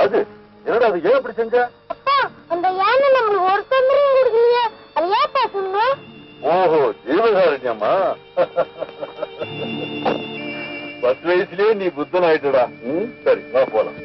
ராஜு என்னடா அது ஏன் இப்படி செஞ்ச அப்பா அந்த யானை நம்மளுக்கு ஒரு தொந்தரவும் கொடுக்கலையே அது ஏப்பா சொன்னோம் ஓஹோ ஜீவகாரண்யமா பத்து வயசுலயே நீ புத்தன் ஆயிட்டுடா ம், சரி வா போலாம்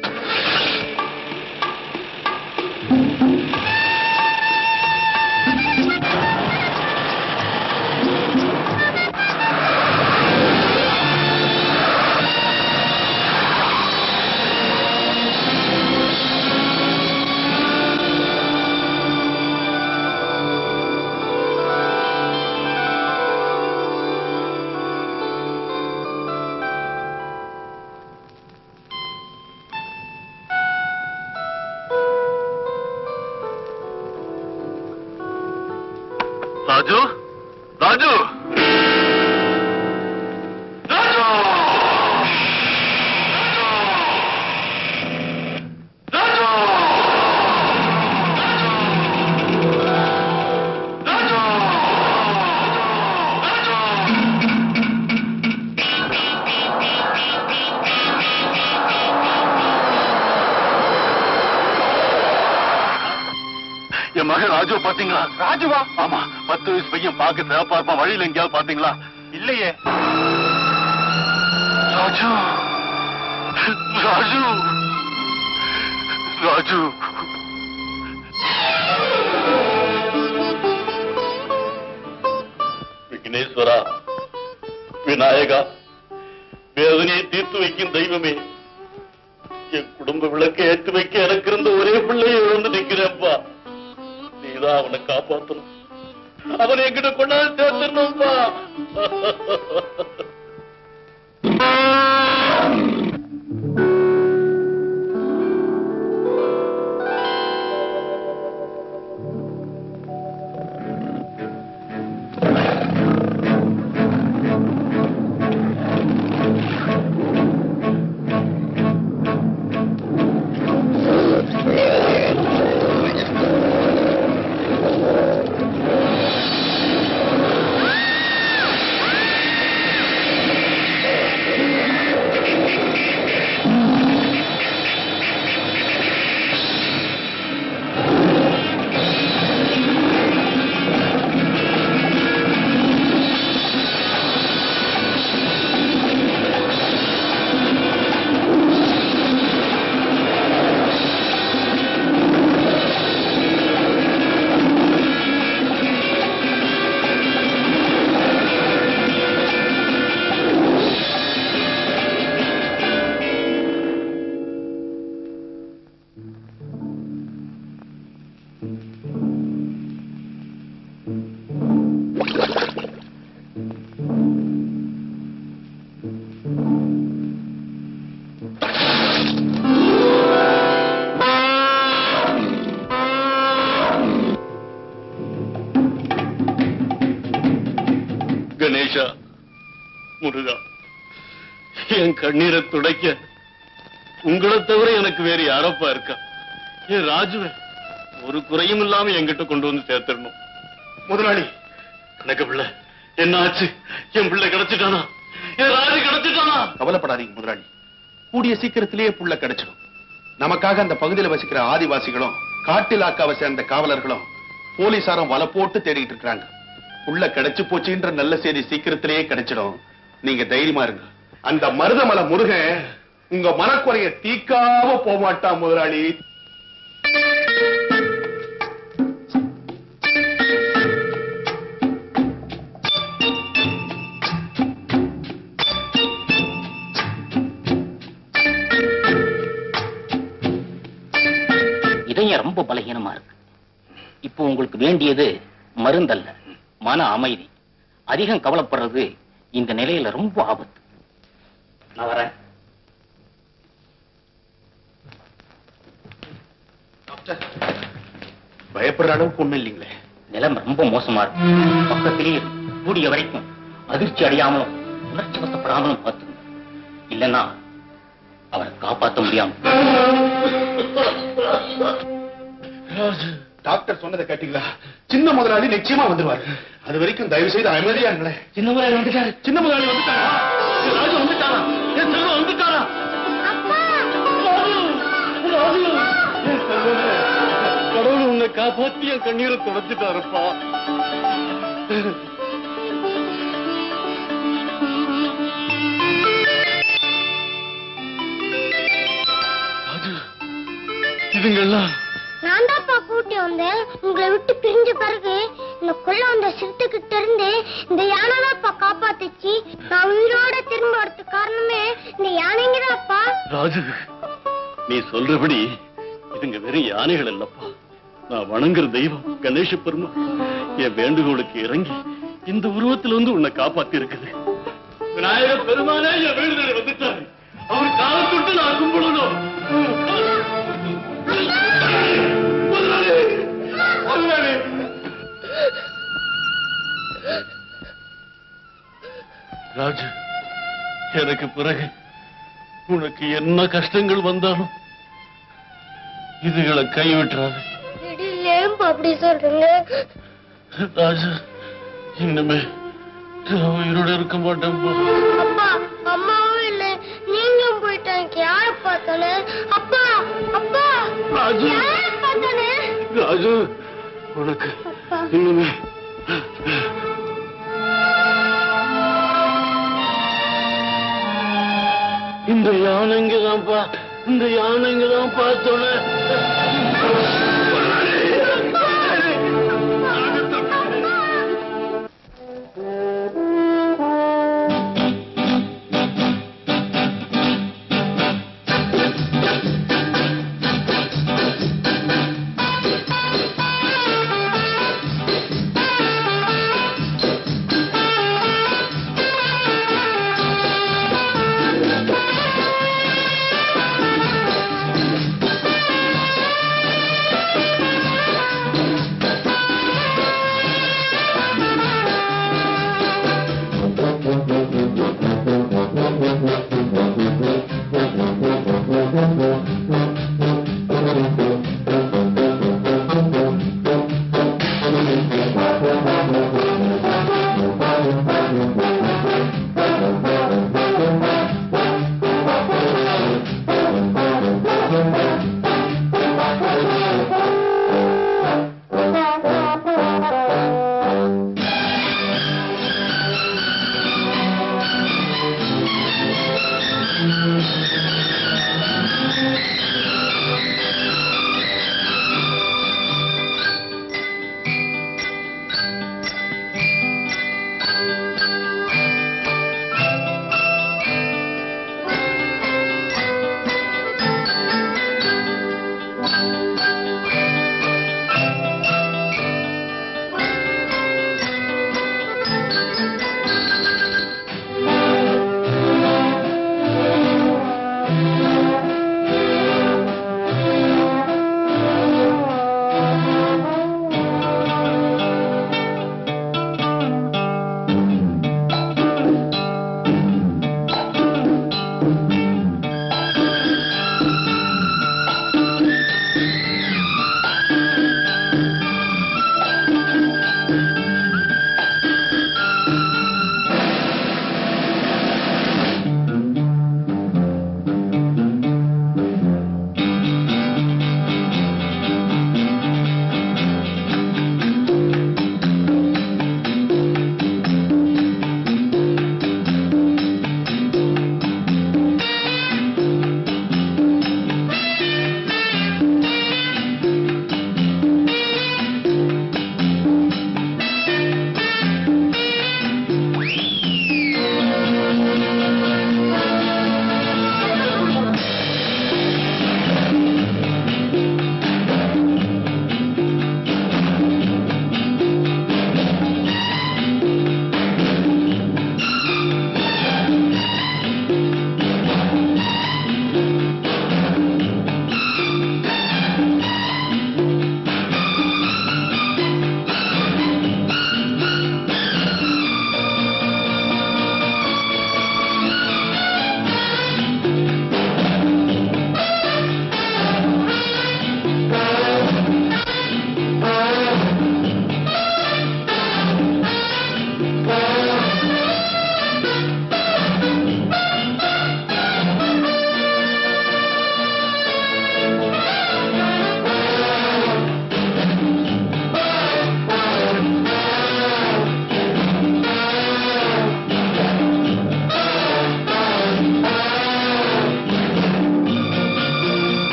ராஜு ராஜு ராஜு ராஜு ராஜு என் மகன் ராஜு பாத்தீங்களா ராஜுவா ஆமா பத்து வயசு பையன் பார்க்க சிறப்பா இருப்பான் வழியில எங்கேயாவது பாத்தீங்களா இல்லையே ராஜு ராஜு ராஜு விக்னேஸ்வரா விநாயகா வேதனையை தீர்த்து வைக்கும் தெய்வமே என் குடும்ப விளக்கை ஏற்றி வைக்க எனக்கு இருந்த ஒரே பிள்ளையை இழந்து நிக்கிறேன்ப்பா நீதான் அவனை காப்பாத்தணும் அவனை என்கிட்ட கொண்டாந்து சேர்த்துடணும்ப்பா கணேஷா முருகா என் கண்ணீரை துடைக்க உங்களை தவிர எனக்கு வேற யாரப்பா இருக்கா என் ராஜுவை ஒரு குறையும் இல்லாம என்கிட்ட கொண்டு வந்து சேர்த்துடணும் முதலாளி எனக்கு பிள்ளை என்ன ஆச்சு என் பிள்ளை கிடைச்சிட்டானா என் ராஜு கிடைச்சிட்டானா கவலைப்படாதீங்க முதலாளி கூடிய சீக்கிரத்திலேயே புள்ள கிடைச்சிடும் நமக்காக அந்த பகுதியில் வசிக்கிற ஆதிவாசிகளும் காட்டில் ஆக்காவை சேர்ந்த காவலர்களும் போலீசாரும் வலை போட்டு தேடிட்டு இருக்காங்க புள்ள கிடைச்சு போச்சுன்ற நல்ல செய்தி சீக்கிரத்திலேயே கிடைச்சிடும் நீங்க தைரியமா இருங்க அந்த மருதமலை முருகன் உங்க மனக்குறைய தீக்காம போக மாட்டான் முதலாளி இதயம் ரொம்ப பலகீனமா இருக்கு இப்போ உங்களுக்கு வேண்டியது மருந்தல்ல மன அமைதி அதிகம் கவலைப்படுறது இந்த நிலையில ரொம்ப ஆபத்து நான் வரேன் பயப்படுற அளவுக்கு ஒண்ணும் இல்லைங்களே நிலைமை ரொம்ப மோசமா இருக்கு பக்கத்திலேயே இருக்கு. கூடிய வரைக்கும் அதிர்ச்சி அடையாமலும் உணர்ச்சி வசப்படாமலும் பார்த்துங்க இல்லைன்னா அவரை காப்பாற்ற முடியாம டாக்டர் சொன்னதை கேட்டீங்களா சின்ன முதலாளி நிச்சயமா வந்துருவாரு அது வரைக்கும் தயவு செய்து அமைதியா இருங்களேன் சின்ன முதலாளி வந்துட்டாரு சின்ன முதலாளி வந்துட்டாரா ராஜு வந்துட்டாரா என் செல்வம் வந்துட்டாரா அப்பா ராஜு ராஜு காப்பாத்தி என் கண்ணீரை தொடச்சிட்டாருப்பா ராஜு இதுங்கெல்லாம் நான் தான்ப்பா கூட்டி வந்தேன் உங்களை விட்டு பிரிஞ்ச பிறகு இந்த கொள்ள வந்த சிறுத்தைகிட்ட இருந்து இந்த யானை தான்ப்பா காப்பாத்துச்சு நான் உயிரோட திரும்ப வரதுக்கு காரணமே இந்த யானைங்க தான்ப்பா ராஜு நீ சொல்றபடி இதுங்க வெறும் யானைகள் இல்லப்பா நான் வணங்குற தெய்வம் கணேச பெருமா என் வேண்டுகோளுக்கு இறங்கி இந்த உருவத்துல வந்து உன்னை காப்பாத்தி இருக்குது விநாயக பெருமானே என் வேண்டுதலை வந்துட்டாரு அவர் காலத்தொட்டு நான் கும்பிடணும் முதலாளி! முதலாளி! ராஜு எனக்கு பிறகு உனக்கு என்ன கஷ்டங்கள் வந்தாலும் இதுகளை கைவிட்டுறாது திடீர்னு ஏன்பா அப்படி சொல்றீங்க ராஜு இனிமே நான் உயிரோட இருக்க மாட்டேன்பா அப்பா அம்மாவும் இல்ல நீங்களும் போயிட்டாங்க யார பார்த்தானே அப்பா அப்பா ராஜு. யார பார்த்தானே ராஜு உனக்கு அப்பா இனிமே இந்த யானைங்க தான்ப்பா இந்த யானைங்க தான் பார்த்தோன்னே அப்பா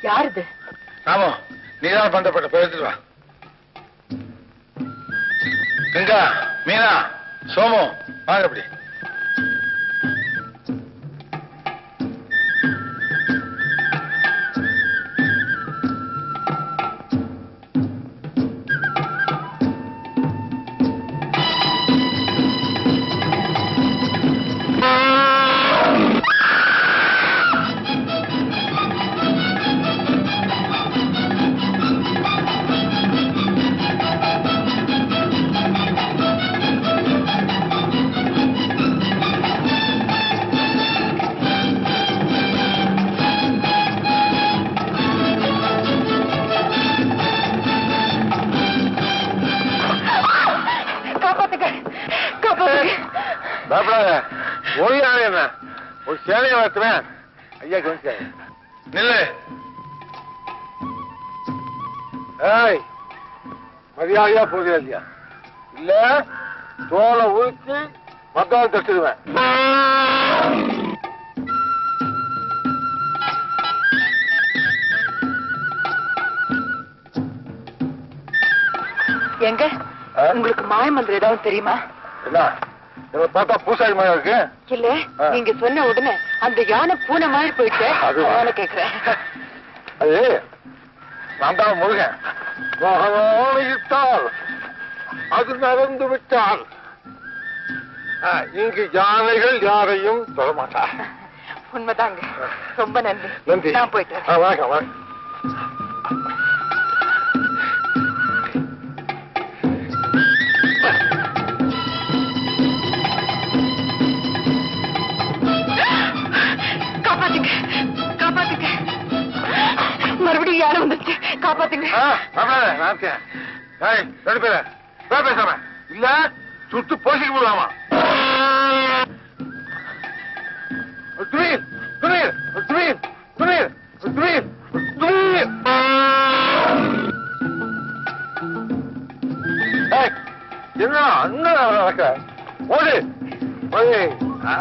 யாருது ஆமா நீதான் பண்டப்பட்ட போய் எடுத்துட்டு வா கங்கா மீனா சோமு வாங்க அப்படி காப்பாத்துக்க காப்பாத்துக்க பயப்படாத ஒரு யானை என்ன ஒரு சேனையை வளர்த்துவேன் ஐயா கவனிச்சாங்க நில்லு ஏய் மரியாதையா போதியா இல்லையா இல்ல தோலை உரிச்சு மத்தால் தட்டுடுவேன் எங்க ஆ? உங்களுக்கு மாயமந்திரம் ஏதாவது தெரியுமா என்ன இவரை பார்த்தா பூசாரி மாதிரி இருக்கு இல்ல ஆ. நீங்க சொன்ன உடனே அந்த யானை பூனை மாதிரி போயிட்டு அதுவா? அதனால கேக்குறேன் அது நான் தான் முருகன் மகனானையிட்டால் அது நடந்து விட்டால் ஆ, இங்கு யானைகள் யாரையும் தொடமாட்டா உண்மைதாங்க ரொம்ப நன்றி நன்றி நான் போயிட்டு வரேன். ஆ, வணக்கம் வணக்கம் காப்பாத்துங்க காப்பாத்துங்க மறுபடியும் யானை வந்துச்சு காப்பாத்துங்க ஆ, வரல, நான் இருக்கேன். ஏய், ரெண்டு பேரு, பேர் பேசாம. இல்ல, சுட்டு போசிக்க முடியாமா துணீர் துணீர் துணீர் துணீர் துணீர் துணீர் ஏய், என்ன அண்ணன் நடக்க ஓடு ஓடு ஆ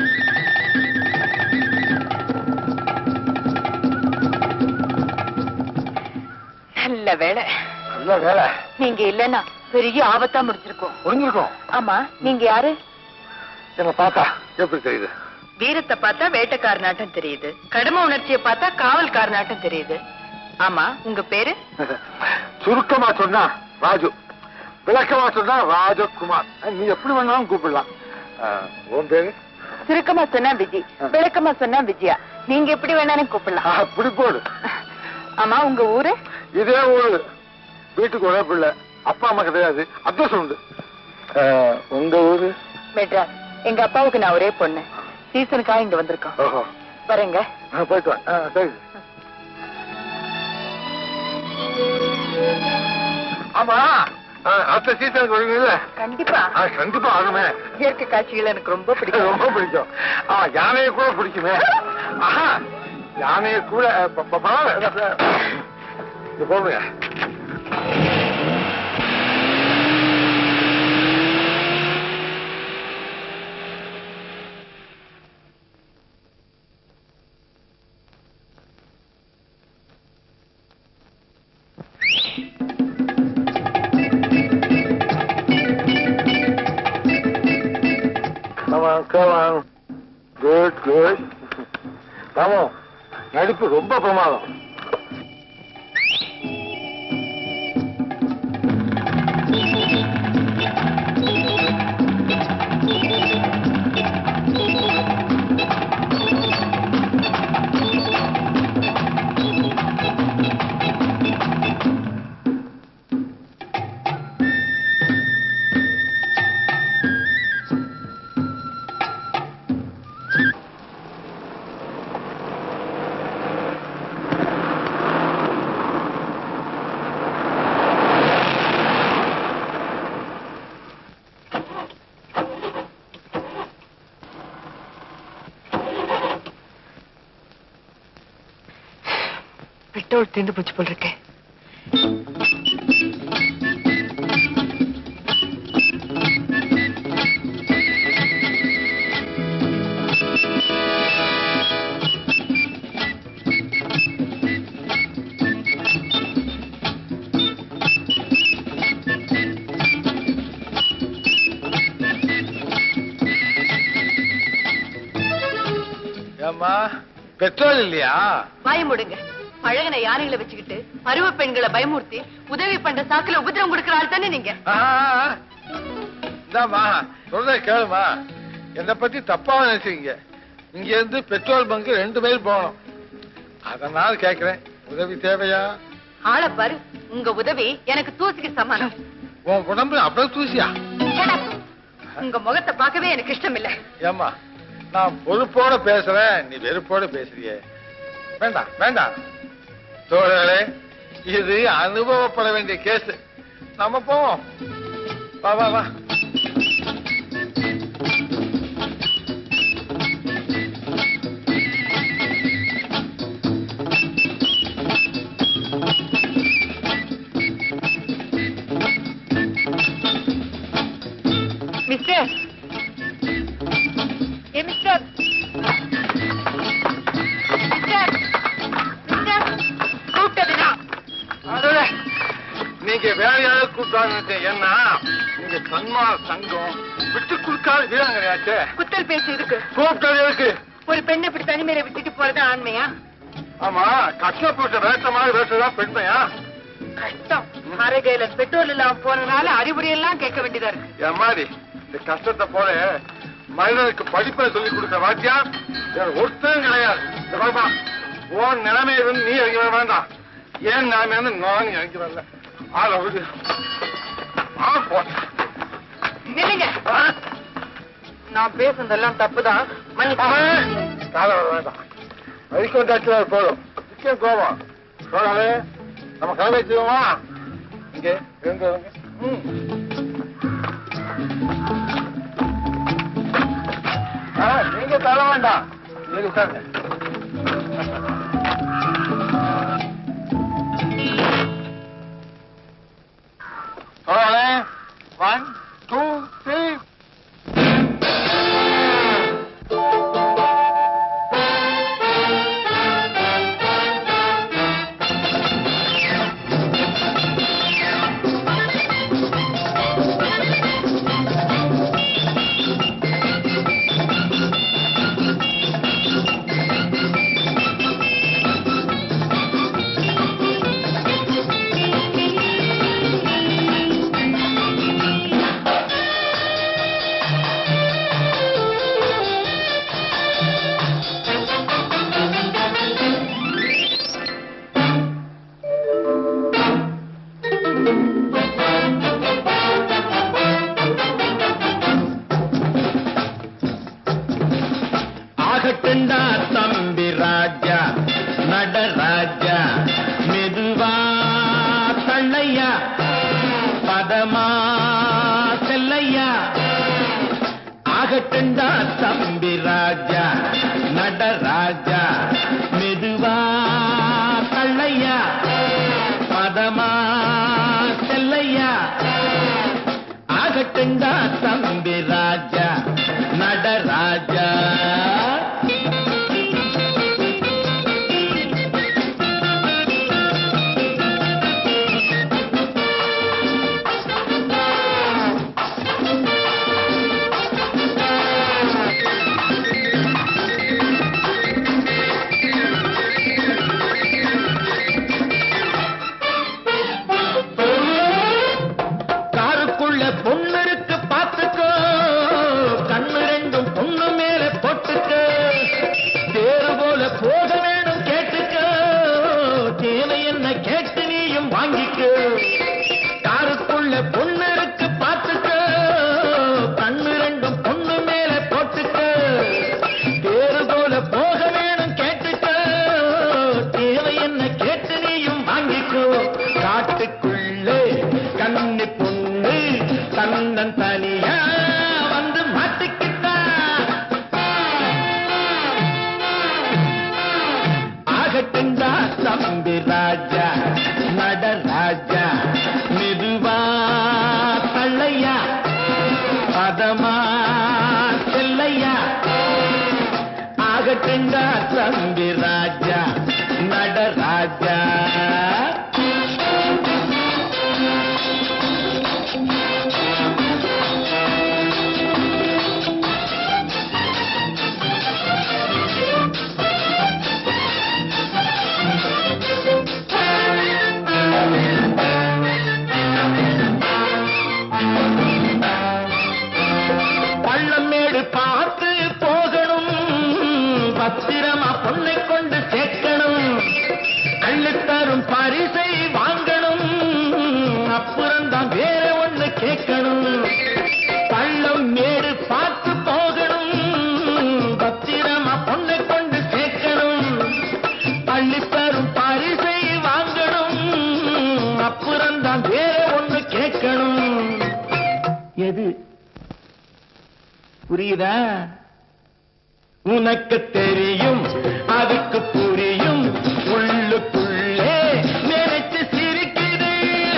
நல்ல வேலை நல்ல வேலை நீங்க இல்லன்னா பெரிய ஆபத்தா முடிச்சிருக்கோம் புரிஞ்சிருக்கோம் ஆமா நீங்க யாரு என்ன பார்த்தா எப்படி தெரியுது வீரத்தை பார்த்தா வேட்டைக்காரனாட்டம் தெரியுது கடமை உணர்ச்சியை பார்த்தா காவல்காரனாட்டம் தெரியுது ஆமா உங்க பேரு சுருக்கமா சொன்னா ராஜு விளக்கமா சொன்னா ராஜகுமார் நீ எப்படி வேணாலும் கூப்பிடலாம் ஆஹ், உன் பேரு சுருக்கமா சொன்னா விஜய் விளக்கமா சொன்னா விஜயா நீங்க எப்படி வேணாலும் கூப்பிடலாம் ஆஹ், இப்படி போடு ஆமா உங்க ஊரு இதே ஊரு வீட்டுக்கு ஒரே பிள்ளை அப்பா அம்மா கிடையாது அட்ரஸ் உண்டு ஆஹ், உங்க ஊரு மெட்ராஸ் எங்க அப்பாவுக்கு நான் ஒரே பொண்ணு சீசனுக்காக இங்க வந்திருக்கோம் ஓஹோ வரேங்க ஆஹ், போயிட்டு வா ஆஹ், சரி ஆமா ஆஹ், அடுத்த சீசனுக்கு வருவீங்கல்ல கண்டிப்பா ஆஹ், கண்டிப்பா ஆகுமே இயற்கை காட்சிகள் எனக்கு ரொம்ப பிடிக்கும் ரொம்ப பிடிக்கும் ஆ யானையை கூட பிடிக்குமே ஆஹா யானையை கூட அஹ், ப- ப- பரவாயில்ல. இது போடுங்க Come on, come on. Good, good. Ramu நடிப்பு ரொம்ப பிரமாதம் பெட்ரோல் தீர்ந்து போச்சு போல் இருக்கேன் பெட்ரோல் இல்லையா வாய முடுங்க பழகின யானைகளை வச்சுக்கிட்டு பருவ பெண்களை பயமுறுத்தி உதவி பண்ற சாக்குல உபதிரவம் கொடுக்கிற ஆள் தானே நீங்க இந்தாமா சொல்ற கேளுமா என்னை பத்தி தப்பா நினைச்சீங்க இங்க இருந்து பெட்ரோல் பங்க் ரெண்டு மைல் போகணும் அதனால கேக்குறேன் உதவி தேவையா ஆளை பாரு உங்க உதவி எனக்கு தூசிக்கு சமானம் உன் உடம்பு அவ்வளவு தூசியா Shut up. உங்க முகத்தை பார்க்கவே எனக்கு இஷ்டம் இல்ல ஏம்மா நான் பொறுப்போட பேசுறேன் நீ வெறுப்போட பேசுறியே வேண்டாம் வேண்டாம் தோழர்களே இது அனுபவப்பட வேண்டிய கேஸ் நம்ம போவோம் வா வா வா மிஸ்டர் ஏ மிஸ்டர் மிஸ்டர் மிஸ்டர் கூப்பிட்டதுனா அடடே, நீங்க வேற யாராவது கூப்பிட்டாங்க ஏன்னா நீங்க சன்மான சங்கம் விட்டு கொடுக்காத வீராங்கனையாச்சே குத்தல் பேச்சு இருக்கு கூப்பிட்டது எதுக்கு ஒரு பெண்ணை இப்படி தனிமையில விட்டுட்டு போறது ஆண்மையா ஆமா கஷ்டப்பட்ட வேட்ட மாதிரி வேட்டதான் பெண்மையா கஷ்டம் அரைகையில பெட்ரோல் இல்லாம போனதுனால அறிவுரை எல்லாம் கேட்க வேண்டியதா இருக்கு என் மாதிரி இந்த கஷ்டத்தை போல மனிதனுக்கு படிப்பை சொல்லி கொடுத்த வாத்தியா வேற ஒருத்தரும் கிடையாது இந்த பாப்பா உன் நிலைமை இருந்து நீ இறங்கி வர வேண்டாம் ஏன் நிலைமை இருந்து நான் இறங்கி வரல ஆள விடு ஆ போட்டேன் நில்லுங்க நான் பேசுனதெல்லாம் தப்புதான் மன்னிச்சு கால வர வேண்டாம் வரைக்கும் வந்தாச்சு போதும் நிச்சயம் கோபம் சோழாவே நம்ம கிளம்பி வச்சுக்கோமா இங்கே இருந்து வருங்க. ம். ஆ, நீங்க தர வேண்டாம் நீங்க உட்காருங்க சோழாவே ஒன் டூ த்ரீ ஆகட்டுண்டா தம்பி ராஜா நடராஜா மெதுவா தள்ளையா பதமா செல்லையா ஆகட்டுண்டா தம்பி ராஜா நடராஜா மெதுவா தள்ளையா பதமா செல்லையா ஆகட்டுண்டா தம்பி ராஜா நடராஜா காருக்குள்ள பொண்ணு இருக்கு பாத்துக்கோ கண்ணு ரெண்டும் பொண்ணு மேல போட்டுக்கோ தேரு போல போக வேணும் கேட்டுக்கோ தேவை என்ன கேட்டு நீயும் வாங்கிக்கோ காருக்குள்ள பொண்ணு இருக்கு பாத்துக்கோ கண்ணு ரெண்டும் பொண்ணு மேல போட்டுக்கோ தேரு போல போக வேணும் கேட்டுக்கோ தேவை என்ன கேட்டு நீயும் வாங்கிக்கோ காட்டுக்குள்ளே கண்ணி பொண்ணு தன்னன் தனியா வந்து மாட்டிக்கிட்டா ஆகட்டுண்டா தம்பி ராஜா நடராஜா மெதுவா தள்ளையா பதமா செல்லையா ஆகட்டுண்டா தம்பி ராஜா நடராஜா புரியுதா உனக்கு தெரியும் அதுக்கு புரியும் உள்ளுக்குள்ளே நினைச்சு சிரிக்குது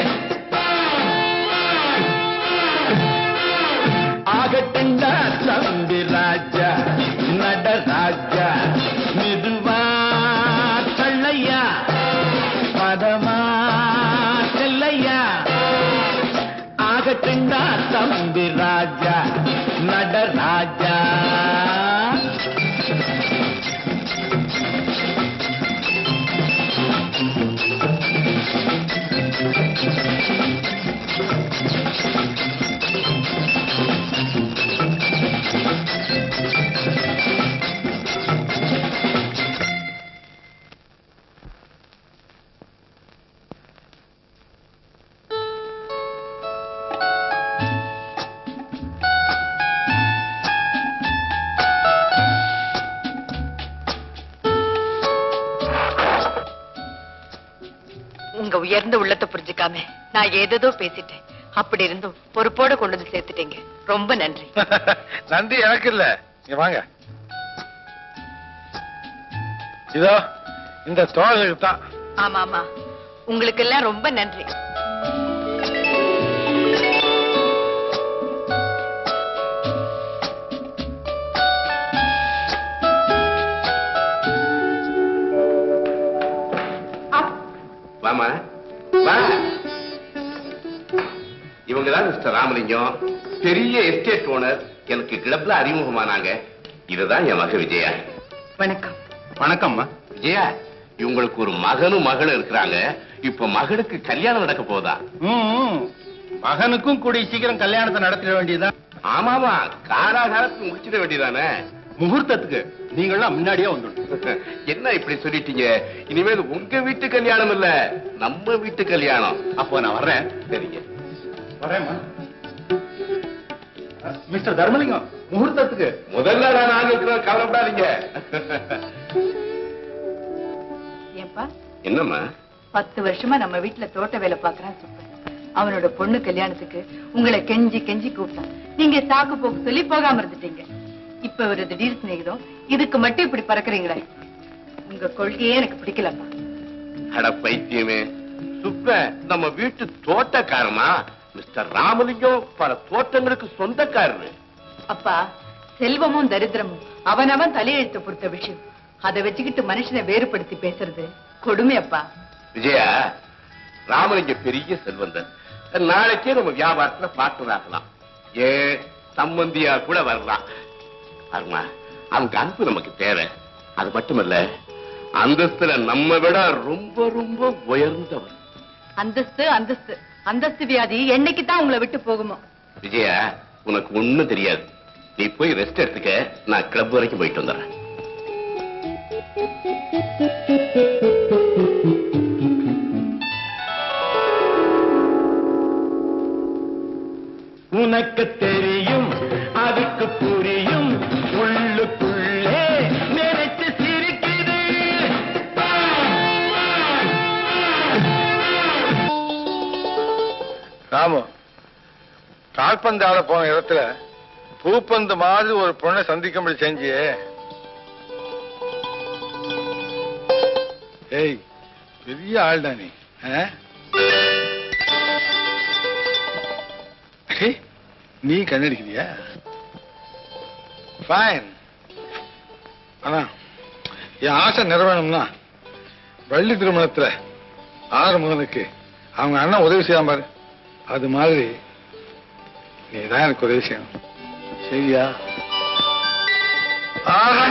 ஆகட்டுண்டா தம்பி ராஜா நடராஜா மெதுவா தள்ளையா பதமா செல்லையா ஆகட்டுண்டா தம்பி ராஜா நடராஜா உங்க உயர்ந்த உள்ளத்தை புரிஞ்சுக்காம நான் ஏதேதோ பேசிட்டேன் அப்படி இருந்தும் பொறுப்போட கொண்டு வந்து சேர்த்துட்டீங்க ரொம்ப நன்றி நன்றி எனக்கு இல்ல இங்க வாங்க இதோ இந்த தோழர்களுக்கு தான் ஆமா ஆமா உங்களுக்கு எல்லாம் ரொம்ப நன்றி வாமா வா இவங்க தான் மிஸ்டர் ராமலிங்கம் பெரிய எஸ்டேட் ஓனர் எனக்கு கிளப்ல அறிமுகமானாங்க இதுதான் என் மக விஜயா வணக்கம் வணக்கம்மா விஜயா இவங்களுக்கு ஒரு மகனும் மகளும் இருக்கிறாங்க இப்ப மகளுக்கு கல்யாணம் நடக்க போதா மகனுக்கும் கூடிய சீக்கிரம் கல்யாணத்தை நடத்திட வேண்டியதுதான் ஆமாமா காராகாரத்துக்கு முடிச்சிட வேண்டியதானே முகூர்த்தத்துக்கு நீங்களாம் முன்னாடியே வந்துடணும் என்ன இப்படி சொல்லிட்டீங்க இனிமேல் உங்க வீட்டு கல்யாணம் இல்ல நம்ம வீட்டு கல்யாணம் அப்போ நான் வர்றேன் சரிங்க வரேம்மா மிஸ்டர் தர்மலிங்கம் முகூர்த்தத்துக்கு முதல்ல நான் நாங்க இருக்கிறோம் கவலைப்படாதீங்க ஏன்பா என்னம்மா பத்து வருஷமா நம்ம வீட்டுல தோட்ட வேலை பாக்குறான் சுப்பன் அவனோட பொண்ணு கல்யாணத்துக்கு உங்களை கெஞ்சி கெஞ்சி கூப்பிட்டான் நீங்க சாக்கு போக்கு சொல்லி போகாம இருந்துட்டீங்க இப்ப ஒரு திடீர் சிநேகிதம் இதுக்கு மட்டும் இப்படி பறக்குறீங்களே உங்க கொள்கையே எனக்கு பிடிக்கலப்பா அட பைத்தியமே சுப்ப நம்ம வீட்டு தோட்டக்காரமா மிஸ்டர் ராமலிங்கம் பல தோட்டங்களுக்கு சொந்தக்காரரு அப்பா செல்வமும் தரித்திரமும் அவனவன் தலையெழுத்து பொறுத்த விஷயம் அதை வச்சுக்கிட்டு மனுஷனை வேறுபடுத்தி பேசுறது கொடுமை அப்பா விஜயா ராமலிங்கம் பெரிய செல்வந்தர் நாளைக்கே நம்ம வியாபாரத்துல பார்ட்னர் ஆகலாம் ஏன் சம்பந்தியா கூட வரலாம் அருமா அவங்க அன்பு நமக்கு தேவை அது மட்டுமல்ல அந்தஸ்துல நம்ம விட ரொம்ப ரொம்ப உயர்ந்தவர் அந்தஸ்து அந்தஸ்து அந்தஸ்து வியாதி என்னைக்கு தான் உங்களை விட்டு போகுமோ விஜயா உனக்கு ஒண்ணும் தெரியாது நீ போய் ரெஸ்ட் எடுத்துக்க நான் கிளப் வரைக்கும் போயிட்டு வந்துடுறேன் உனக்கு தெரியும் அதுக்கு புரியும் உள்ளுக்குள்ளே நினைச்சு சிரிக்குது ராமு கால்பந்து ஆட போன இடத்துல பூப்பந்து மாதிரி ஒரு பொண்ணை சந்திக்கும்படி செஞ்சியே ஏய் பெரிய ஆள்டா நீ ஆ? அடே, நீ கண்ணடிக்கிறியா ஃபைன் ஆனா என் ஆசை நிறைவேணும்னா வள்ளி திருமணத்துல ஆறுமுகனுக்கு அவங்க அண்ணன் உதவி செய்யாம பாரு அது மாதிரி நீ தான் எனக்கு உதவி செய்யணும் சரியா ஆஹா.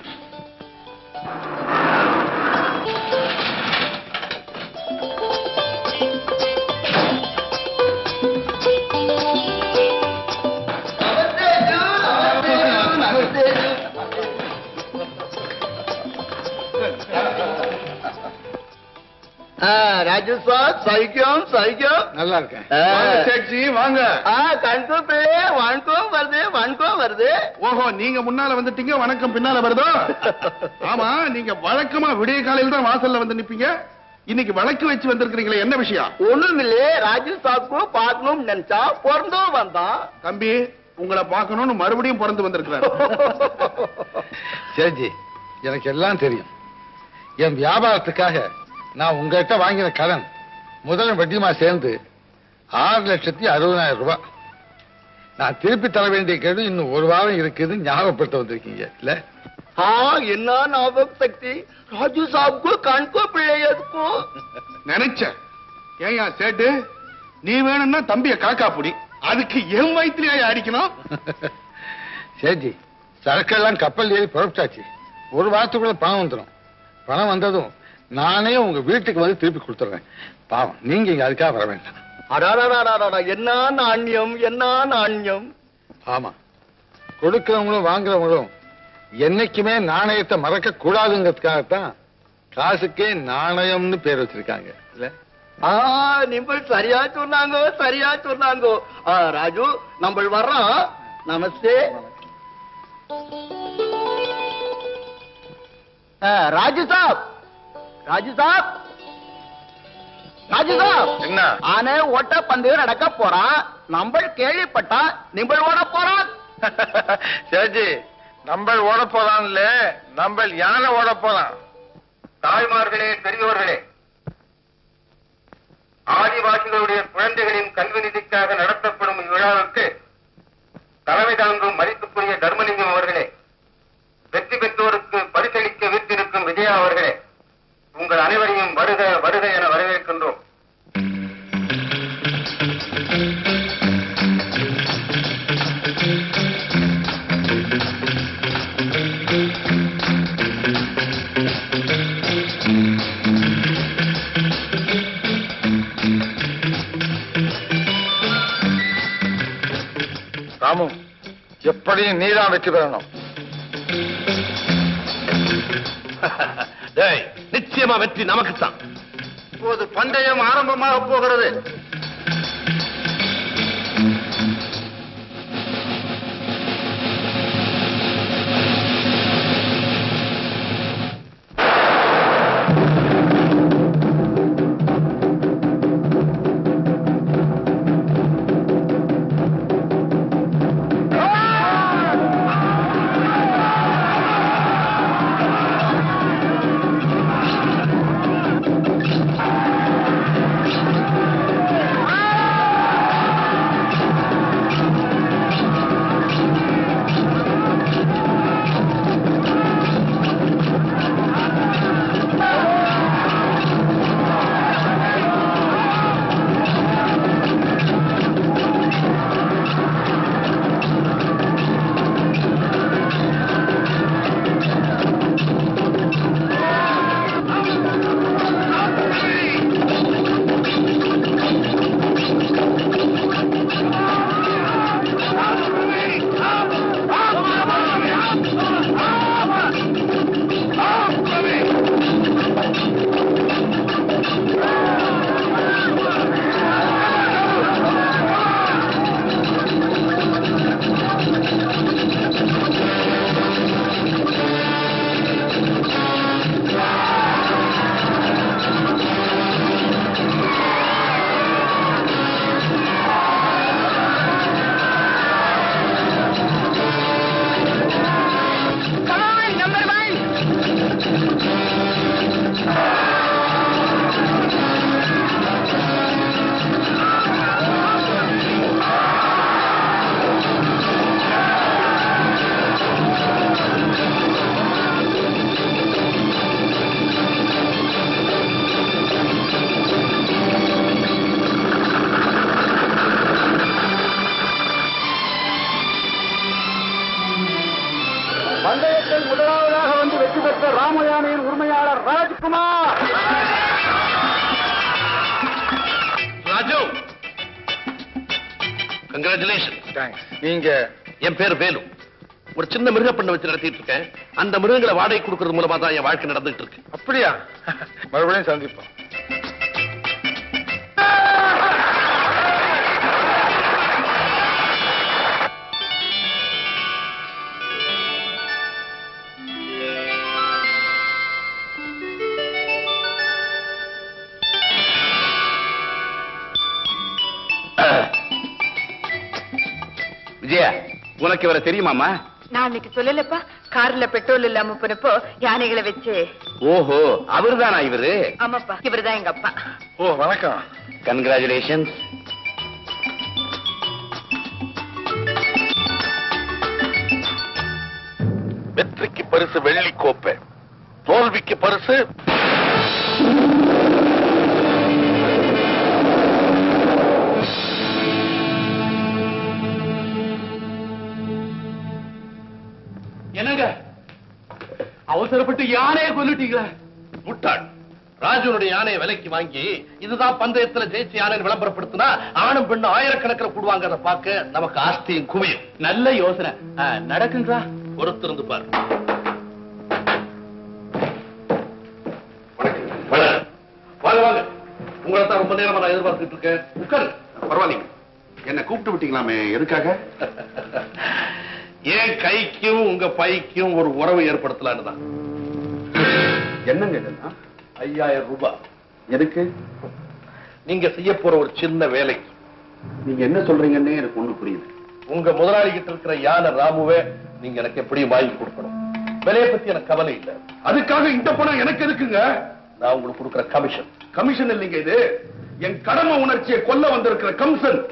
ராஜு சார் சைக்கியம் சைக்கியம் நல்லா இருக்கேன் ஆ. வாங்க, சேட்ஜி வாங்க கண்கோ வணக்கம் வருது வணக்கம் வருது ஓஹோ நீங்க முன்னால வந்துட்டீங்க வணக்கம் பின்னால வருதோ ஆமா நீங்க வழக்கமா விடிய காலையில தான் வாசல்ல வந்து நிப்பீங்க இன்னைக்கு வழக்கு வச்சு வந்திருக்கிறீங்களே என்ன விஷயம் ஒண்ணும் இல்லையே ராஜு சாப்க்கு பார்க்கணும்னு நினைச்சா பிறந்தோ வந்தான் தம்பி உங்களை பார்க்கணும்னு மறுபடியும் பிறந்து வந்திருக்கிறார் சேஜி எனக்கு எல்லாம் தெரியும் என் வியாபாரத்துக்காக நான் உங்ககிட்ட வாங்கின கடன் முதலும் வட்டியுமா சேர்ந்து ஆறு லட்சத்தி அறுபதாயிரம் ரூபாய் நான் திருப்பி தர வேண்டிய கேடு இன்னும் ஒரு வாரம் இருக்குது ஞாபகப்படுத்த வந்திருக்கீங்க இல்ல हाँ என்ன ஞாபக சக்தி ராஜு சாப்கோ கண்கோ பிள்ளையதுக்கோ நினைச்சேன் ஏயா சேட்டு நீ வேணும்னா தம்பிய காக்கா புடி அதுக்கு என் வயிற்றுலயா அடிக்கணும் சேஜி சரக்கெல்லாம் கப்பல் ஏறி புறப்பட்டாச்சு ஒரு வாரத்துக்குள்ள பணம் வந்துடும் பணம் வந்ததும் நானே உங்க வீட்டுக்கு வந்து திருப்பி கொடுத்துட்றேன் பாவம் நீங்க இங்க அதுக்காக வர வேண்டாம் அடாடாடாடாடா என்ன நாண்யம் என்ன நாண்யம் ஆமா கொடுக்கிறவங்களும் வாங்குறவங்களும் என்னைக்குமே நாணயத்தை மறக்க கூடாதுங்கிறதுக்காகத்தான் காசுக்கே நாணயம்னு பேர் வச்சிருக்காங்க இல்ல ஆ நீங்கள் சரியா சொன்னாங்க சரியா சொன்னாங்க ஆ ராஜு நம்ம வர்றோம் நமஸ்தே ஆ, ராஜு சாப் ராஜு சாப் ராஜு சாப் என்ன ஆனே ஓட்ட பந்தயம் நடக்க போறான் நம்ம கேள்விப்பட்டா நீங்கள் ஓட போறான் சேஜி நம்ம ஓட போறான்ல நம்ம யானை ஓட போறான் தாய்மார்களே பெரியோர்களே ஆதிவாசிகளுடைய குழந்தைகளின் கல்வி நிதிக்காக நடத்தப்படும் இவ்விழாவுக்கு தலைமை தாங்கும் மதிப்புக்குரிய தர்மலிங்கம் அவர்களே வெற்றி பெற்றோருக்கு பரிசளிக்க வீட்டிருக்கும் விஜயா அவர்களே உங்கள் அனைவரையும் வருக வருக என வரவேற்கின்றோம் ராமு எப்படியும் நீதான் வெற்றி பெறணும் டேய் நிச்சயமா வெற்றி நமக்குத்தான் இப்போது பந்தயம் ஆரம்பமாக போகிறது பந்தயத்தில் முதலாவதாக வந்து வெற்றி பெற்ற ராமயானையின் உரிமையாளர் ராஜ்குமார் ராஜு கங்க்ராச்சுலேஷன் தேங்க்ஸ் நீங்க என் பேர் வேலு ஒரு சின்ன மிருக பண்ண வச்சு நடத்திட்டு இருக்கேன் அந்த மிருகங்களை வாடகை கொடுக்கறது மூலமா தான் என் வாழ்க்கை நடந்துட்டு இருக்கு அப்படியா மறுபடியும் சந்திப்போம் விஜயா உனக்கு இவரை தெரியுமாமா நான் அன்னைக்கு சொல்லலப்பா கார்ல பெட்ரோல் இல்லாம போனப்போ யானைகளை வச்சு ஓஹோ அவர்தானா இவரு ஆமாப்பா இவர்தான் எங்க அப்பா ஓ வணக்கம் கங்க்ராச்சுலேஷன்ஸ் வெற்றிக்கு பரிசு வெள்ளி கோப்பை தோல்விக்கு பரிசு என்னங்க அவசரப்பட்டு யானையை கொல்லிட்டீங்களா முட்டாள் ராஜுனுடைய யானையை விலைக்கு வாங்கி இதுதான் பந்தயத்துல ஜெயிச்சு யானை விளம்பரப்படுத்தினா ஆணும் பெண்ணும் ஆயிரக்கணக்கில் கூடுவாங்க அதை பார்க்க நமக்கு ஆஸ்தியும் குவியும் நல்ல யோசனை ஆ, நடக்குங்களா பொறுத்திருந்து பாரு வணக்கம். வணக்கம். வாங்க வாங்க உங்களை தான் ரொம்ப நேரமா நான் எதிர்பார்த்துட்டு இருக்கேன் உட்காரு பரவாயில்லைங்க என்ன கூப்பிட்டு விட்டீங்களாமே எதுக்காக என் கைக்கும் உங்க பைக்கும் ஒரு உறவு ஏற்படுத்தலான்னு தான் என்னங்க இதெல்லாம் ஐயாயிரம் ரூபாய் எதுக்கு நீங்க செய்ய போற ஒரு சின்ன வேலை நீங்க என்ன சொல்றீங்கன்னே எனக்கு ஒண்ணு புரியுது உங்க முதலாளி கிட்ட இருக்கிற யானை ராமுவே நீங்க எனக்கு எப்படியும் வாங்கி கொடுக்கணும் விலையை பத்தி எனக்கு கவலை இல்லை அதுக்காக இந்த பணம் எனக்கு எதுக்குங்க நான் உங்களுக்கு கொடுக்கிற கமிஷன் கமிஷன் இல்லைங்க இது என் கடமை உணர்ச்சியை கொல்ல வந்திருக்கிற கம்சன்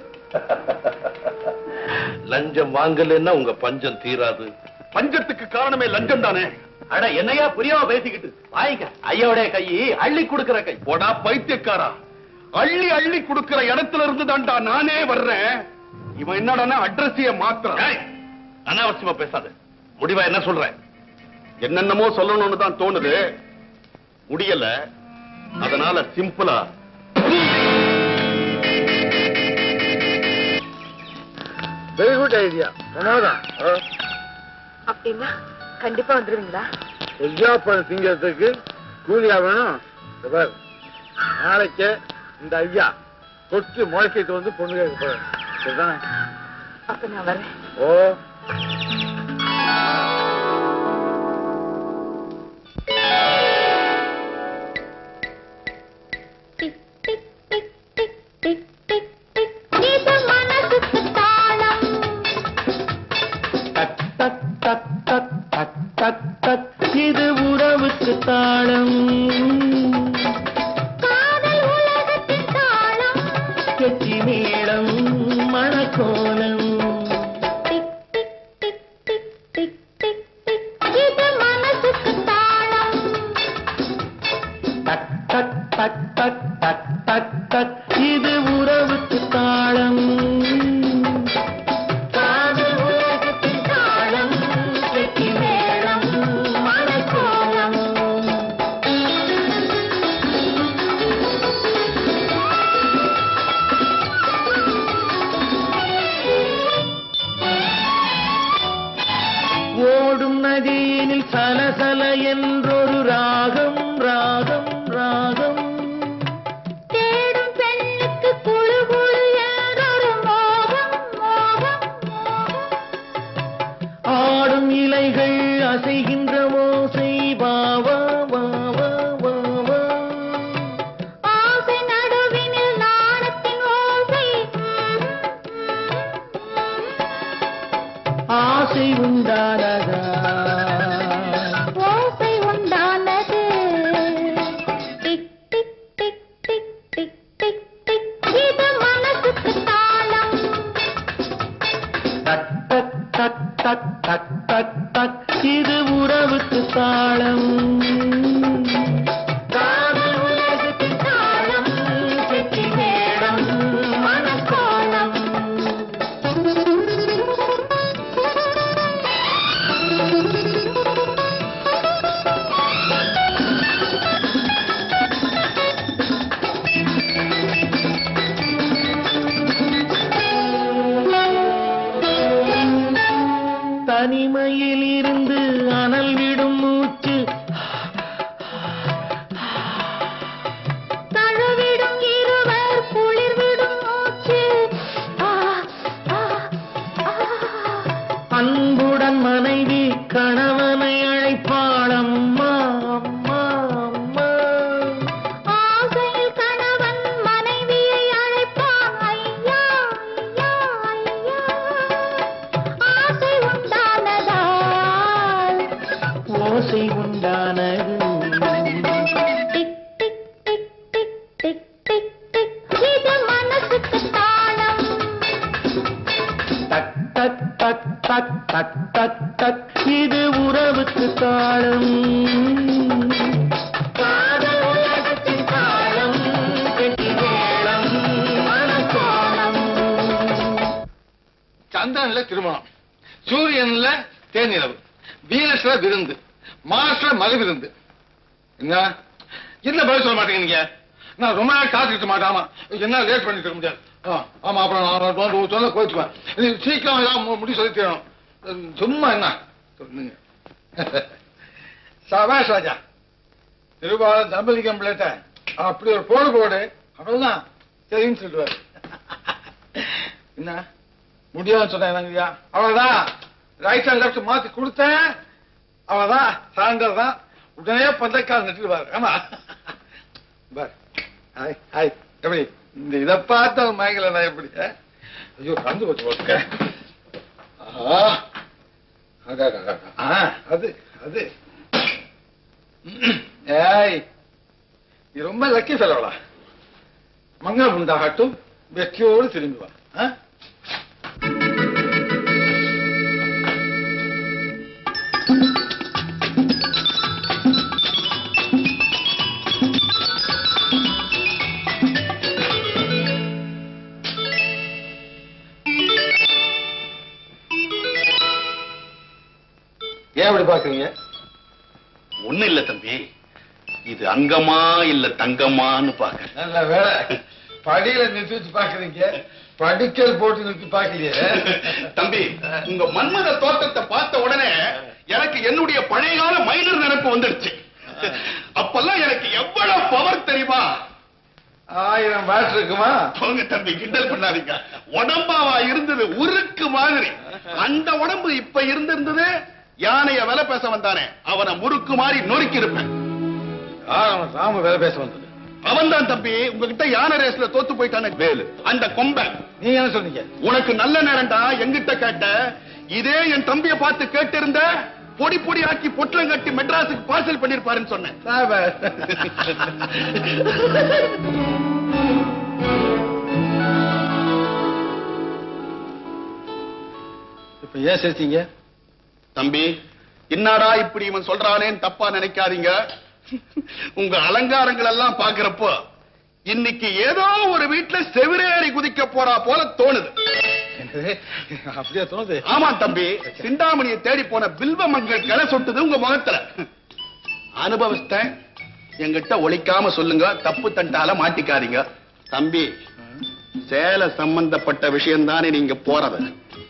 லஞ்சம் வாங்கலைன்னா உங்க பஞ்சம் தீராது பஞ்சத்துக்கு காரணமே லஞ்சம் தானே அட என்னையா புரியாம பேசிக்கிட்டு வாங்கிக்க ஐயாவுடைய கை அள்ளி கொடுக்கிற கை போடா பைத்தியக்காரா அள்ளி அள்ளி கொடுக்கிற இடத்துல இருந்து தான்டா நானே வர்றேன் இவன் என்னடான்னா அட்ரஸைய மாத்திரம் ஏய், அனாவசியமா பேசாத முடிவா என்ன சொல்றேன் என்னென்னமோ சொல்லணும்னு தான் தோணுது முடியல அதனால சிம்பிளா வெரி குட் ஐடியா உணவுதான் அப்படின்னா கண்டிப்பா வந்துருவீங்களா எஜா பழம் திங்கிறதுக்கு கூலியா வேணும் இந்த பாரு, நாளைக்கு இந்த ஐயா கொச்சு முளைக்கிட்டு வந்து பொண்ணு கேட்க போறேன் சரிதானே அப்ப நான் வரேன் ஓ டிக் டிக் டிக் டிக் டிக் டிக் டிக் இது மனசுக்கு தாளம் டக் டக் டக் டக் டக் டக் டக் இது உறவுக்கு தாளம் காதல் உலகத்தின் தாளம் கெட்டி மேளம் மணக்கோலம் டிக் டிக் டிக் டிக் டிக் டிக் டிக் இது மனசுக்கு தாளம் டக் டக் டக் டக் டக் டக் டக் இது உறவுக்கு தாளம் காதல் உலகத்தின் தாளம் கெட்டி மேளம் மணக்கோலம் ஓடும் நதியினில் சலசல என்றொரு ராகம் ராகம் ராகம் தேடும் பெண்ணுக்கு குழு டிக் டிக் டிக் இது மனசுக்கு தாளம் டக் டக் டக் டக் டக் டக் டக் இது உறவுக்கு தாளம் காதல் உலகத்தின் தாளம் கெட்டி மேளம் மனக்கோலம் சந்திரன்ல திருமணம் சூரியன்ல தேனிரவு வீனஸ்ல விருந்து மார்ஸ்ல மது விருந்து என்ன என்ன பதில் சொல்ல மாட்டேங்க நீங்க நான் ரொம்ப நாள் காத்துக்கிட்டு மாட்டாமா என்ன லேட் பண்ணிட்டு இருக்க முடியாது ஆ, ஆமா அப்புறம் நான் நான் வந்து சொல்ல கோச்சுவேன் நீ சீக்கிரம் ஏதாவது மு- முடி சொல்லி தரணும் சும்மா என்ன சொல்லுங்க சபாஷ் ராஜா நிருபாலம் தம்பலிங்கம் பிள்ளைட்ட அப்படி ஒரு போடு போடு அவ்வளவுதான் சரின்னு சொல்லுவார் என்ன முடியாதுன்னு சொன்னாங்க அவ்வளவுதான் ரைட் அண்ட் லெஃப்ட் மாத்தி கொடுத்தேன் அவ்வளவுதான் சாயந்தரம் தான் உடனே பந்தக்கால் நட்டுருவாரு ஆமா பார் ஹாய் ஹாய் எப்படி இந்த இதை பார்த்த மயங்கல நான் எப்படி ஆ? ஐயோ கந்து வச்சு போட்டுக்க ஆஹா. அடா, அடா, அடா. ஆ, அது அது ஏய் நீ ரொம்ப லக்கி ஃபெலோடா மங்களம் உண்டாகட்டும் வெற்றியோடு திரும்பி வா ஆ? ஏன் அப்படி பாக்குறீங்க ஒண்ணு இல்ல தம்பி இது அங்கமா இல்ல தங்கமான்னு பாக்க நல்ல வேலை படியில நிறுத்தி வச்சு பாக்குறீங்க படிக்கல் போட்டு நிறுத்தி பாக்கலையே தம்பி உங்க மன்மத தோட்டத்தை பார்த்த உடனே எனக்கு என்னுடைய பழைய கால மைனர் நினைப்பு வந்துடுச்சு அப்பெல்லாம் எனக்கு எவ்வளவு பவர் தெரியுமா ஆயிரம் வாட் இருக்குமா போங்க தம்பி கிண்டல் பண்ணாதீங்க உடம்பாவா இருந்தது உருக்கு மாதிரி அந்த உடம்பு இப்ப இருந்திருந்தது யானைய விலை பேச வந்தானே அவனை முறுக்கு மாதிரி நொறுக்கி இருப்பேன் ஆ, ராம வேலை பேச வந்தது அவன் தான் தம்பி உங்ககிட்ட யானை ரேஸ்ல தோத்து போயிட்டானே வேலு அந்த கொம்பன் நீங்க என்ன சொன்னீங்க உனக்கு நல்ல நேரம்டா எங்கிட்ட கேட்ட இதே என் தம்பிய பார்த்து கேட்டிருந்த பொடி பொடி ஆக்கி பொட்டலம் கட்டி மெட்ராஸுக்கு பார்சல் பண்ணிருப்பாருன்னு சொன்னேன் சாபாஷ். இப்ப ஏன் சிரிச்சீங்க தம்பி என்னடா இப்படி இவன் சொல்றானேன்னு தப்பா நினைக்காதீங்க உங்க அலங்காரங்கள் எல்லாம் பாக்குறப்போ இன்னைக்கு ஏதோ ஒரு வீட்டுல செவிரேறி குதிக்க போறா போல தோணுது என்னது? அப்படியா தோணுது ஆமா தம்பி சிந்தாமணியை தேடி போன பில்வ மங்கள் கிளை சொட்டுது உங்க முகத்துல அனுபவிச்சிட்டேன் எங்கிட்ட ஒழிக்காம சொல்லுங்க தப்பு தண்டால மாட்டிக்காதீங்க தம்பி சேலை சம்பந்தப்பட்ட விஷயம் தானே நீங்க போறது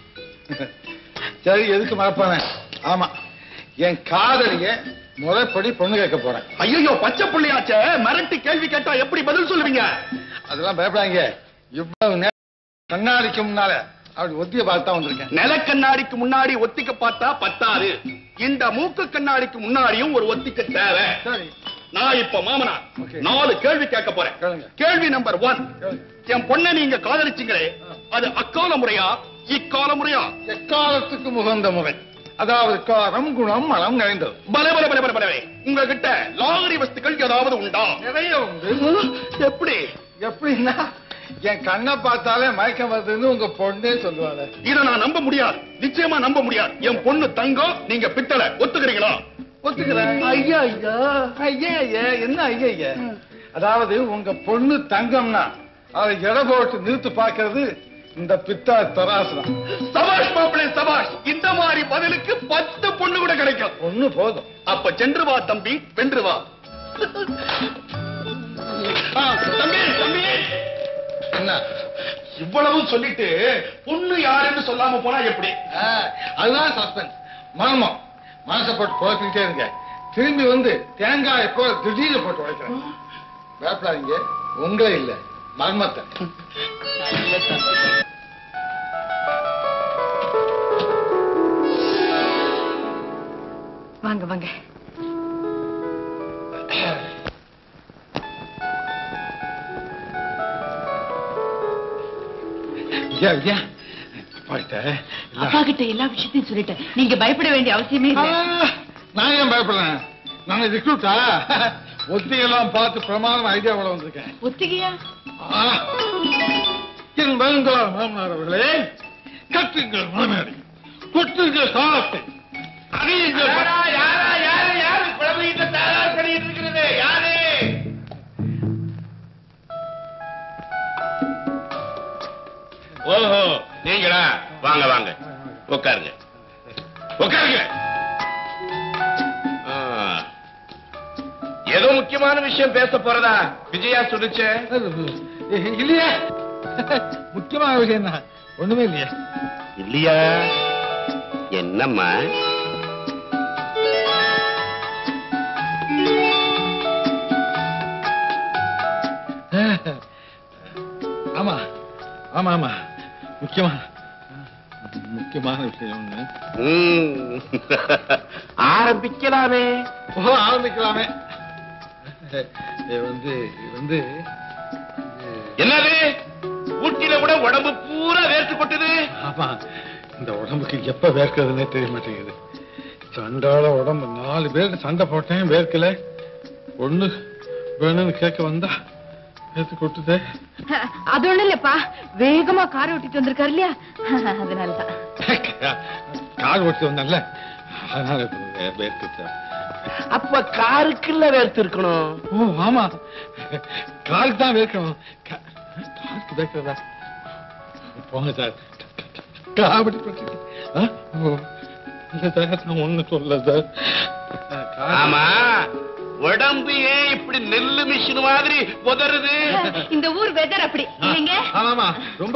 சரி எதுக்கு மறப்பானே ஆமா என் காதலிய முறைப்படி பொண்ணு கேட்க போறேன் ஐயோ பச்சை புள்ளியாச்சே மிரட்டி கேள்வி கேட்டா எப்படி பதில் சொல்லுவீங்க அதெல்லாம் பயப்படாங்க இவ்வளவு நேரம் கண்ணாடிக்கு முன்னால அப்படி ஒத்திய பார்த்தா வந்திருக்கேன் நில கண்ணாடிக்கு முன்னாடி ஒத்திக்க பார்த்தா பத்தாது இந்த மூக்கு கண்ணாடிக்கு முன்னாடியும் ஒரு ஒத்திக்க தேவை சரி நான் இப்ப மாமனார் Okay. நாலு கேள்வி கேட்க போறேன் கேளுங்க. கேள்வி நம்பர் ஒன் கேளுங்க. என் பொண்ணை நீங்க காதலிச்சீங்களே அது அக்கால முறையா இக்கால முறையா எக்காலத்துக்கு முகந்த முறை அதாவது காரம் குணம் மனம் நிறைந்தது பல பல பல பல பலவே உங்ககிட்ட லாகரி வஸ்துக்கள் ஏதாவது உண்டா நிறைய உண்டு எப்படி எப்படின்னா என் கண்ணை பார்த்தாலே மயக்கம் வருதுன்னு உங்க பொண்ணே சொல்லுவாங்க இத நான் நம்ப முடியாது நிச்சயமா நம்ப முடியாது என் பொண்ணு தங்கம் நீங்க பித்தளை ஒத்துக்கிறீங்களா ஒத்துக்கிறேன் ஐயா ஐயா ஐயா ஐயா என்ன ஐயா ஐயா அதாவது உங்க பொண்ணு தங்கம்னா அதை எடை போட்டு நிறுத்து பார்க்கிறது இந்த பித்தா தராசுதான் சபாஷ் மாப்பிளை சபாஷ் இந்த மாதிரி பதிலுக்கு பத்து பொண்ணு கூட கிடைக்கும் ஒண்ணு போதும் அப்ப சென்று வா தம்பி வென்று வா ஆ, தம்பி தம்பி என்ன இவ்வளவும் சொல்லிட்டு பொண்ணு யாருன்னு சொல்லாம போனா எப்படி ஆ, அதுதான் சஸ்பென்ஸ் மர்மம் மனசை போட்டு குழப்பிக்கிட்டே இருங்க திரும்பி வந்து தேங்காய் எப்போ திடீர்னு போட்டு உடைக்கிறேன் வேப்பலாதீங்க உங்களே இல்ல மர்மத்தை வாங்க வாங்க ஐயா ஐயா போயிட்ட அப்பா கிட்ட எல்லா விஷயத்தையும் சொல்லிட்டேன் நீங்க பயப்பட வேண்டிய அவசியமே இல்லை நான் ஏன் பயப்படுறேன் நான் ரிக்ரூட்டா ஒத்திகையெல்லாம் பார்த்து பிரமாதம் ஐடியாவோட வந்திருக்கேன் ஒத்திகையா ஆ. என் வருங்கால மாமனார் அவர்களே கட்டுங்கள் மாமனாரி கொட்டுங்கள் காலத்தை அறியுங்கள் ஓஹோ நீங்களா வாங்க வாங்க உட்காருங்க உட்காருங்க ஆ. ஏதோ முக்கியமான விஷயம் பேச போறதா விஜயா சொல்லுச்சே இல்லையா முக்கியமான விஷயம் தான் ஒண்ணுமே இல்லையா இல்லையா என்னம்மா ஆமா ஆமா ஆமா முக்கியமான முக்கியமான விஷயம் ஒண்ணு ம். ஆரம்பிக்கலாமே ஓ ஆரம்பிக்கலாமே இது வந்து இது வந்து என்னது ஊட்டில கூட உடம்பு பூரா வேர்த்து கொட்டுது ஆமா இந்த உடம்புக்கு எப்ப வேர்க்கிறதுனே தெரிய மாட்டேங்குது சண்டால உடம்பு நாலு பேருக்கு சண்டை போட்டேன் வேர்க்கல ஒண்ணு வேணும்னு கேட்க வந்தா வேர்த்து கொட்டுதே அது ஒண்ணு இல்லப்பா வேகமா கார் ஓட்டிட்டு வந்திருக்காரு இல்லையா அதனாலதான் கார் ஓட்டி வந்தேன்ல அதனால இப்ப வே- வேர்க்குது அப்ப காருக்குள்ள வேர்த்து இருக்கணும் ஓ ஆமா காருக்கு தான் வேர்க்கணும் கா- காருக்கு வேர்க்கிறதா போங்க சார் காமெடி பண்ணிட்டு ஆ? ஓ. இல்ல சார் நான் ஒண்ணு சொல்ல சார் கார் ஆமா உடம்பு ஏன் இப்படி நெல்லு மிஷின் மாதிரி உதறுது இந்த ஊர் வெதர் அப்படி இல்லைங்க ஆமாமா ரொம்ப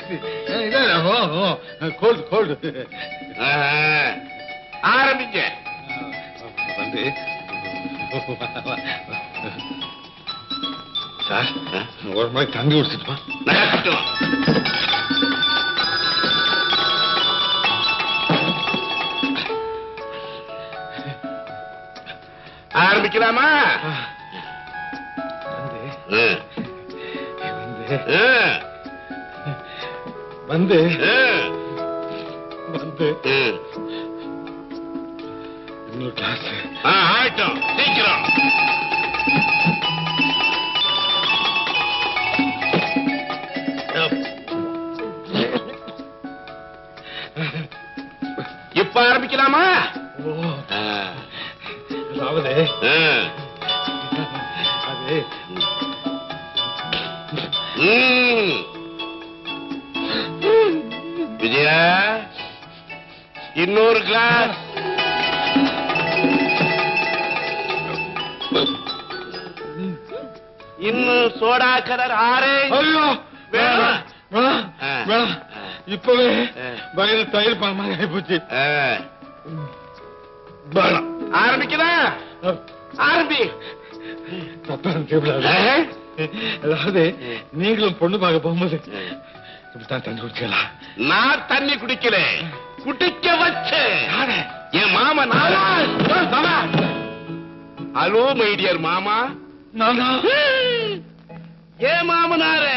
கோல்டு கோல்டு ஆஹா. ஆரம்பிங்க வந்து சார் ஒரு மாதிரி தண்ணி குடிச்சிட்டுமா நகர்த்தட்டும். ஆரம்பிக்கலாமா வந்து ம். வந்து ம். வந்து ம். வந்து ம். இன்னொரு கிளாஸ் ஆ, ஆயிட்டும் சீக்கிரம் இப்ப ஆரம்பிக்கலாமா ஓ ஆ. அதாவது ஆ. அது ம். விஜயா இன்னொரு கிளாஸ் இன்னும் சோடா கலர் ஆரஞ்சு ஐயோ வேணாம் வேணாம் ஆ. வேணாம் இப்பவே ஆ. வயிறு தயிர் பால் மாதிரி ஆயிப்போச்சு ஆ. வேணாம் ஆரம்பிக்கலாம் ஆரம்பி தப்பா நினைக்கக்கூடாது. அதாவது நீங்களும் பொண்ணு பார்க்க போகும்போது இப்படித்தான் தண்ணி குடிக்கலாம் நான் தண்ணி குடிக்கல குடிக்க வச்சேன் என் மாமா நானா மாமா ஹலோ மை டியர் மாமா நானா ஏன் மாமனாரே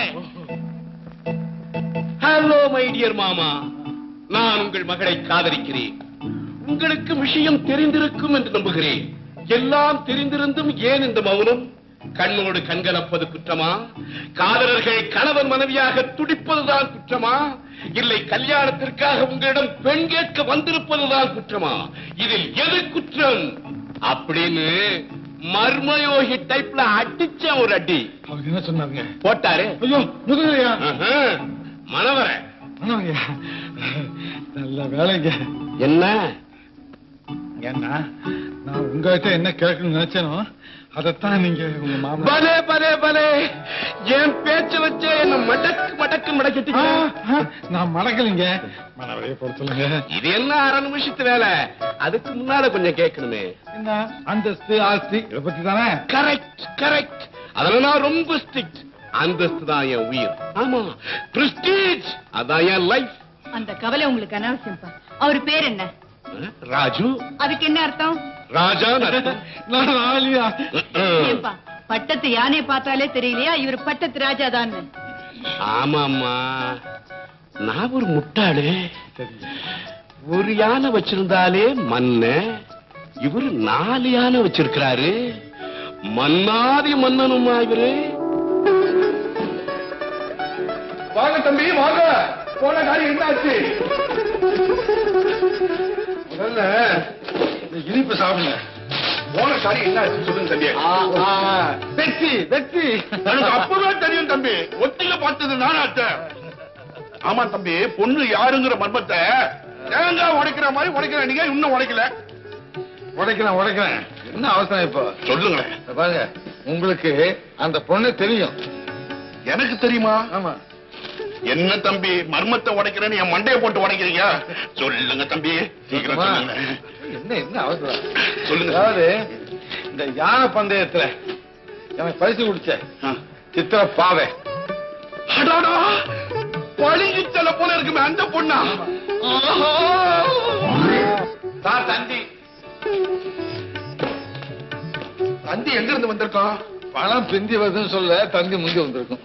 ஹலோ மை டியர் மாமா நான் உங்கள் மகளை காதலிக்கிறேன் உங்களுக்கு விஷயம் தெரிந்திருக்கும் என்று நம்புகிறேன் எல்லாம் தெரிந்திருந்தும் ஏன் இந்த மௌனம் கண்ணோடு கண்கலப்பது குற்றமா காதலர்கள் கணவன் மனைவியாக துடிப்பதுதான் குற்றமா இல்லை கல்யாணத்திற்காக உங்களிடம் பெண் கேட்க வந்திருப்பதுதான் குற்றமா இதில் எது குற்றம் அப்படின்னு மர்மயோகி டைப்ல அடிச்ச ஒரு அடி அவங்க என்ன சொன்னாங்க போட்டாரு ஐயோ முதுகலையா ஆஹா, மணவர ஆமாங்கய்யா. நல்ல வேலைங்க என்ன ஏன்னா நான் உங்ககிட்ட என்ன கேட்கணும்னு நினைச்சேனோ அதைத்தான் நீங்க உங்க மாமா பலே பலே பலே என் பேச்ச வச்சே என்ன மடக்கு மடக்கு மடக்கிட்டீங்க நான் மடக்கலைங்க மனவரைய பொறுத்தலுங்க இது என்ன அரை நிமிஷத்து வேலை அதுக்கு முன்னால கொஞ்சம் கேட்கணுமே என்ன அந்தஸ்து ஆஸ்தி இதை பத்தி தானே கரெக்ட் கரெக்ட் அதுல நான் ரொம்ப ஸ்ட்ரிக்ட் அந்தஸ்து தான் என் உயிர் ஆமா பிரஸ்டீஜ் அதான் என் லைஃப் அந்த கவலை உங்களுக்கு அனாவசியம்ப்பா அவர் பேர் என்ன ராஜு அதுக்கு என்ன அர்த்தம் ராஜா நான் ஆலியா ஏன்பா பட்டத்து யானையை பார்த்தாலே தெரியலையா இவர் பட்டத்து ராஜா தான் ஆமாம்மா நான் ஒரு முட்டாளு ஒரு யானை வச்சிருந்தாலே மன்ன இவரு நாலு யானை வச்சிருக்கிறாரு மன்னாதி மன்னனுமா இவரு வாங்க தம்பி வாங்க போன காரியம் என்னாச்சு முதல்ல இந்த இனிப்பு சாப்பிடுங்க போன காரியம் என்னாச்சு சொல்லுங்க தம்பி வெற்றி வெற்றி எனக்கு அப்பதான் தெரியும் தம்பி ஒத்தில பார்த்தது நானாச்ச ஆமா தம்பி பொண்ணு யாருங்கிற மர்மத்தை தேங்காய் உடைக்கிற மாதிரி உடைக்கிற நீங்க இன்னும் உடைக்கல உடைக்கிறேன் உடைக்கிறேன் என்ன அவசரம் இப்போ சொல்லுங்களேன் இத பாருங்க உங்களுக்கு அந்த பொண்ணு தெரியும் எனக்கு தெரியுமா ஆமா என்ன தம்பி மர்மத்தை உடைக்கிறேன்னு என் மண்டையை போட்டு உடைக்கிறீங்க சொல்லுங்க தம்பி சீக்கிரம் அம்மா, சொல்லுங்க என்ன என்ன அவசரம் சொல்லுங்க. அதாவது இந்த யானை பந்தயத்துல எனக்கு பரிசு குடிச்ச சித்திர பாவை அடாடா பழிஞ்சு செல்ல போல இருக்குமே அந்த பொண்ணா ஆஹா! சார் தந்தி தந்தி எங்க இருந்து வந்திருக்கான் பணம் பிந்தி வருதுன்னு சொல்ல தந்தி முந்தி வந்திருக்கும்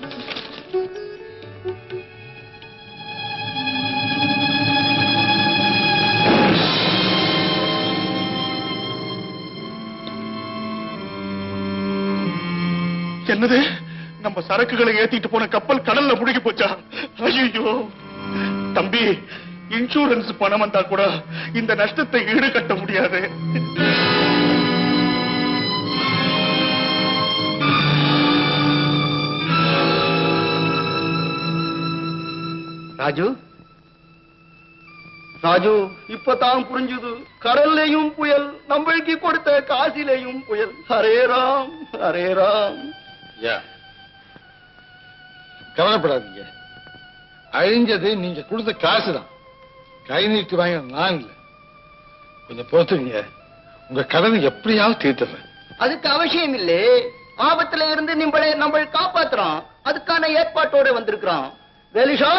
என்னது நம்ம சரக்குகளை ஏத்திட்டு போன கப்பல் கடல்ல முழுகி போச்சா ஐயோ தம்பி இன்சூரன்ஸ் பணம் வந்தா கூட இந்த நஷ்டத்தை ஈடுகட்ட முடியாது ராஜு ராஜு இப்பதான் புரிஞ்சுது கடல்லையும் புயல் நம்மளுக்கு கொடுத்த காசிலையும் புயல் ஹரே ராம் ஹரே ராம் ஐயா கவலைப்படாதீங்க அழிஞ்சது நீங்க கொடுத்த காசு தான் கை நீட்டி வாங்க நான் இல்ல கொஞ்சம் பொறுத்துங்க உங்க கடனை எப்படியாவது தீர்த்துறேன் அதுக்கு அவசியம் இல்லே ஆபத்துல இருந்து நம்மளை நம்ம காப்பாத்துறோம் அதுக்கான ஏற்பாட்டோட வந்திருக்கிறோம் வேலிஷா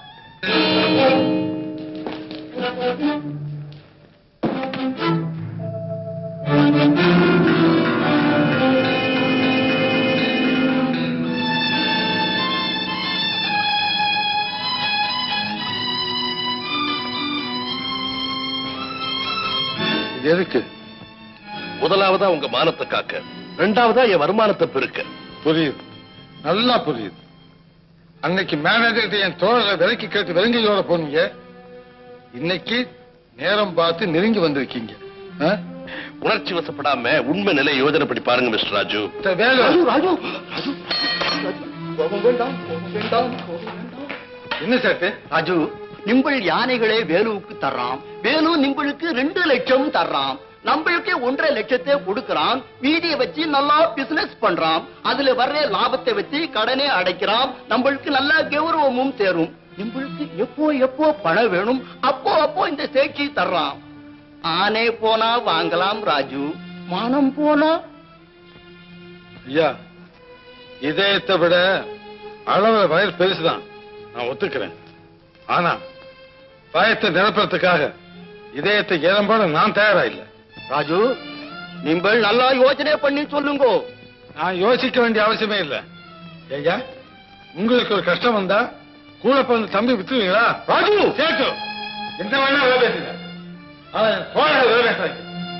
இது எதுக்கு முதலாவதா உங்க மானத்தை காக்க ரெண்டாவதா என் வருமானத்தை பெருக்க புரியுது நல்லா புரியுது அன்னைக்கு மேனேஜர்கிட்ட என் தோழரை விலைக்கு கேட்டு விலங்கையோட போனீங்க இன்னைக்கு நேரம் பார்த்து நெருங்கி வந்திருக்கீங்க ஆ? உணர்ச்சி வசப்படாம உண்மை நிலை யோஜனைப்படி பாருங்க மிஸ்டர் ராஜு இந்த வேலு ராஜு ராஜு கோபம் வேண்டாம் கோபம் வேண்டாம் கோபம் வேண்டாம் என்ன சேட்டு ராஜு நிம்பிள் யானைகளே வேலுவுக்கு தர்றான் வேலு நிம்பிளுக்கு ரெண்டு லட்சம் தர்றான் நம்மளுக்கே ஒன்றரை லட்சத்தை கொடுக்கறான் மீதியை வச்சு நல்லா பிசினஸ் பண்றான் அதுல வர்ற லாபத்தை வச்சு கடனே அடைக்கிறான் நம்மளுக்கு நல்ல கௌரவமும் சேரும் நிம்பிளுக்கு எப்போ எப்போ பணம் வேணும் அப்போ அப்போ இந்த சேட்சி தர்றான் ஆனே போனா வாங்கலாம் ராஜு மானம் போனா ஐயா இதயத்தை விட அளவுல வயல் பெருசுதான் நான் ஒத்துக்கிறேன் ஆனா பயத்தை நிரப்புறதுக்காக இதயத்தை இளம்போட நான் தயாரா இல்ல ராஜு நீங்கள் நல்லா யோசனை பண்ணி சொல்லுங்க நான் யோசிக்க வேண்டிய அவசியமே இல்ல ஐயா உங்களுக்கு ஒரு கஷ்டம் வந்தா கூட பிறந்த தம்பி வித்துவீங்களா ராஜு சேட்டு என்ன வேணா வேலை பேசுங்க அவன் போன வேலை பேசுறாங்க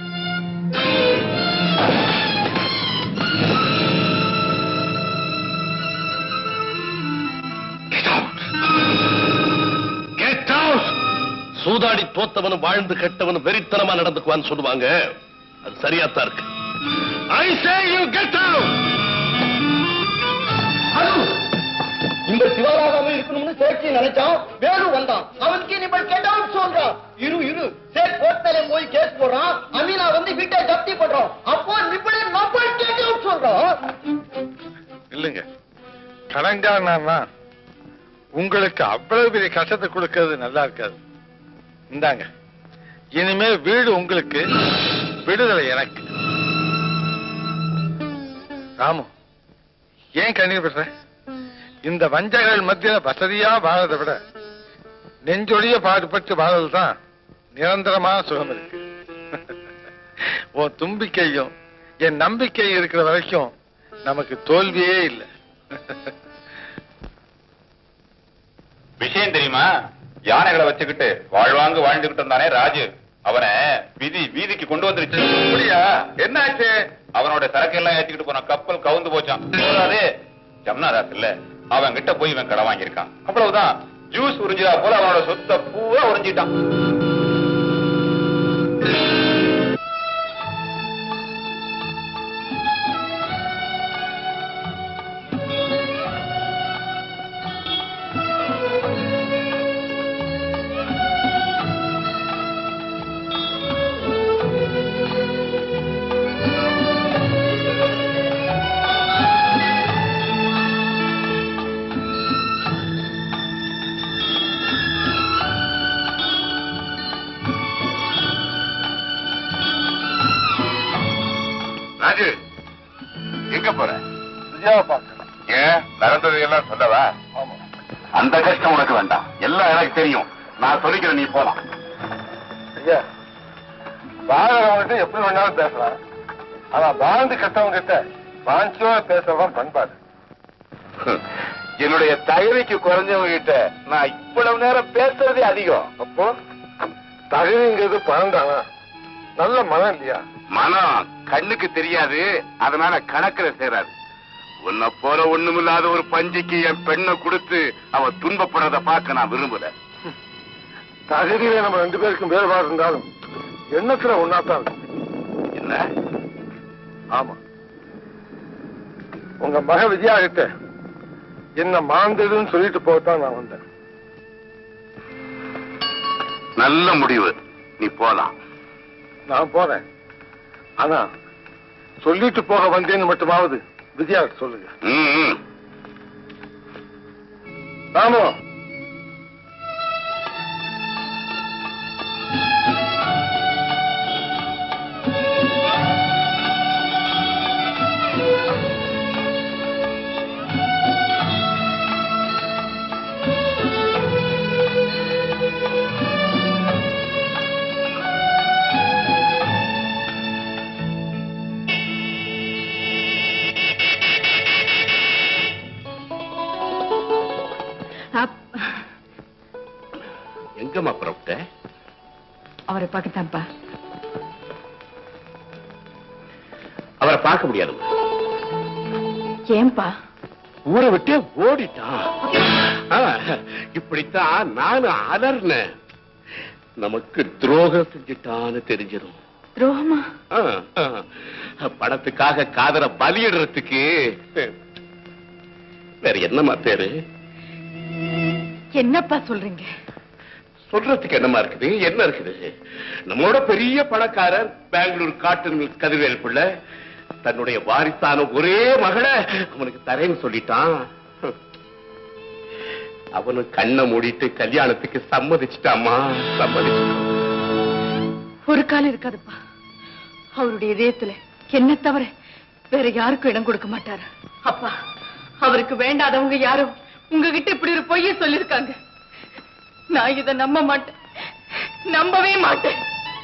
Get out! சூதாடி தோத்தவனும் வாழ்ந்து கெட்டவனும் வெறித்தனமா நடந்துக்குவான்னு சொல்லுவாங்க அது சரியாத்தான் இருக்கு I say you get out இந்த சிவராகாம இருக்கணும்னு சேட்சி நினைச்சான் வேலு வந்தான் அவனுக்கு நீ கேட்டவன் சொல்றான் இரு இரு சேட் கோர்ட்ல போய் கேஸ் போடுறான் அமீனா வந்து வீட்டை ஜப்தி பண்றோம் அப்போ நிப்பளே நம்ம கேட்டவன் சொல்றான் இல்லைங்க கடன்காரனா உங்களுக்கு அவ்வளவு பெரிய கஷ்டத்தை கொடுக்கறது நல்லா இருக்காது இந்தாங்க இனிமே வீடு உங்களுக்கு விடுதலை எனக்கு ராமு ஏன் கண்ணீர் பெற்ற இந்த வஞ்சகர்கள் மத்தியில வசதியா வாழறதை விட நெஞ்சொழிய பாடுபட்டு வாழறதுதான் நிரந்தரமான சுகம் இருக்கு உன் தும்பிக்கையும் என் நம்பிக்கை இருக்கிற வரைக்கும் நமக்கு தோல்வியே இல்லை விஷயம் தெரியுமா யானைகளை வச்சுக்கிட்டு வாழ்வாங்கு வாழ்ந்துகிட்டு இருந்தானே ராஜு அவனை விதி வீதிக்கு கொண்டு வந்துருச்சு அப்படியா என்னாச்சு அவனோட சரக்கு எல்லாம் ஏத்திக்கிட்டு போன கப்பல் கவுந்து போச்சான் போதாது ஜம்னாதாஸ் இல்ல அவன் கிட்ட போய் இவன் கடை வாங்கியிருக்கான் அவ்வளவுதான் ஜூஸ் உறிஞ்சதா போல அவனோட சொத்த பூரா உறிஞ்சிட்டான் ராஜு எங்க போற விஜயாவை பார்க்கணும் ஏன் நடந்தது எல்லாம் சொல்லவா ஆமா அந்த கஷ்டம் உனக்கு வேண்டாம் எல்லாம் எனக்கு தெரியும் நான் சொல்லிக்கிறேன் நீ போலாம் ஐயா வாழ்றவங்கிட்ட எப்படி வேணாலும் பேசலாம் ஆனா வாழ்ந்து கெட்டவங்க கிட்ட வாஞ்சியோட பேசுறவன் பண்பாடு என்னுடைய தகுதிக்கு குறைஞ்சவங்க கிட்ட நான் இவ்வளவு நேரம் பேசுறதே அதிகம் அப்போ தகுதிங்கிறது பணம் தானா நல்ல மனம் இல்லையா மனம் கண்ணுக்கு தெரியாது அதனால கணக்குல சேராது உன்னை போல ஒண்ணுமில்லாத ஒரு பஞ்சிக்கு என் பெண்ணை கொடுத்து அவ துன்பப்படுறத பார்க்க நான் விரும்பல தகுதியில நம்ம ரெண்டு பேருக்கும் வேறுபாடு இருந்தாலும் எண்ணத்துல ஒன்னாத்தான் இருக்கு. என்ன ஆமா உங்க மக விஜயா கிட்ட என்ன மாந்ததுன்னு சொல்லிட்டு போகத்தான் நான் வந்தேன் நல்ல முடிவு நீ போலாம் நான் போறேன் ஆனா சொல்லிட்டு போக வந்தேன்னு மட்டுமாவது விஜயா சொல்லுங்க ம், ம். ராமு அப்- எங்கம்மா புறப்பட்ட அவரை பார்க்கத்தான்ப்பா அவரை பார்க்க முடியாது ஏன்பா ஊரை விட்டே ஓடிட்டான் ஆ, இப்படித்தான் நானும் அலர்னேன் நமக்கு துரோகம் செஞ்சுட்டான்னு தெரிஞ்சதும் துரோகமா ஆ, ஆ, பணத்துக்காக காதல பலியிடுறதுக்கு வேற என்னம்மா பேரு என்னப்பா சொல்றீங்க சொல்றதுக்கு என்னமா இருக்குது என்ன இருக்குது நம்மளோட பெரிய பணக்காரர் பெங்களூர் காட்டன் கதிர்வேல் பிள்ளை தன்னுடைய வாரிசான ஒரே மகளை அவனுக்கு தரேன்னு சொல்லிட்டான் அவனு கண்ணை மூடிட்டு கல்யாணத்துக்கு சம்மதிச்சிட்டாமா சம்மதிச்சிட்டான் ஒரு காலம் இருக்காதுப்பா அவருடைய இதயத்துல என்ன தவிர வேற யாருக்கும் இடம் கொடுக்க மாட்டாரு அப்பா அவருக்கு வேண்டாதவங்க யாரும் உங்ககிட்ட இப்படி ஒரு பொய்ய சொல்லிருக்காங்க நான் இத நம்ப மாட்டேன் நம்பவே மாட்டேன்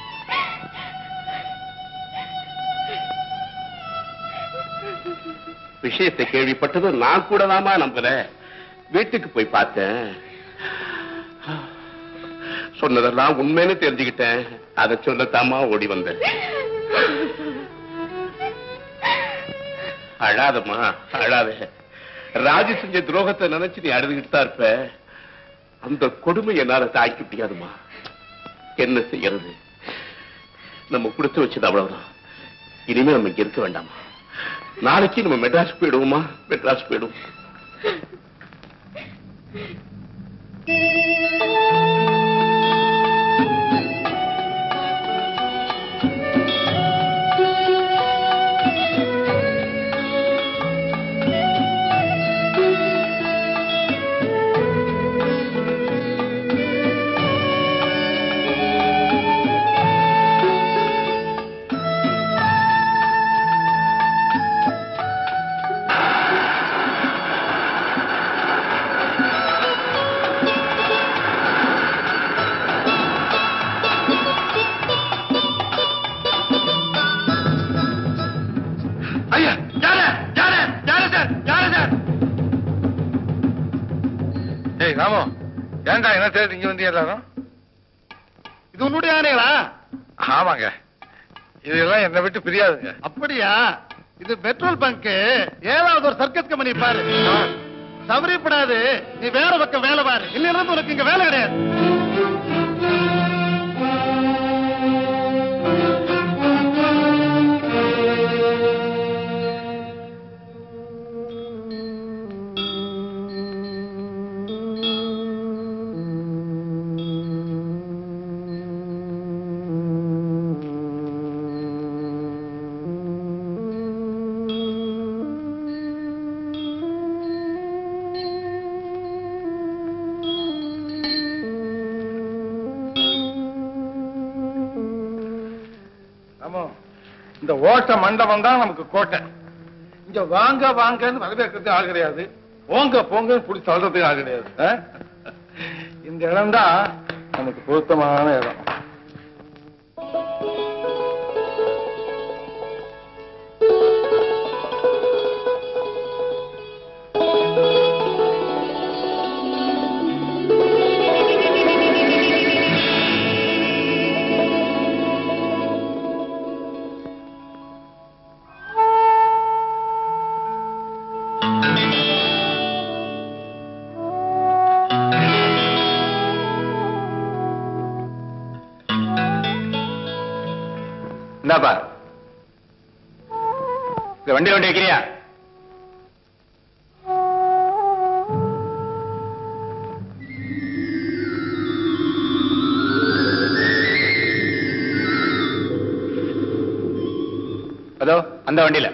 விஷயத்தை கேள்விப்பட்டதும் நான் கூட தாமா நம்பல வீட்டுக்கு போய் பார்த்தேன் சொன்னதெல்லாம் உண்மைன்னு தெரிஞ்சுக்கிட்டேன் அதை சொல்லத்தாமா ஓடி வந்தேன் அழாதம்மா அழாத ராஜு செஞ்ச துரோகத்தை நினைச்சு நீ அழுதுகிட்டு தான் இருப்ப அந்த கொடுமை என்னால தாய்க்க முடியாதுமா என்ன செய்யறது நம்ம கொடுத்து வச்சது அவ்வளவுதான் இனிமே நம்ம இங்க இருக்க வேண்டாமா நாளைக்கு நம்ம மெட்ராஸ் போயிடுவோமா மெட்ராஸ் போயிடுவோம் ஐயா யாரு யாரு யாரு சார் யாரு சார் ஏய் ராமு ஏன்டா என்ன தேடி இங்க வந்து எல்லாரும் இது உன்னுடைய ஆணைகளா ஆமாங்க இதெல்லாம் என்னை விட்டு பிரியாதுங்க அப்படியா இது பெட்ரோல் பங்க் ஏழாவது ஒரு சர்க்கஸ் கம்பெனி பாரு சவரிப்படாது நீ வேற பக்கம் வேலை பாரு இல்லைன்னா உனக்கு இங்க வேலை கிடையாது ஆமா இந்த ஓட்ட மண்டபம் தான் நமக்கு கோட்டை இங்க வாங்க வாங்கன்னு வரவேற்கிறது ஆள் கிடையாது போங்க போங்கன்னு பிடிச்சி சொல்றதுக்கு ஆள் கிடையாது ஆ? இந்த இடம் தான் நமக்கு பொருத்தமான இடம் இந்தாப்பா இந்த வண்டி வண்டி வைக்கிறியா அதோ அந்த வண்டியில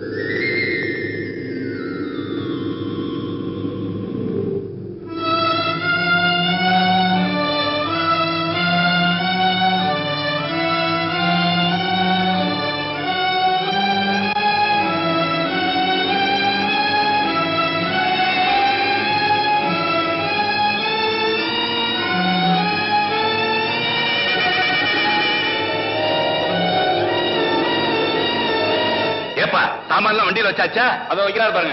ஏப்பா சாமான்லாம் வண்டியில வச்சாச்சா அதை வைக்கிறாரு பாருங்க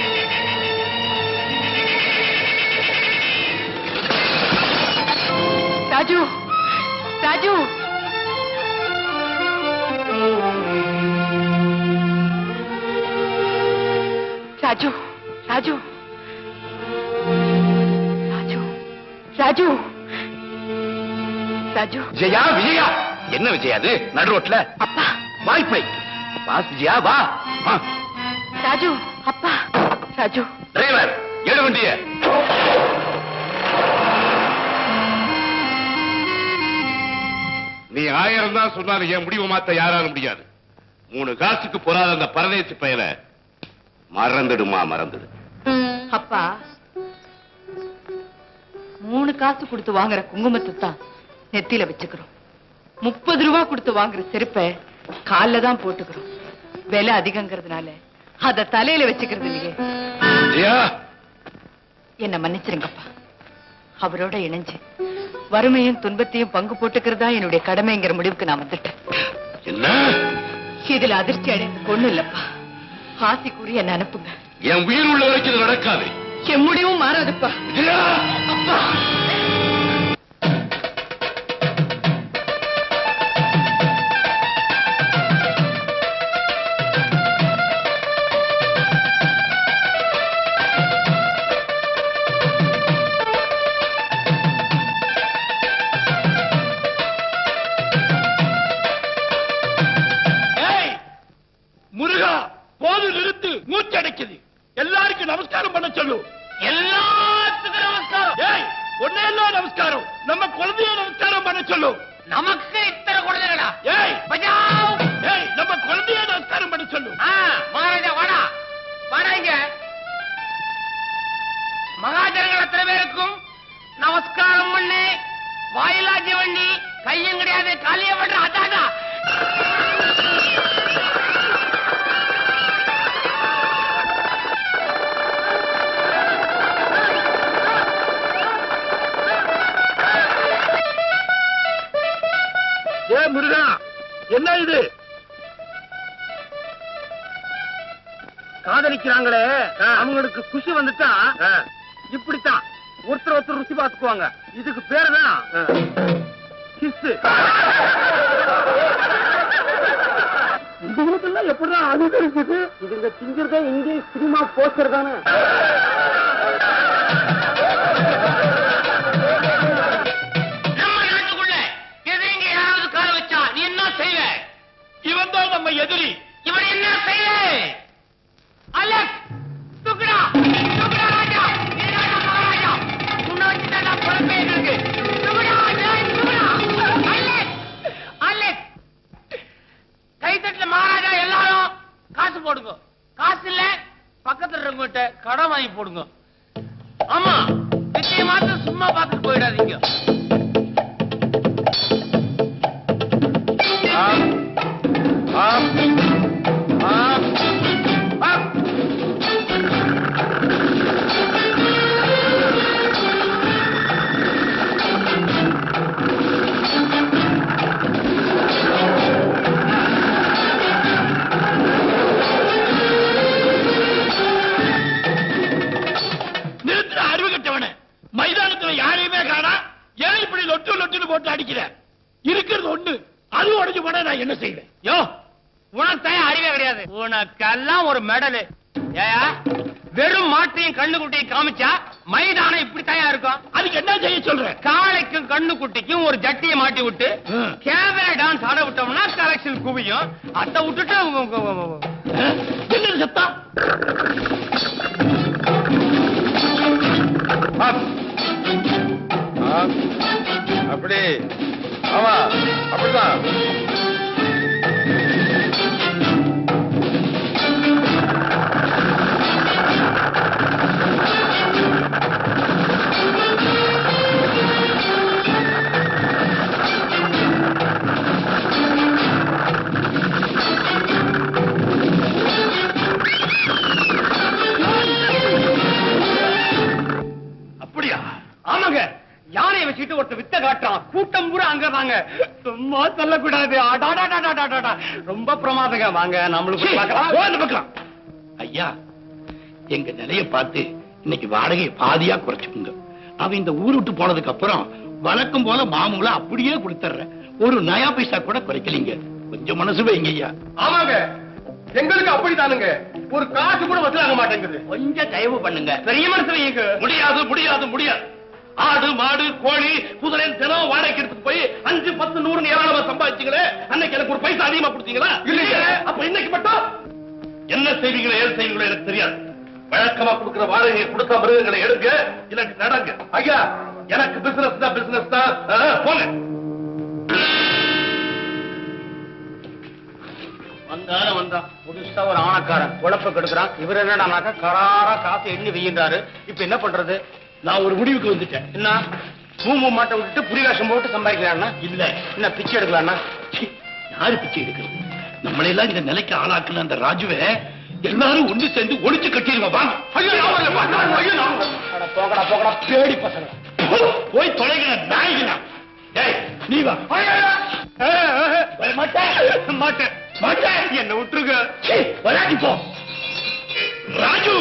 ராஜு ராஜு ராஜு ராஜு ராஜு ராஜு ராஜு விஜயா விஜயா என்ன விஜயா அது நடு ரோட்ல அப்பா வாய்ப்பை வா விஜயா வா வா. ராஜு அப்பா ராஜு டிரைவர் எடு வண்டிய நீ ஆயிரம் தான் சொன்னாலும் என் முடிவை மாத்த யாராலும் முடியாது மூணு காசுக்கு பொறாத அந்த பரதேசி பயலை மறந்துடுமா மறந்துடு அப்பா மூணு காசு கொடுத்து வாங்குற குங்குமத்தை தான் நெத்தியில வச்சுக்கிறோம் முப்பது ரூபா கொடுத்து வாங்குற செருப்பை கால்ல தான் போட்டுக்கிறோம் விலை அதிகங்கிறதுனால அத தலையில வச்சுக்கிறது இல்லையே விஜயா என்ன மன்னிச்சிருங்கப்பா அவரோட இணைஞ்சு வறுமையும் துன்பத்தையும் பங்கு போட்டுக்கிறதா என்னுடைய கடமைங்கிற முடிவுக்கு நான் வந்துட்டேன் என்ன இதுல அதிர்ச்சி அடைந்து ஒண்ணு இல்லப்பா ஆசி கூறி என்ன அனுப்புங்க என் உயிர் உள்ள வரைக்கும் இது நடக்காது என் முடிவும் மாறாதுப்பா விஜயா முருகா போது நிறுத்து மூச்சடைக்குது எல்லாருக்கும் நமஸ்காரம் பண்ண சொல்லு எல்லாத்துக்கும் நமஸ்காரம் ஏய் ஒன்னே எல்லாம் நமஸ்காரம் நம்ம குழந்தைய நமஸ்காரம் பண்ண சொல்லு நமக்கு இத்தனை குழந்தைகளா ஏய் பஜாவ் ஏய் நம்ம குழந்தைய நமஸ்காரம் பண்ண சொல்லு ஆ, மகாராஜா வாடா வாடா இங்க மகாஜனங்கள் அத்தனை பேருக்கும் நமஸ்காரம் பண்ணு வாயிலாஜி வண்டி கையும் கிடையாது காலிய பண்ற அதாடா ஏ முருகா என்ன இது காதலிக்கிறாங்களே அவங்களுக்கு குஷி வந்துட்டா இப்படித்தான் ஒருத்தர் ஒருத்தர் ருசி பார்த்துக்குவாங்க இதுக்கு பேரு தான் கிஸ் இதுங்களுக்கெல்லாம் எப்படிதான் அது இருக்குது இதுங்க திங்கிறதே இங்கிலீஷ் சினிமா போஸ்டர் தானே நம்ம நாட்டுக்குள்ள எதிரிங்க யாராவது கால வச்சா நீ என்ன செய்வ இவன் தான் நம்ம எதிரி இவன் என்ன செய்வ அலெக்ஸ் தூக்குடா தூக்குடா ராஜா நீ ராஜா மகாராஜா உன்னை வச்சுட்டா நான் பொறுப்பே இருக்கு தூக்குடா டேய், தூக்குடா அலெக்ஸ் அலெக்ஸ் கைத்தட்டுல மகாராஜா எல்லாரும் காசு போடுங்க காசு இல்ல பக்கத்துல இருக்கவங்கிட்ட கடன் வாங்கி போடுங்க ஆமா வித்திய மாத்திரம் சும்மா பார்த்துட்டு போயிடாதீங்க நிறுத்துற அறிவு கட்டவன மைதானத்துல யாரையுமே காணா ஏன் இப்படி லொட்டு லொட்டுன்னு போட்டு அடிக்கிற இருக்கிறது ஒண்ணு அது உடைஞ்சு போனா நான் என்ன செய்வேன் யோ உனக்கு தான் அறிவே கிடையாது உனக்கெல்லாம் ஒரு மெடலு ஏயா வெறும் மாட்டையும் கண்ணு குட்டியும் காமிச்சா மைதானம் இப்படி தயா இருக்கும் அதுக்கு என்ன செய்ய சொல்ற காளைக்கும் கண்ணு குட்டிக்கும் ஒரு ஜட்டியை மாட்டி விட்டு கேமரா டான்ஸ் ஆட விட்டோம்னா கலெக்ஷன் குவியும் அதை விட்டுட்டு என்ன சத்தா அப்படி ஆமா அப்படிதான் அப்படியா ஆமாங்க யானையை வச்சுட்டு ஒருத்த வித்த காட்டுறான் கூட்டம் பூரா அங்கதாங்க சும்மா சொல்லக்கூடாது அடாடாடாடாடாடா. ரொம்ப பிரமாதங்க வாங்க நம்மளுக்கு பார்க்கலாம் பார்க்கலாம் ஐயா எங்க நிலைய பார்த்து இன்னைக்கு வாடகையை பாதியா குறைச்சுக்குங்க அவன் இந்த ஊர் விட்டு போனதுக்கு அப்புறம் வழக்கம் போல மாமூலா அப்படியே கொடுத்துறேன் ஒரு நயா பைசா கூட குறைக்கலீங்க கொஞ்சம் மனசு வைங்க ஐயா ஆமாங்க எங்களுக்கு அப்படித்தானுங்க ஒரு காசு கூட வசூலாக மாட்டேங்குது கொஞ்சம் தயவு பண்ணுங்க பெரிய மனசு வைங்க முடியாது முடியாது முடியாது ஆடு மாடு கோழி குதிரை தினம் வாடகைக்கு எடுத்துட்டு போய் அஞ்சு பத்து நூறு ஏராளமா சம்பாதிச்சீங்களே அன்னைக்கு எனக்கு ஒரு பைசா அதிகமா கொடுத்தீங்களா இல்லைங்க. அப்ப இன்னைக்கு மட்டும் என்ன செய்வீங்களோ ஏது செய்வீங்களோ எனக்கு தெரியாது வழக்கமா கொடுக்கிற வாடகையை கொடுத்த மிருகங்களை எடுங்க இல்லாட்டி நடங்க ஐயா எனக்கு பிசினஸ் தான் பிசினஸ் தான் ஆ, போங்க வந்தாலும் வந்தான் புதுசா ஒரு ஆணக்காரன் குழப்ப கெடுக்கிறான் இவர் என்னடானாக்கா கராரா காசு எண்ணி வெய்யின்றாரு இப்ப என்ன பண்றது நான் ஒரு முடிவுக்கு வந்துட்டேன் என்ன பூமு மாட்டை விட்டுட்டு புரிகாசம் போட்டு சம்பாதிக்கலாம்னா இல்ல என்ன பிச்சை எடுக்கலாம்னா சீ, யாரு பிச்சை எடுக்கிறது நம்மளை எல்லாம் இந்த நிலைக்கு ஆளாக்குன அந்த ராஜுவை எல்லாரும் ஒண்ணு சேர்ந்து ஒளிச்சு கட்டிடுங்க வாங்க ஐயோ நான் வரல, வா, நான் ஐயோ, நான் வரல. அட, போகடா போகடா பேடி பசங்க போ, போய் தொலைகிற நாய்களா டேய் நீ வா வர மாட்டேன் மாட்டேன் மாட்டேன் என்ன விட்டுருங்க சீ, விளையாடி போ ராஜு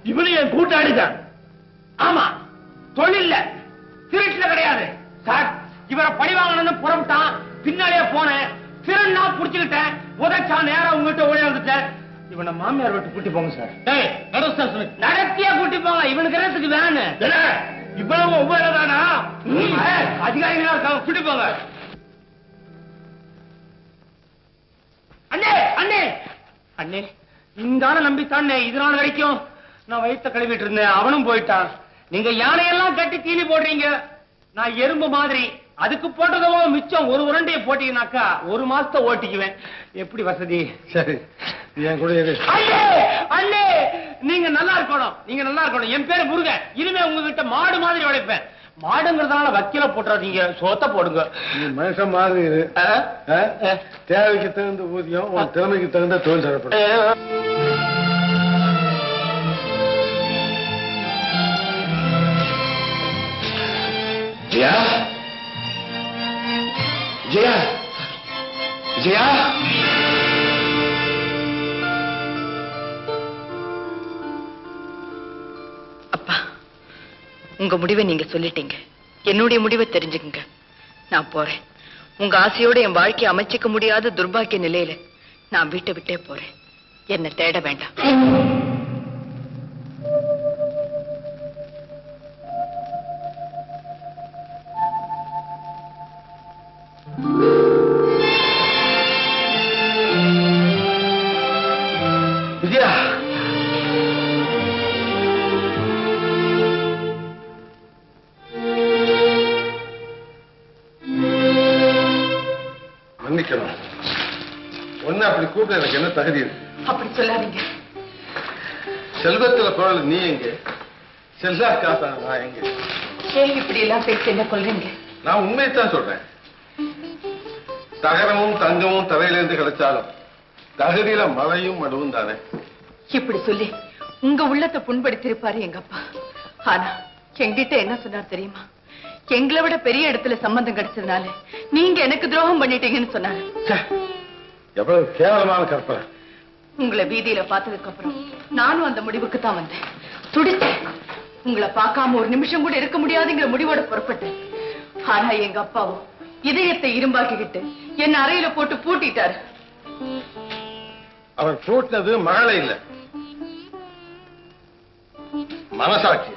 இவனு என் கூட்டாளிதான் ஆமா தொழில்ல திருட்டுல கிடையாது சார் இவரை பழி வாங்கணும்னு புறப்பட்டான் பின்னாலேயே போனேன் திருநா புடிச்சுக்கிட்டேன் உதச்சா நேரா உங்ககிட்ட ஓடி வந்துட்டேன் இவனை மாமியார் விட்டு கூட்டி போங்க சார் டேய் நடத்தியா கூட்டி போங்க இவனுக்கு என்னத்துக்கு வேணும் இவ்வளவு ஒவ்வொரு தானா அதிகாரிகளா இருக்காங்க கூட்டி போங்க அண்ணே அண்ணே அண்ணே இந்த ஆளை நம்பித்தானே இது நாள் வரைக்கும் நான் வயித்த கழுவிட்டு இருந்தேன் அவனும் போயிட்டான் நீங்க யானையெல்லாம் கட்டி தீனி போடுறீங்க நான் எறும்பு மாதிரி அதுக்கு போட்டதோ மிச்சம் ஒரு உருண்டையை போட்டீங்கன்னாக்கா ஒரு மாசத்தை ஓட்டிக்குவேன் எப்படி வசதி சரி என் கூட இரு அண்ணே அண்ணே நீங்க நல்லா இருக்கணும் நீங்க நல்லா இருக்கணும் என் பேரு முருகன் இனிமே உங்ககிட்ட மாடு மாதிரி உழைப்பேன் மாடுங்கிறதுனால வக்கீல போட்டுறாதீங்க சோத்த போடுங்க நீ மனுஷன் மாதிரி இரு ஆ? ஆ? தேவைக்கு தகுந்த ஊதியம் உன் திறமைக்கு தகுந்த தொழில் தரப்படும் ஜெயா ஜெயா ஜெயா அப்பா உங்க முடிவை நீங்க சொல்லிட்டீங்க என்னுடைய முடிவை தெரிஞ்சுக்குங்க நான் போறேன் உங்க ஆசையோட என் வாழ்க்கையை அமைச்சிக்க முடியாத துர்பாக்கிய நிலையில நான் வீட்டை விட்டே போறேன் என்ன தேட வேண்டாம் விஜயா மன்னிக்கணும் ஒன்னு அப்படி கூப்பிட எனக்கு என்ன தகுதி இருக்கு அப்படி சொல்லாதீங்க செல்வத்துல குரல் நீ எங்க செல்லா காசா நான் எங்க ஏன் இப்படி எல்லாம் பேசி என்ன கொள்றீங்க நான் உண்மையைத்தான் சொல்றேன் தகரமும் தங்கமும் தரையிலிருந்து கிடைச்சாலும் தகுதியில மழையும் மடுவும் தானே இப்படி சொல்லி உங்க உள்ளத்தை புண்படுத்திருப்பாரு எங்க அப்பா ஆனா எங்கிட்ட என்ன சொன்னார் தெரியுமா எங்களை விட பெரிய இடத்துல சம்பந்தம் கிடைச்சதுனால நீங்க எனக்கு துரோகம் பண்ணிட்டீங்கன்னு சொன்னாரு ச்சே, எவ்வளவு கேவலமான கற்பனை உங்களை வீதியில பார்த்ததுக்கு அப்புறம் நானும் அந்த முடிவுக்கு தான் வந்தேன் துடிச்சேன் உங்களை பார்க்காம ஒரு நிமிஷம் கூட இருக்க முடியாதுங்கிற முடிவோட புறப்பட்டேன் ஆனா எங்க அப்பாவும் இதயத்தை இரும்பாக்கிக்கிட்டு என்ன அறையில போட்டு பூட்டிட்டாரு அவன் பூட்டினது மகளை இல்ல மனசாட்சி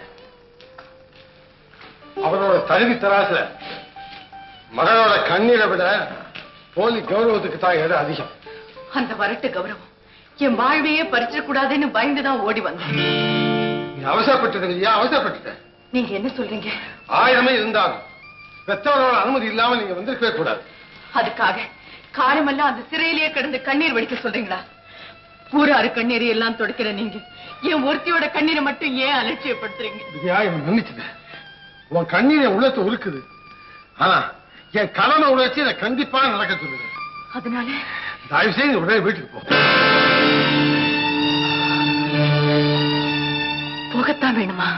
அவரோட தகுதி தராச மகளோட கண்ணீரை விட போலி கௌரவத்துக்கு தான் இடம் அதிகம் அந்த வரட்டு கௌரவம் என் வாழ்வையே பறிச்சிடக்கூடாதுன்னு பயந்துதான் ஓடி வந்தேன் நீ அவசரப்பட்டது இல்லையா அவசரப்பட்டுட்ட நீங்க என்ன சொல்றீங்க ஆயிரமே இருந்தாலும் பெற்றவரோட அனுமதி இல்லாம நீங்க வந்திருக்கவே கூடாது அதுக்காக காலமெல்லாம் அந்த சிறையிலேயே கிடந்து கண்ணீர் வடிக்க சொல்றீங்களா ஊராறு கண்ணீரை எல்லாம் தொடக்கிற நீங்க என் ஒருத்தியோட கண்ணீரை மட்டும் ஏன் அலட்சியப்படுத்துறீங்க விஜயா இவன் மன்னிச்சுட்டேன் உன் கண்ணீர் என் உள்ளத்தை உருக்குது ஆனா என் கடனை உழைச்சி இதை கண்டிப்பா நடக்க சொல்லுது அதனால தயவு செய்து உடனே வீட்டுக்கு போ போகத்தான் வேணுமா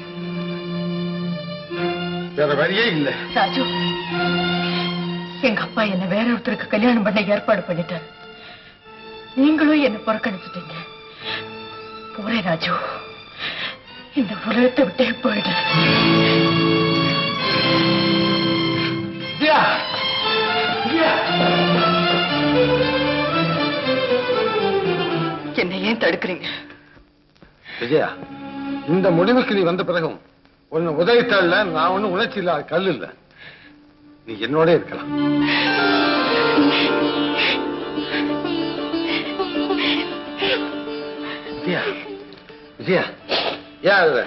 வேற வழியே இல்ல ராஜு எங்க அப்பா என்ன வேற ஒருத்தருக்கு கல்யாணம் பண்ண ஏற்பாடு பண்ணிட்டாரு நீங்களும் என்ன புறக்கணிச்சிட்டீங்க போறேன் ராஜு இந்த உலகத்தை விட்டே போயிடு விஜயா விஜயா என்னை ஏன் தடுக்கிறீங்க விஜயா இந்த முடிவுக்கு நீ வந்த பிறகும் உன்னை உதவித்தாள்ல நான் ஒண்ணும் உணர்ச்சி இல்லாத கல் இல்ல நீ என்னோட இருக்கலாம் விஜயா விஜயா ஏன் அழுற?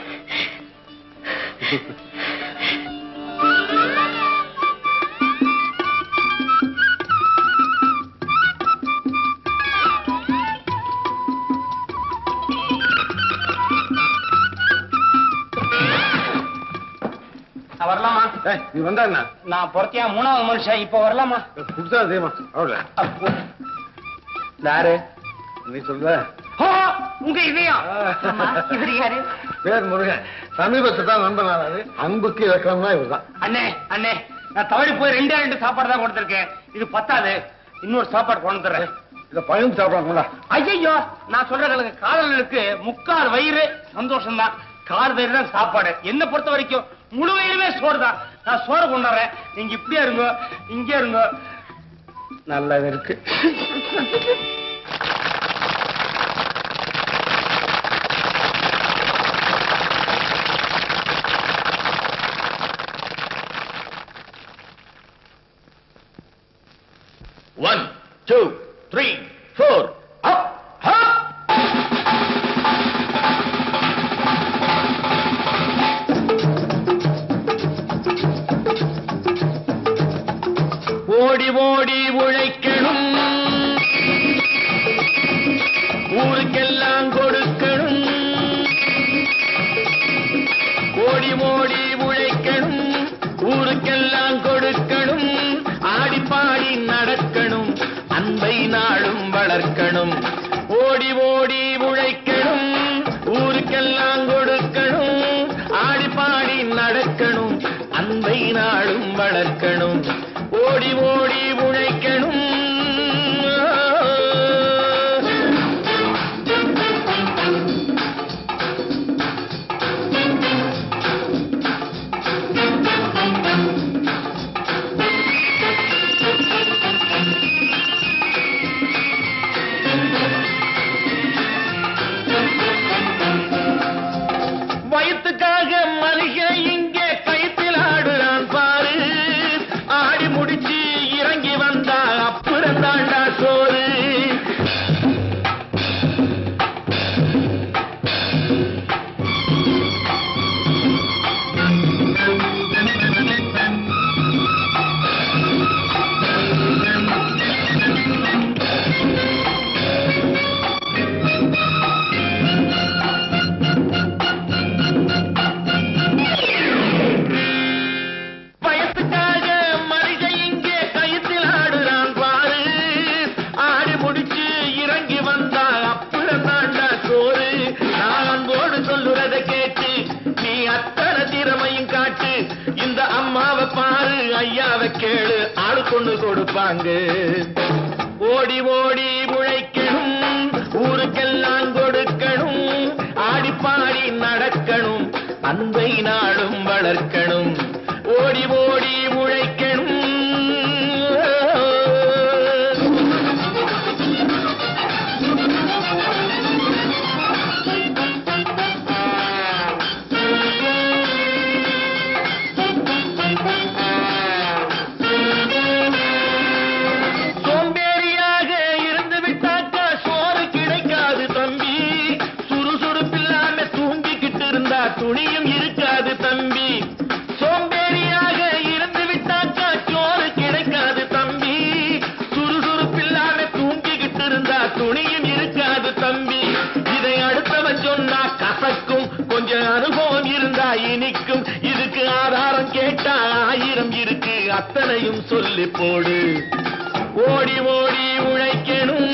நான் வரலாமா ஏய், நீ வந்தா என்ன நான் பொறுத்தியா மூணாவது மனுஷன் இப்ப வரலாமா புதுசா தெரியுமா அவ்வளவு யாரு நீ சொல்ற ஓ, உங்க இதயம் ஆமா, இவர் யாரு பேர் முருகன் சமீபத்தை தான் நண்பனாரு அன்புக்கு இலக்கணம் தான் இவர் தான் அண்ணே அண்ணே நான் தவறி போய் ரெண்டே ரெண்டு சாப்பாடு தான் கொடுத்துருக்கேன் இது பத்தாது இன்னொரு சாப்பாடு கொண்டு தர்றேன் இத பழம் சாப்பிடறாங்களா ஐயோ நான் சொல்றேன் காதலர்களுக்கு முக்கால் வயிறு சந்தோஷம் தான் கால் வயிறு தான் சாப்பாடு என்ன பொறுத்த வரைக்கும் முழு வயிறுமே சோறு தான் நான் சோறு கொண்டாடுறேன் நீங்க இப்படியே இருங்க இங்கே இருங்க நல்லது இருக்கு one two three four up up ஓடி ஓடி உழைக்கணும் ஊருக்கெல்லாம் கொடுக்கணும் ஓடி ஓடி உழைக்கணும் ஊருக்கெல்லாம் கொடுக்கணும் ஆடி பாடி நடக்கணும் அன்பை நாளும் வளர்க்கணும் ஓடி ஓடி உழைக்கணும் ஊருக்கெல்லாம் கொடுக்கணும் ஆடி பாடி நடக்கணும் அன்பை நாளும் வளர்க்கணும் ஓடி ஓடி உழைக்கணும் வயிற்றுக்காக மனுஷ இங்கே கைத்தில் ஆடுறான் பாரு ஆடி முடிச்சு இறங்கி வந்தா அப்புறம் தாண்டா சோறு பயத்துக்காக மனித இங்கே கயிற்றில் ஆடுறான் பாரு ஆடி முடிச்சு இறங்கி வந்தா அப்புறம் தாண்டா சோறு நான் அன்போடு சொல்லுறத கேட்டு நீ அத்தனை திறமையும் காட்டு இந்த அம்மாவை பாரு ஐயாவை கேளு ஆளு கொண்டு கொடுப்பாங்க ஓடி ஓடி உழைக்கணும் ஊருக்கெல்லாம் கொடுக்கணும் ஆடி பாடி நடக்கணும் அன்பை நாளும் வளர்க்கணும் ஓடி ஓடி உழைக்கணும் சோம்பேறியாக இருந்து விட்டாக்கா சோறு கிடைக்காது தம்பி சுறுசுறுப்பில்லாம தூங்கிக்கிட்டு இருந்தா துணியும் இருக்காது தம்பி சோம்பேறியாக இருந்து விட்டாக்கா சோறு கிடைக்காது தம்பி சுறுசுறுப்பில்லாம தூங்கிக்கிட்டு இருந்தா துணியும் இருக்காது தம்பி இதை அடுத்தவன் சொன்னா கசக்கும் கொஞ்சம் அனுபவம் இருந்தா இனிக்கும் இதுக்கு ஆதாரம் கேட்டா ஆயிரம் இருக்கு அத்தனையும் சொல்லி போடு ஓடி ஓடி உழைக்கணும்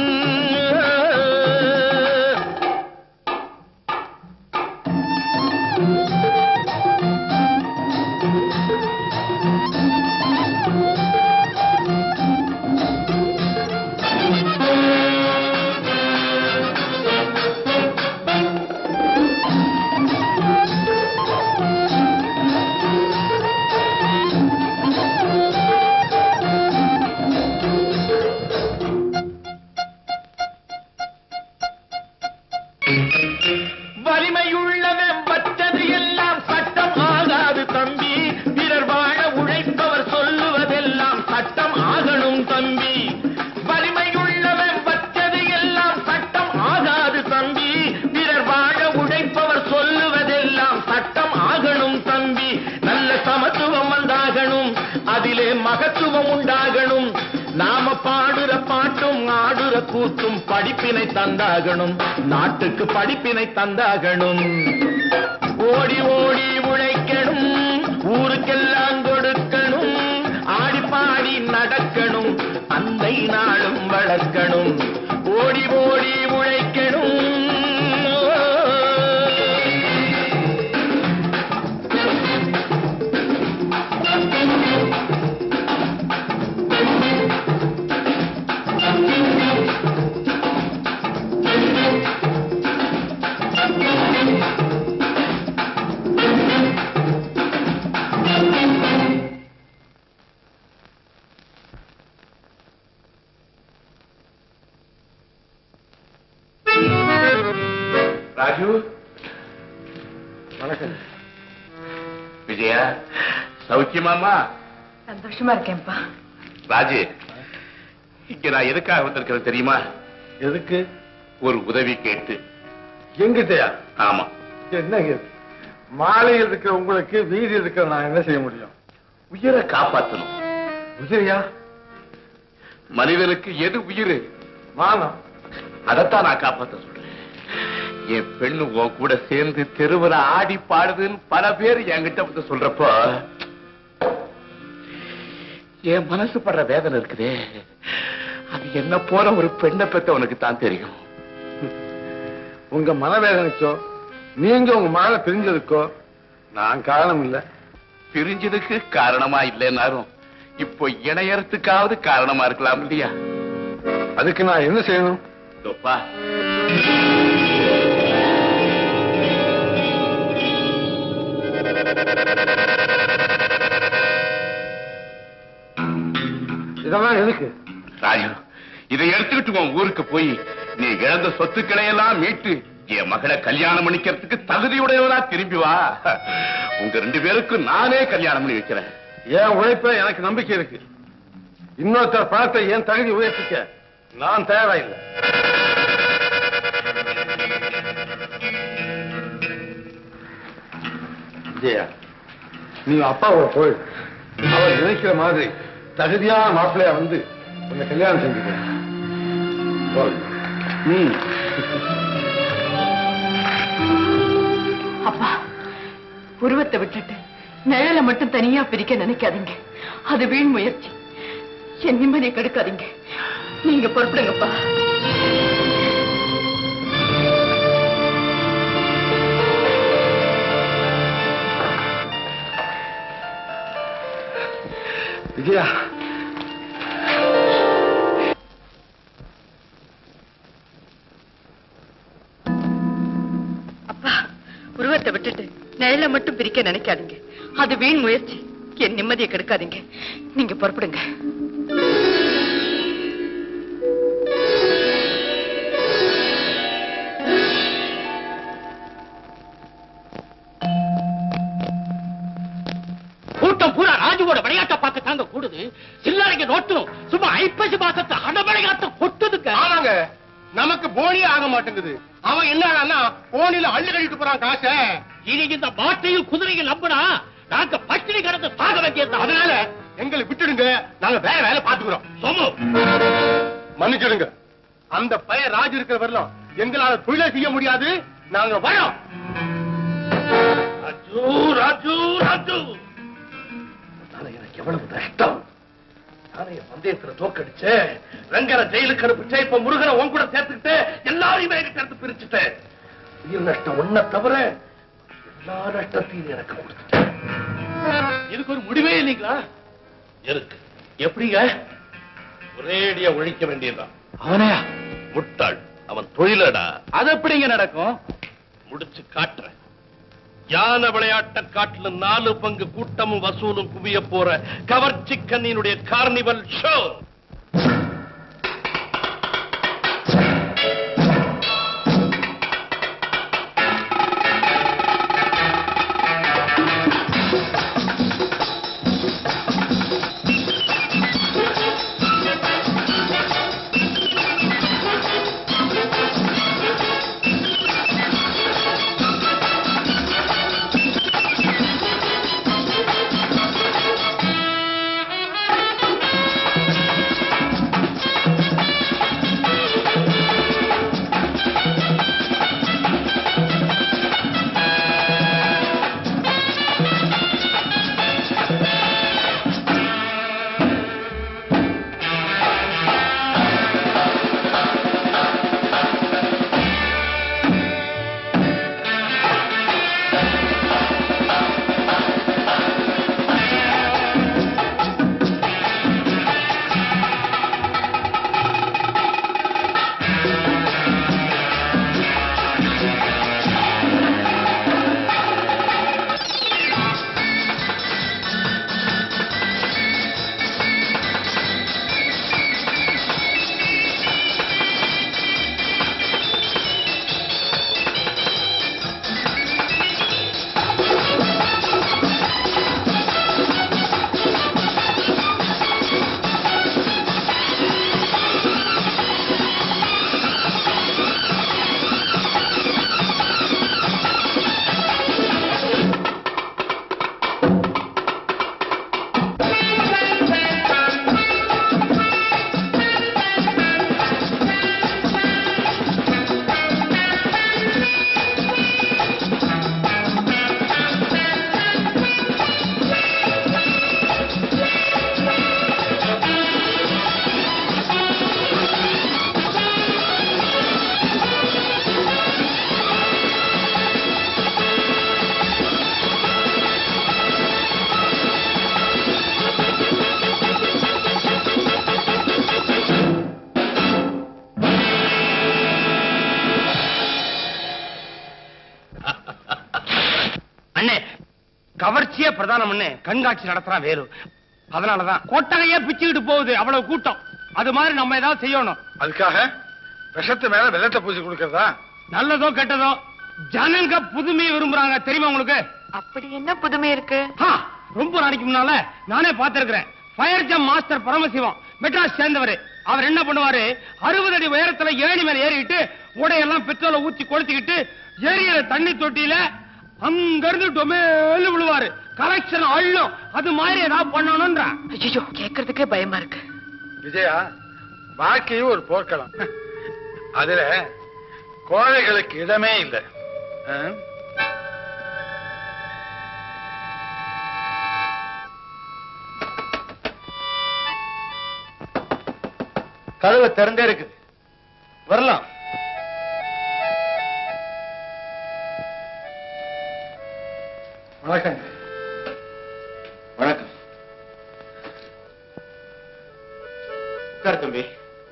வலிமையுள்ளவன் வச்சது எல்லாம் சட்டம் ஆகாது தம்பி பிறர் வாழ உழைப்பவர் சொல்லுவதெல்லாம் சட்டம் ஆகணும் தம்பி வலிமையுள்ளவன் வச்சது எல்லாம் சட்டம் ஆகாது தம்பி பிறர் வாழ உழைப்பவர் சொல்லுவதெல்லாம் சட்டம் ஆகணும் தம்பி நல்ல சமத்துவம் வந்தாகணும் அதிலே மகத்துவம் உண்டாகணும் நாம பாடுற பாட்டும் ஆடுற கூத்தும் படிப்பினை தந்தாகணும் நாட்டுக்கு படிப்பினை தந்தாகணும் ஓடி ஓடி உழைக்கணும் ஊருக்கெல்லாம் கொடுக்கணும் ஆடி பாடி நடக்கணும் அன்னை நாளும் வளர்க்கணும் ஓடி ஓடி உழைக்கணும் ராஜு வணக்கம் விஜயா சௌக்கியமாமா சந்தோஷமா இருக்கேன்ப்பா ராஜு இங்க நான் எதுக்காக வந்திருக்கிறேன் தெரியுமா எதுக்கு ஒரு உதவி கேட்டு எங்கிட்டயா ஆமா என்னங்க இது? மாலையில் இருக்கிற உங்களுக்கு வீதி இருக்கிற நான் என்ன செய்ய முடியும் உயிரை காப்பாத்தணும் உதவியா மனிதனுக்கு எது உயிர் மானம் அதைத்தான் நான் காப்பாத்த சொல்றேன் என் பெண்ணு உன் கூட சேர்ந்து தெருவுல ஆடி பாடுதுன்னு பல பேர் என்கிட்ட வந்து சொல்றப்போ என் மனசு படுற வேதனை இருக்குதே அது என்ன போல ஒரு பெண்ணை பெத்தவனுக்கு தான் தெரியும் உங்க மனவேதனைக்கோ நீங்க உங்க மகளை பிரிஞ்சதுக்கோ நான் காரணம் இல்ல பிரிஞ்சதுக்கு காரணமா இல்லைன்னாரும் இப்போ இணையறதுக்காவது காரணமா இருக்கலாம் இல்லையா அதுக்கு நான் என்ன செய்யணும் இதோப்பா இதெல்லாம் எதுக்கு ராஜு இதை எடுத்துக்கிட்டு உன் ஊருக்கு போய் நீ இழந்த சொத்துக்களை எல்லாம் மீட்டு என் மகளை கல்யாணம் பண்ணிக்கிறதுக்கு தகுதியுடையவனா திரும்பி வா உங்க ரெண்டு பேருக்கும் நானே கல்யாணம் பண்ணி வைக்கிறேன் என் உழைப்ப எனக்கு நம்பிக்கை இருக்கு இன்னொருத்தர் பணத்தை என் தகுதி உயர்த்திக்க நான் தயாரா இல்லை விஜயா நீ அப்பாவோட போய் அவர் நினைக்கிற மாதிரி தகுதியான மாப்பிள்ளையா வந்து உன்னை கல்யாணம் செஞ்சுக்க போய். ம் அப்பா உருவத்தை விட்டுட்டு நிழலை மட்டும் தனியா பிரிக்க நினைக்காதீங்க அது வீண் முயற்சி என் நிம்மதியை கெடுக்காதீங்க நீங்க பொறுப்பிடுங்கப்பா விஜயா அப்பா உருவத்தை விட்டுட்டு நிழலை மட்டும் பிரிக்க நினைக்காதீங்க அது வீண் முயற்சி என் நிம்மதியை கெடுக்காதீங்க நீங்க பொறுப்பிடுங்க கூட்டம் பூரா ராஜுவோட விளையாட்ட பார்த்து தாங்க கூடுது சில்லறைக்கு நோட்டும் சும்மா ஐப்பசி மாசத்து அடமழையாட்டம் கொட்டுதுக்க ஆமாங்க நமக்கு போனியே ஆக மாட்டேங்குது அவன் என்னன்னா போனில அள்ளி கழிட்டு போறான் காசை இனி இந்த மாட்டையும் குதிரையும் நம்பினா நாங்க பட்டினி கிடந்து சாக வேண்டியது அதனால எங்களை விட்டுடுங்க நாங்க வேற வேலை பாத்துக்கிறோம் சொமு மன்னிச்சிடுங்க அந்த பையன் ராஜு இருக்கிற வரலாம் எங்களால தொழிலை செய்ய முடியாது நாங்க வரோம் ராஜு ராஜு ராஜு எனக்கு எவ்வளவு நஷ்டம் நானே என் பந்தயத்துல தோக்கடிச்சு ரங்கனை ஜெயிலுக்கு அனுப்பிச்சு இப்ப முருகனை உன் கூட சேர்த்துக்கிட்டு எல்லாரையுமே என்கிட்ட இருந்து பிரிச்சுட்டேன் உயிர் நஷ்டம் ஒன்ன தவிர எல்லா நஷ்டத்தையும் எனக்கு கொடுத்துட்டேன் இதுக்கு ஒரு முடிவே இல்லைங்களா இருக்கு எப்படிங்க ஒரேடியா ஒழிக்க வேண்டியதுதான் அவனையா முட்டாள் அவன் தொழிலடா அது எப்படிங்க நடக்கும் முடிச்சு காட்டுறேன் யான விளையாட்ட காட்டுல நாலு பங்கு கூட்டமும் வசூலும் குவிய போற கவர்ச்சி கண்ணினுடைய கார்னிவல் ஷோ கவர்ச்சியே பிரதானம்னு கண்காட்சி நடத்துறான் வேலு அதனாலதான் கொட்டகையே பிச்சுக்கிட்டு போகுது அவ்வளவு கூட்டம் அது மாதிரி நம்ம ஏதாவது செய்யணும் அதுக்காக விஷத்து மேல வெள்ளத்தை பூசி கொடுக்கறதா நல்லதோ கெட்டதோ ஜனங்க புதுமையை விரும்புறாங்க தெரியுமா உங்களுக்கு அப்படி என்ன புதுமை இருக்கு ஹா, ரொம்ப நாளைக்கு முன்னால நானே பார்த்திருக்கிறேன் ஃபயர் ஜம் மாஸ்டர் பரமசிவம் மெட்ராஸ் சேர்ந்தவர் அவர் என்ன பண்ணுவாரு அறுபது அடி உயரத்துல ஏணி மேல ஏறிட்டு உடையெல்லாம் பெட்ரோலை ஊத்தி கொளுத்திக்கிட்டு ஏரியில தண்ணி தொட்டியில அங்க இருந்து டொமேலு விழுவாரு கலெக்ஷன் அள்ளும் அது மாதிரி ஏதாவது பண்ணணும்ன்ற ஐயோ கேக்குறதுக்கே பயமா இருக்கு விஜயா வாழ்க்கையும் ஒரு போர்க்களம் அதுல கோழைகளுக்கு இடமே இல்லை ஆ? கதவை திறந்தே இருக்குது வரலாம் வணக்கம் வணக்கம் உட்கார் தம்பி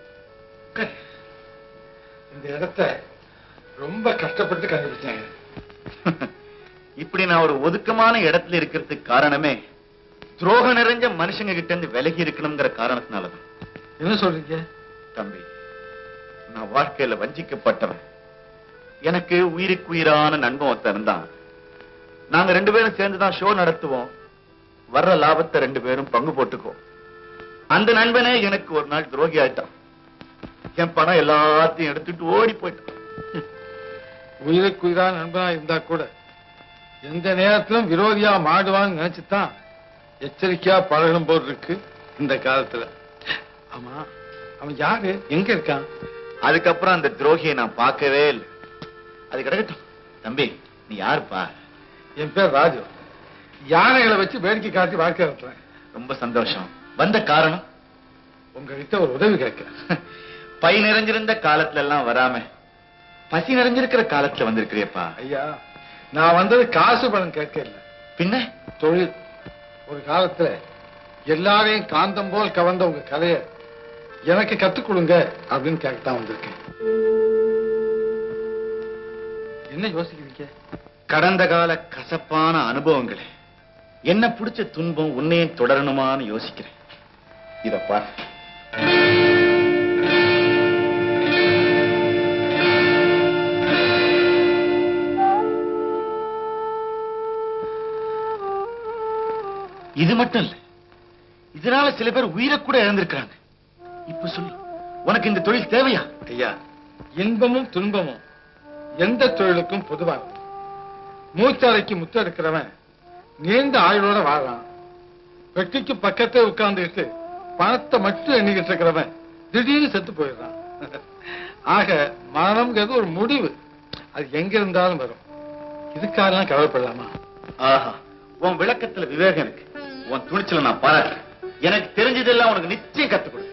இந்த இடத்த ரொம்ப கஷ்டப்பட்டு கண்டுபிடிச்சாங்க இப்படி நான் ஒரு ஒதுக்கமான இடத்துல இருக்கிறதுக்கு காரணமே துரோகம் நிறைஞ்ச மனுஷங்க கிட்ட இருந்து விலகி இருக்கணுங்கிற காரணத்தினாலதான் என்ன சொல்றீங்க தம்பி நான் வாழ்க்கையில வஞ்சிக்கப்பட்டவன் எனக்கு உயிருக்கு உயிரான நண்பன் ஒருத்தன் இருந்தான் நாங்க ரெண்டு பேரும் சேர்ந்துதான் ஷோ நடத்துவோம் வர்ற லாபத்தை ரெண்டு பேரும் பங்கு போட்டுக்குவோம் அந்த நண்பனே எனக்கு ஒரு நாள் துரோகி ஆயிட்டான் என் பணம் எல்லாத்தையும் எடுத்துட்டு ஓடி போயிட்டான் உயிருக்கு உயிரா நண்பனா இருந்தா கூட எந்த நேரத்திலும் விரோதியா மாடுவான்னு நினைச்சுதான் எச்சரிக்கையா பழகணும் போல் இருக்கு இந்த காலத்துல ஆமா அவன் யாரு எங்க இருக்கான் அதுக்கப்புறம் அந்த துரோகியை நான் பார்க்கவே இல்லை அது கிடக்கட்டும் தம்பி நீ யாருப்பா என் பேர் ராஜு யானைகளை வச்சு வேடிக்கை காட்டி வாழ்க்கை நடத்துறேன் ரொம்ப சந்தோஷம் வந்த காரணம் உங்ககிட்ட ஒரு உதவி கேட்கிறேன் பை நிறைஞ்சிருந்த காலத்துல எல்லாம் வராம பசி நிறைஞ்சிருக்கிற காலத்துல வந்திருக்கிறியப்பா ஐயா நான் வந்தது காசு பணம் கேட்க இல்லை பின்ன தொழில் ஒரு காலத்துல எல்லாரையும் காந்தம் போல் கவர்ந்த உங்க கதைய எனக்கு கத்துக் கொடுங்க அப்படின்னு கேட்கத்தான் வந்திருக்கேன் என்ன யோசிக்கிறீங்க கடந்த கால கசப்பான அனுபவங்களே என்ன பிடிச்ச துன்பம் உன்னையும் தொடரணுமான்னு யோசிக்கிறேன் இதப்பா இது மட்டும் இல்ல இதனால சில பேர் உயிரை கூட இழந்திருக்கிறாங்க இப்ப சொல்லு உனக்கு இந்த தொழில் தேவையா ஐயா இன்பமும் துன்பமும் எந்த தொழிலுக்கும் பொதுவாகும் மூச்சறைக்கு முத்தெடுக்கிறவன் நீண்ட ஆயுளோட வாழலாம் வெட்டிக்கு பக்கத்தே உட்கார்ந்துட்டு பணத்தை மட்டும் எண்ணிக்கிட்டு இருக்கிறவன் திடீர்னு செத்து போயிடுறான் ஆக மரணம்ங்கிறது ஒரு முடிவு அது எங்க இருந்தாலும் வரும் இதுக்காகலாம் கவலைப்படலாமா ஆஹா உன் விளக்கத்துல விவேகம் இருக்கு உன் துணிச்சல நான் பாராட்டுறேன் எனக்கு தெரிஞ்சதெல்லாம் உனக்கு நிச்சயம் கத்துக் கொடு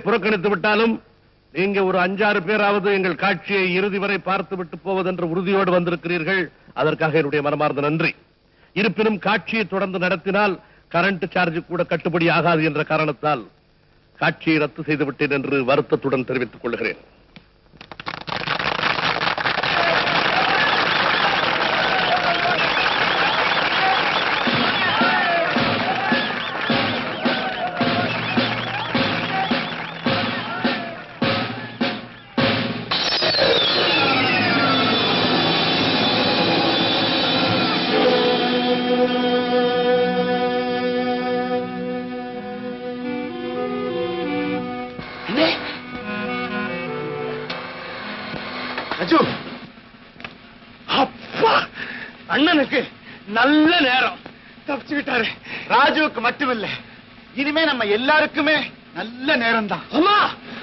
புறக்கணித்து விட்டாலும் நீங்க ஒரு அஞ்சாறு பேராவது எங்கள் காட்சியை இறுதி வரை பார்த்து விட்டு போவதென்ற உறுதியோடு வந்திருக்கிறீர்கள் அதற்காக என்னுடைய மனமார்ந்த நன்றி இருப்பினும் காட்சியை தொடர்ந்து நடத்தினால் கரண்ட் சார்ஜ் கூட கட்டுப்படி ஆகாது என்ற காரணத்தால் காட்சியை ரத்து செய்து விட்டேன் என்று வருத்தத்துடன் தெரிவித்துக் கொள்கிறேன் அஜு அப்பா அண்ணனுக்கு நல்ல நேரம் தப்பிச்சுக்கிட்டாரு ராஜுவுக்கு மட்டுமில்ல இனிமே நம்ம எல்லாருக்குமே நல்ல நேரம் தான் அம்மா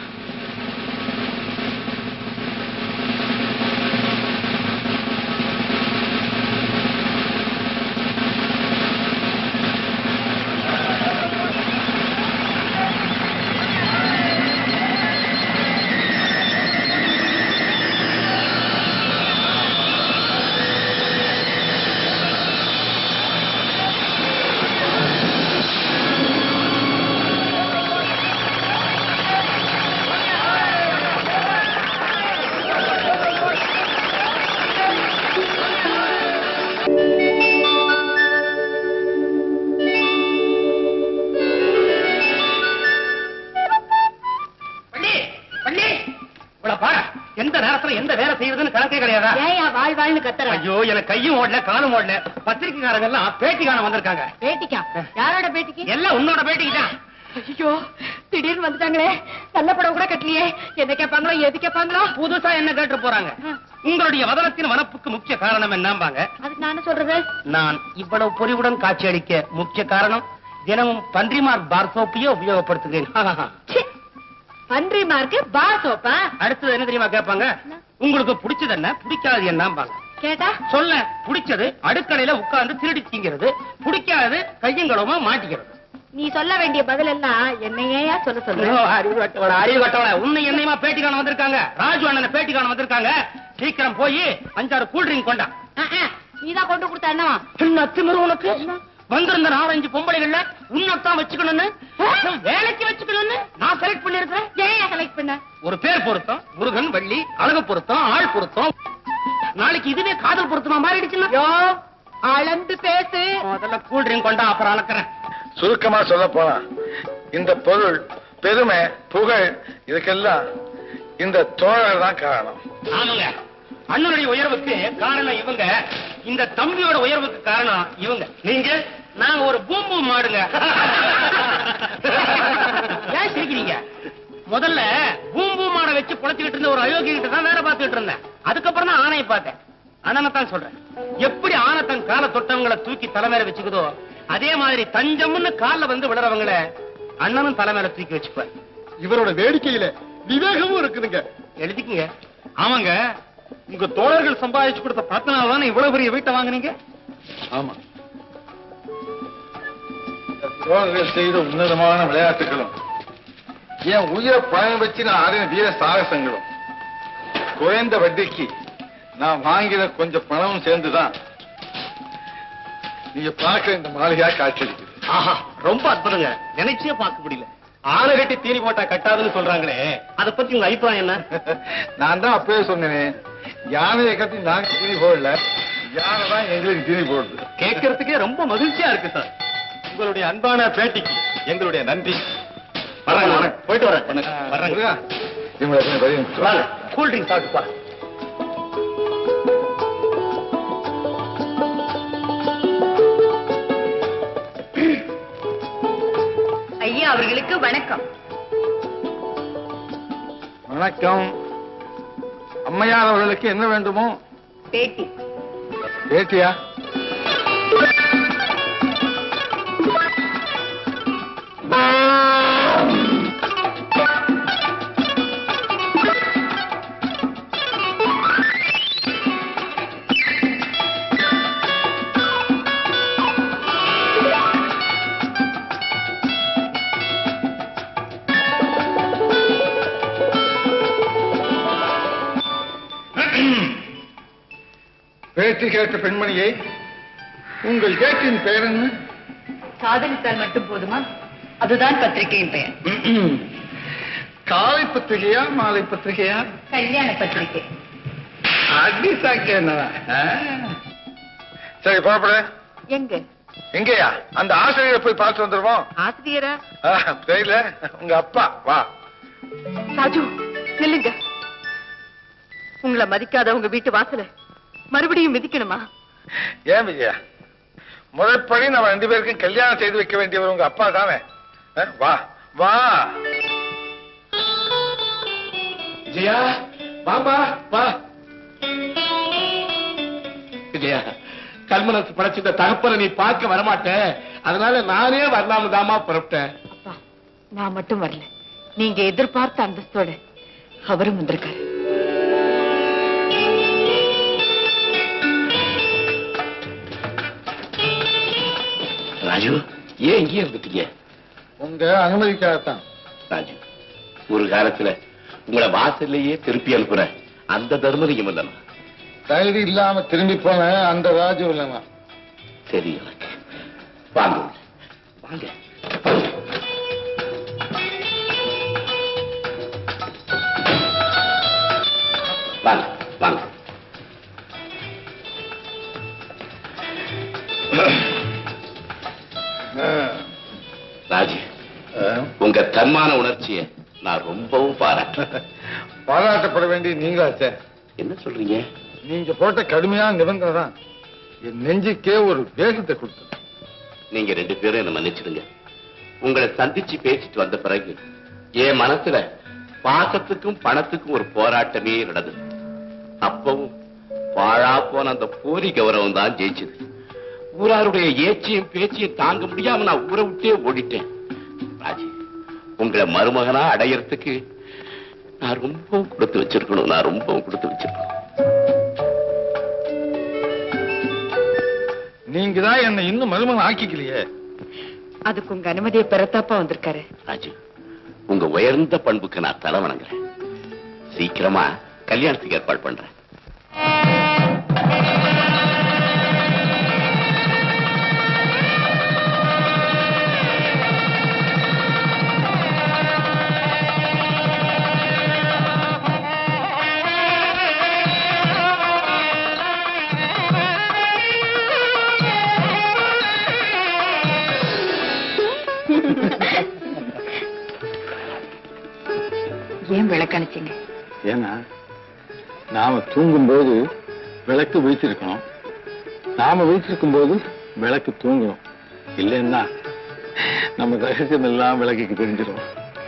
பள்ளி பள்ளி இவ்வளவு பாரு எந்த நேரத்துல எந்த வேலை செய்யறதுன்னு கணக்கே கிடையாதா ஏயா வாழ் வாழ்னு கத்துற ஐயோ எனக்கு கையும் ஓடல காலும் ஓடல பத்திரிக்கைக்காரங்க எல்லாம் பேட்டி காண வந்திருக்காங்க பேட்டிக்கா யாரோட பேட்டிக்கு எல்லாம் உன்னோட பேட்டிக்கு தான் ஐயோ திடீர்னு வந்துட்டாங்களே நல்ல படம் கூட கட்டலையே என்ன கேட்பாங்களோ எது கேட்பாங்களோ புதுசா என்ன கேட்டு போறாங்க உங்களுடைய வதனத்தின் வனப்புக்கு முக்கிய காரணம் என்னம்பாங்க அதுக்கு நான் என்ன சொல்றது நான் இவ்வளவு பொறிவுடன் காட்சி அளிக்க முக்கிய காரணம் தினமும் பன்றிமார் பார் சோப்பையே உபயோகப்படுத்துகிறேன் ச்சீ, பன்றி மார்க்கு பா சோப்பா அடுத்தது என்ன தெரியுமா கேட்பாங்க உங்களுக்கு பிடிச்சது என்ன பிடிக்காது என்னம்பாங்க கேட்டா சொல்ல பிடிச்சது அடுக்கலையில உட்கார்ந்து திருடி திங்கிறது பிடிக்காது கையங்களமா மாட்டிக்கிறது நீ சொல்ல வேண்டிய பதில் எல்லாம் என்னையா சொல்ல ஐயோ, சொல்ற அறிவு கட்டவள, அறிவு கட்டவள. உன்னை என்னையுமா பேட்டி காண வந்திருக்காங்க ராஜு அண்ணனை பேட்டி காண வந்திருக்காங்க சீக்கிரம் போய் அஞ்சாறு கூல் ட்ரிங்க் கொண்டா நீதான் கொண்டு கொடுத்த என்னவா என்ன திமிரு உனக்கு வந்திருந்த நாலஞ்சு பொம்பளைகள்ல உன்னத்தான் வச்சுக்கணும்னு வேலைக்கு வச்சுக்கணும்னு நான் செலக்ட் பண்ணிருக்கிறேன் ஏன் செலக்ட் பண்ண ஒரு பேர் பொருத்தம் முருகன் வள்ளி அழகு பொருத்தம் ஆள் பொருத்தம் நாளைக்கு இதுவே காதல் பொருத்தமா மாறிடுச்சுன்னா யோ அளந்து பேசு முதல்ல கூல் ட்ரிங்க் கொண்டா அப்புறம் அளக்குறேன் சுருக்கமா சொல்ல போனா இந்த பொருள் பெருமை புகழ் இதுக்கெல்லாம் இந்த தோழர் தான் காரணம் ஆமாங்க அண்ணனுடைய உயர்வுக்கு காரணம் இவங்க இந்த தம்பியோட உயர்வுக்கு காரணம் இவங்க நீங்க நான் ஒரு பூம்பு மாடுங்க ஏன் சிரிக்கிறீங்க முதல்ல பூம்பு மாடை வச்சு குழச்சிக்கிட்டு இருந்த ஒரு அயோக்கிய கிட்ட தான் வேலை பார்த்துட்டு இருந்தேன் அதுக்கப்புறம் தான் ஆணையை பார்த்தேன் அண்ணனை தான் சொல்றேன் எப்படி ஆனை தன் காலை தொட்டவங்களை தூக்கி தலைமையில வச்சுக்குதோ அதே மாதிரி தஞ்சம்னு கால்ல வந்து விழுறவங்கள அண்ணனும் தலைமையில தூக்கி வச்சுப்பார் இவரோட வேடிக்கையில விவேகமும் இருக்குதுங்க எழுதிக்குங்க ஆமாங்க உங்க தோழர்கள் சம்பாதிச்சு கொடுத்த பணத்தினால தானே இவ்வளவு பெரிய வீட்டை வாங்குனீங்க ஆமா தோழர்கள் செய்த உன்னதமான விளையாட்டுகளும் என் உயிரை பணம் வச்சு நான் ஆடின வீர சாகசங்களும் குறைந்த வட்டிக்கு நான் வாங்கின கொஞ்சம் பணமும் சேர்ந்துதான் நீங்க பார்க்க இந்த மாளிகையா காட்சியளிக்குது ஆஹா ரொம்ப அற்புதங்க நினைச்சே பார்க்க முடியல ஆனை கட்டி தீனி போட்டா கட்டாதுன்னு சொல்றாங்களே அத பத்தி உங்க அபிப்பிராயம் என்ன நான் தான் அப்பவே சொன்னேனே யானையை கட்டி நாங்க தீனி போடல யானை தான் எங்களுக்கு தீனி போடுது கேட்கறதுக்கே ரொம்ப மகிழ்ச்சியா இருக்கு சார் உங்களுடைய அன்பான பேட்டிக்கு எங்களுடைய நன்றி வர்றேங்க, வர்றேன். போயிட்டு வரேன் வர்றேங்க முருகா, இவங்களை கொஞ்சம் வெளியே அனுப்பிச்சு வா. வாங்க கூல் ட்ரிங்க் சாப்பிட்டு பா ஐயா அவர்களுக்கு வணக்கம் வணக்கம் அம்மையார் அவர்களுக்கு என்ன வேண்டுமோ பேட்டி பேட்டியா பேட்டி கேட்ட பெண்மணியை உங்கள் ஏட்டின் பெயர் என்ன காதலித்தால் மட்டும் போதுமா அதுதான் பத்திரிகையின் பெயர் காலை பத்திரிகையா மாலை பத்திரிகையா கல்யாண பத்திரிகை அடி சாக்கியண்ணா சரி புறப்படு எங்க எங்கேயா அந்த ஆசிரியரை போய் பார்த்து வந்துருவோம் ஆசிரியரா ஆ, தெரியல உங்க அப்பா வா ராஜு நில்லுங்க உங்களை மதிக்காத உங்க வீட்டு வாசல மறுபடியும் மிதிக்கணுமா ஏன் விஜயா முறைப்படி நம்ம ரெண்டு பேருக்கும் கல்யாணம் செய்து வைக்க வேண்டியவர் உங்க அப்பா தானே ஆ, வா வா விஜயா வாமா வா விஜயா கல்மனசு படைச்சிட்ட தகப்பனை நீ பார்க்க வரமாட்ட அதனால நானே வரலாம்னு தாமா புறப்பட்டேன் அப்பா நான் மட்டும் வரல நீங்க எதிர்பார்த்த அந்தஸ்தோட அவரும் வந்திருக்காரு ராஜு ஏன் இங்கே இருந்துட்டீங்க உங்க அனுமதிக்காகத்தான் ராஜு ஒரு காலத்துல உங்களை வாசல்லையே திருப்பி அனுப்புற அந்த தர்மலிங்கம் இல்லைன்னா தைரியம் இல்லாம திரும்பி போன அந்த ராஜு இல்லைமா சரி எனக்கு வாங்க உள்ள. வாங்க வாங்க வாங்க ராஜு உங்க தன்மான உணர்ச்சியை நான் ரொம்பவும் பாராட்டுறேன் பாராட்டப்பட வேண்டிய நீங்களாச்சே என்ன சொல்றீங்க நீங்க போட்ட கடுமையான நிபந்தனை தான் என் நெஞ்சுக்கே ஒரு வேகத்தை கொடுத்தது நீங்க ரெண்டு பேரும் என்ன மன்னிச்சிடுங்க உங்களை சந்திச்சு பேசிட்டு வந்த பிறகு என் மனசுல பாசத்துக்கும் பணத்துக்கும் ஒரு போராட்டமே நடந்தது அப்பவும் பாழா போன அந்த போரி கௌரவம் தான் ஜெயிச்சது ஊராருடைய ஏச்சியும் பேச்சையும் தாங்க முடியாம நான் ஊரை விட்டே ஓடிட்டேன் ராஜி உங்களை மருமகனா அடையறதுக்கு நான் ரொம்பவும் கொடுத்து வச்சிருக்கணும் நான் ரொம்பவும் கொடுத்து வச்சிருக்கணும் நீங்க தான் என்னை இன்னும் மருமகன் ஆக்கிக்கலையே அதுக்கு உங்க அனுமதியை பெறத்தாப்பா வந்திருக்காரு ராஜு உங்க உயர்ந்த பண்புக்கு நான் தலை வணங்குறேன் சீக்கிரமா கல்யாணத்துக்கு ஏற்பாடு பண்றேன் ஏன் விளக்கணிச்சிங்க ஏன்னா நாம தூங்கும்போது விளக்கு விழிச்சிருக்கணும் நாம விழிச்சிருக்கும் போது விளக்கு தூங்கணும் இல்லைன்னா நம்ம ரகசியம் எல்லாம் விளக்குக்கு தெரிஞ்சிடும்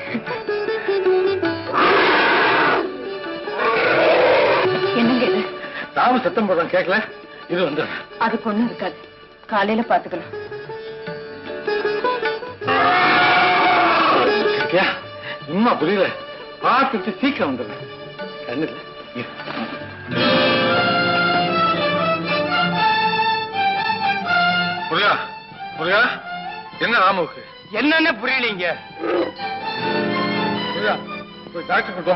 என்னங்க இது நாம சத்தம் போடுறோம் கேட்கல இது வந்து அதுக்கு ஒண்ணும் இருக்காது காலையில பாத்துக்கலாம் கேட்டியா இன்னும் புரியல பார்த்துட்டு சீக்கிரம் வந்துடுறேன் கண்ணுல இரு. முருகா முருகா என்ன ராமுக்கு என்னன்னு புரியலீங்க முருகா போய் டாக்டர் கிட்ட வா.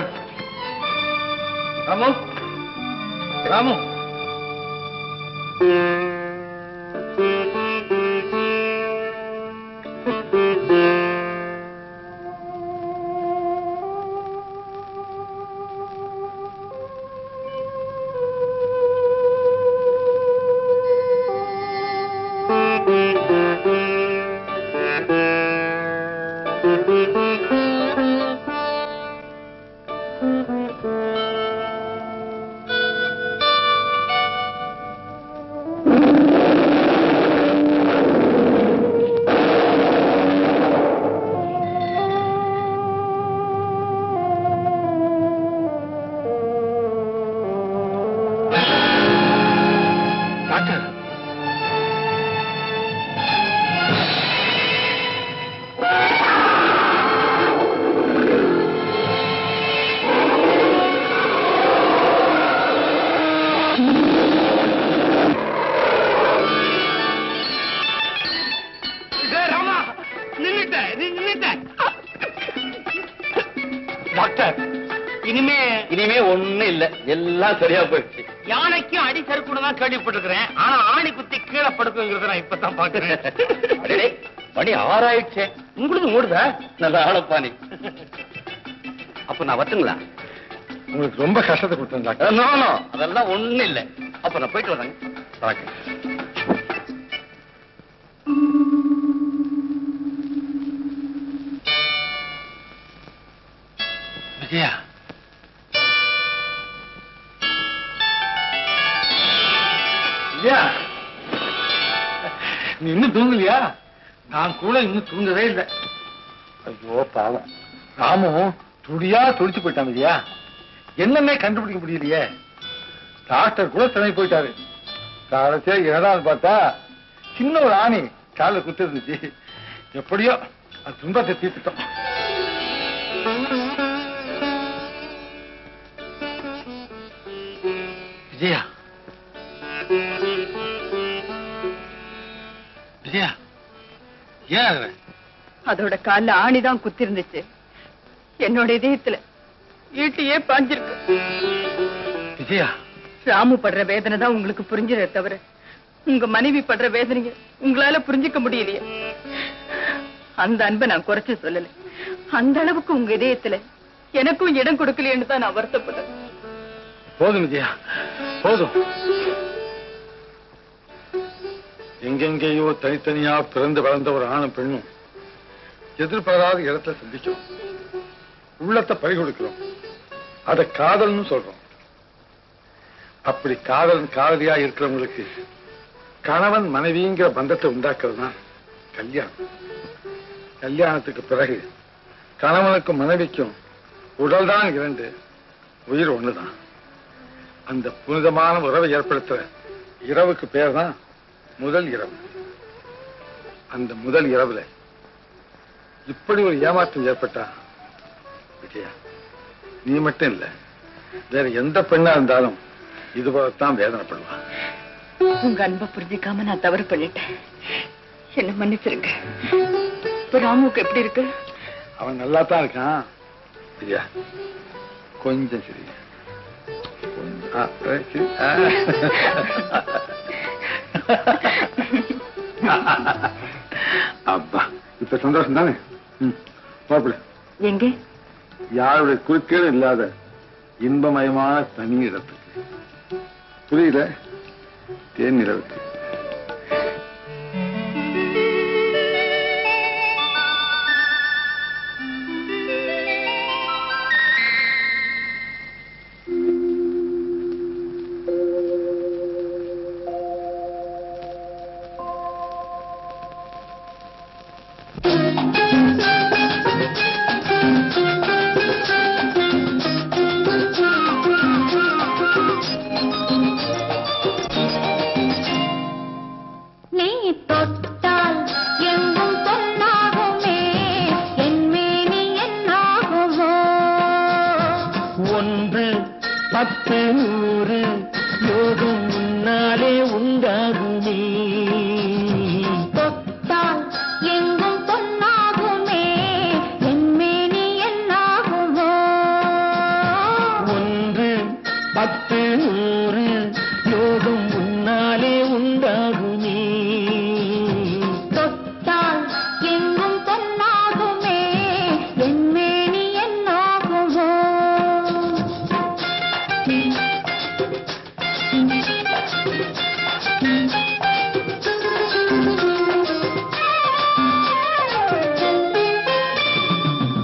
ராமு ராமு இனிமே ஒண்ணும் இல்ல எல்லாம் சரியா போயிடுச்சு யானைக்கும் அடி சறுக்குன்னு தான் கேள்விப்பட்டிருக்கிறேன் ஆனா ஆணி குத்தி கீழே படுக்குங்கிறத நான் இப்பதான் பாக்குறேன் மணி ஆறாயிடுச்சே உங்களுக்கு மூடுதா நல்ல ஆளப்பா நீ அப்ப நான் வரட்டுங்களா உங்களுக்கு ரொம்ப கஷ்டத்தை கொடுத்தேன் டாக்டர் நோ, நோ, அதெல்லாம் ஒண்ணும் இல்ல அப்ப நான் போயிட்டு வரேங்க டாக்டர் விஜயா விஜயா நீ இன்னும் தூங்கலையா நான் கூட இன்னும் தூங்கவே இல்லை ஐயோ பாவம் ராமும் துடியா துடிச்சு போயிட்டான் விஜயா என்னன்னே கண்டுபிடிக்க முடியலையே டாக்டர் கூட திணை போயிட்டாரு கடைசியா ஏதாவது பார்த்தா சின்ன ஒரு ஆணி காலில் குத்து இருந்துச்சு எப்படியோ அது துன்பத்தை தீர்த்துட்டோம் விஜயா விஜயா ஏன் அழுற? அதோட கால்ல ஆணிதான் குத்தி இருந்துச்சு என்னோட இதயத்துல ஈட்டியே பாஞ்சிருக்கு விஜயா ராமு படுற வேதனை தான் உங்களுக்கு புரிஞ்சதே தவிர உங்க மனைவி படுற வேதனைய உங்களால புரிஞ்சுக்க முடியலையே அந்த அன்பை நான் குறைச்சு சொல்லல அந்த அளவுக்கு உங்க இதயத்துல எனக்கும் இடம் கொடுக்கலையேன்னு தான் நான் வருத்தப்பட்டேன் போதும் விஜயா போதும் எங்கெங்கேயோ தனித்தனியா பிறந்து வளர்ந்த ஒரு ஆணும் பெண்ணும் எதிர்பாராத இடத்துல சந்திக்கும் உள்ளத்தை பறி கொடுக்கிறோம் அத காதல்னு சொல்றோம் அப்படி காதல் காதலியா இருக்கிறவங்களுக்கு கணவன் மனைவிங்கிற பந்தத்தை உண்டாக்குறது தான் கல்யாணம் கல்யாணத்துக்கு பிறகு கணவனுக்கும் மனைவிக்கும் உடல்தான் இரண்டு உயிர் ஒண்ணுதான் அந்த புனிதமான உறவை ஏற்படுத்துற இரவுக்கு பேர் தான் முதல் இரவு அந்த முதல் இரவுல இப்படி ஒரு ஏமாற்றம் ஏற்பட்டா விஜயா நீ மட்டும் இல்ல வேற எந்த பெண்ணா இருந்தாலும் இது போலத்தான் வேதனைப்படுவா உங்க அன்பை புரிஞ்சுக்காம நான் தவறு பண்ணிட்டேன் என்ன மன்னிச்சிருங்க இப்ப ராமுக்கு எப்படி இருக்கு அவன் நல்லா தான் இருக்கான் விஜயா கொஞ்சம் சரி கொஞ்சம் ஆ, ஆ, சரி. ஆ. அப்பா இப்ப சந்தோஷம் தானே ம், மாப்பிள எங்க யாருடைய குறுக்கீடும் இல்லாத இன்பமயமான தனி இடத்துக்கு புரியல தேன் நிலவுக்கு நீ தொட்டால் எங்கும் பொன்னாகுமே என் மேனி என்னாகுமோ ஒன்று பத்து நூறு யோகம் முன்னாலே உண்டாகுமே தொட்டால் எங்கும் பொன்னாகுமே என் மேனி என்னாகுமோ ஒன்று பத்து நூறு யோகம் முன்னாலே உண்டாகுமே தொட்டால் எங்கும் பொன்னாகுமே என் மேனி என்னாகுமோ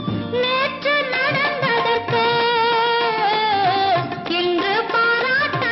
நேற்று நடந்ததற்கு இன்று பாராட்ட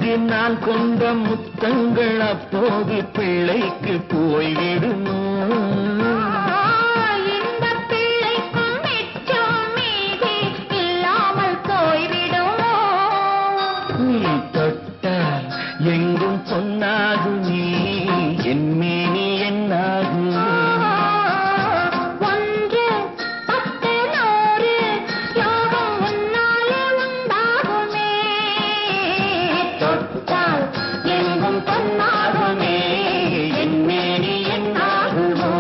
இங்கு நான் கொண்ட முத்தங்கள் அப்போது பிள்ளைக்கு போய்விடுமோ இந்த பிள்ளைக்கும் மிச்சம் மீதி இல்லாமல் போய்விடுமோ நீ தொட்டால் எங்கும் பொன்னாகுமே என் மேனி என்னாகுமே ஒன்று பத்து நூறு யோகம் உன்னாலே உண்டாகுமே தொட்டால் எங்கும் பொன்னாகுமே என் மேனி என்னாகுமோ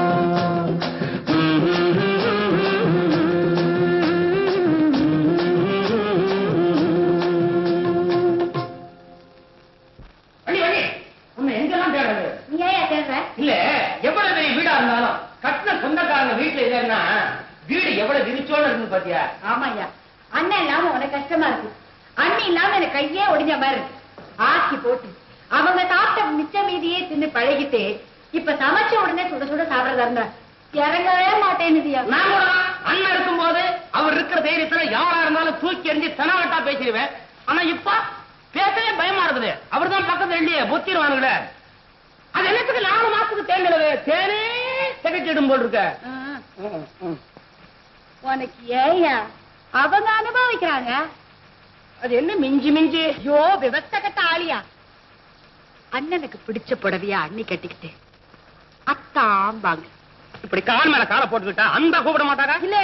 வள்ளி வள்ளி உன்னை எங்கெல்லாம் தேடுறது நீ ஏன் தேடுற இல்ல எவ்வளவு பெரிய வீடா இருந்தாலும் கட்டின சொந்தக்காரங்க வீட்டுல இல்லைன்னா வீடு எவ்வளவு விரிச்சோட இருந்து பாத்தியா ஆமாய்யா அண்ணன் இல்லாம உனக்கு கஷ்டமா இருக்கு அண்ணன் இல்லாம எனக்கு கையே ஒடிஞ்ச மாதிரி இருக்கு ஆக்கி போட்டு அவங்க சாப்பிட்ட மிச்ச மீதியே தின்னு பழகிட்டு இப்ப சமைச்ச உடனே சுட சுட சாப்பிடறதா இருந்தா இறங்கவே மாட்டேன்னுதியா நான் கூட அண்ணன் இருக்கும்போது அவர் இருக்கிற தைரியத்துல யாரா இருந்தாலும் தூக்கி எறிஞ்சு தெனாவட்டா பேசிடுவேன் ஆனா இப்ப பேசவே பயமா இருக்குது அவர் தான் பக்கத்துல இல்லையே பொத்திடுவானுங்களே அது என்னத்துக்கு நாலு மாசத்துக்கு தேங்கலவே தேனே திகச்சிடும் போல் இருக்க உனக்கு ஏயா அவங்க அனுபவிக்கிறாங்க அது என்ன மிஞ்சி மிஞ்சி ஐயோ விவசாய கட்ட ஆளியா அண்ணனுக்கு பிடிச்ச புடவையா அண்ணி கட்டிக்கிட்டு அத்தாம்பாங்க இப்படி கால் மேல காலை போட்டுக்கிட்டா அந்த கூப்பிட மாட்டாரா இல்ல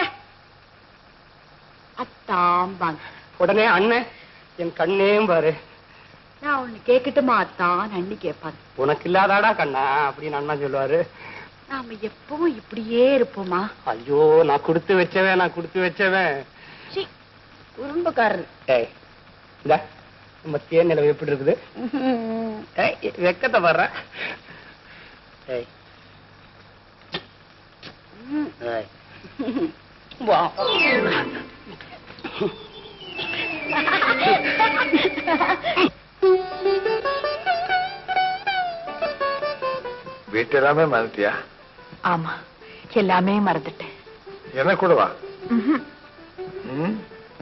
அத்தாம்பாங்க உடனே அண்ணன் என் கண்ணேம் பாரு நான் ஒண்ணு கேக்கட்டுமா அத்தான் அண்ணி கேட்பாங்க உனக்கு இல்லாதாடா கண்ணா அப்படின்னு அண்ணா சொல்லுவாரு நாம எப்பவும் இப்படியே இருப்போமா ஐயோ நான் கொடுத்து வச்சவன் நான் கொடுத்து வச்சவன் சீ, குறும்புக்காரர் ஏய் இந்த நம்ம தேன் நிலவு எப்படி இருக்குது ஏய் வெக்கத்தை வர்ற ஏய் ஏய். வா. வீட்டு எல்லாமே மறந்துட்டியா ஆமா எல்லாமே மறந்துட்டேன் என்ன கூட வா ம்?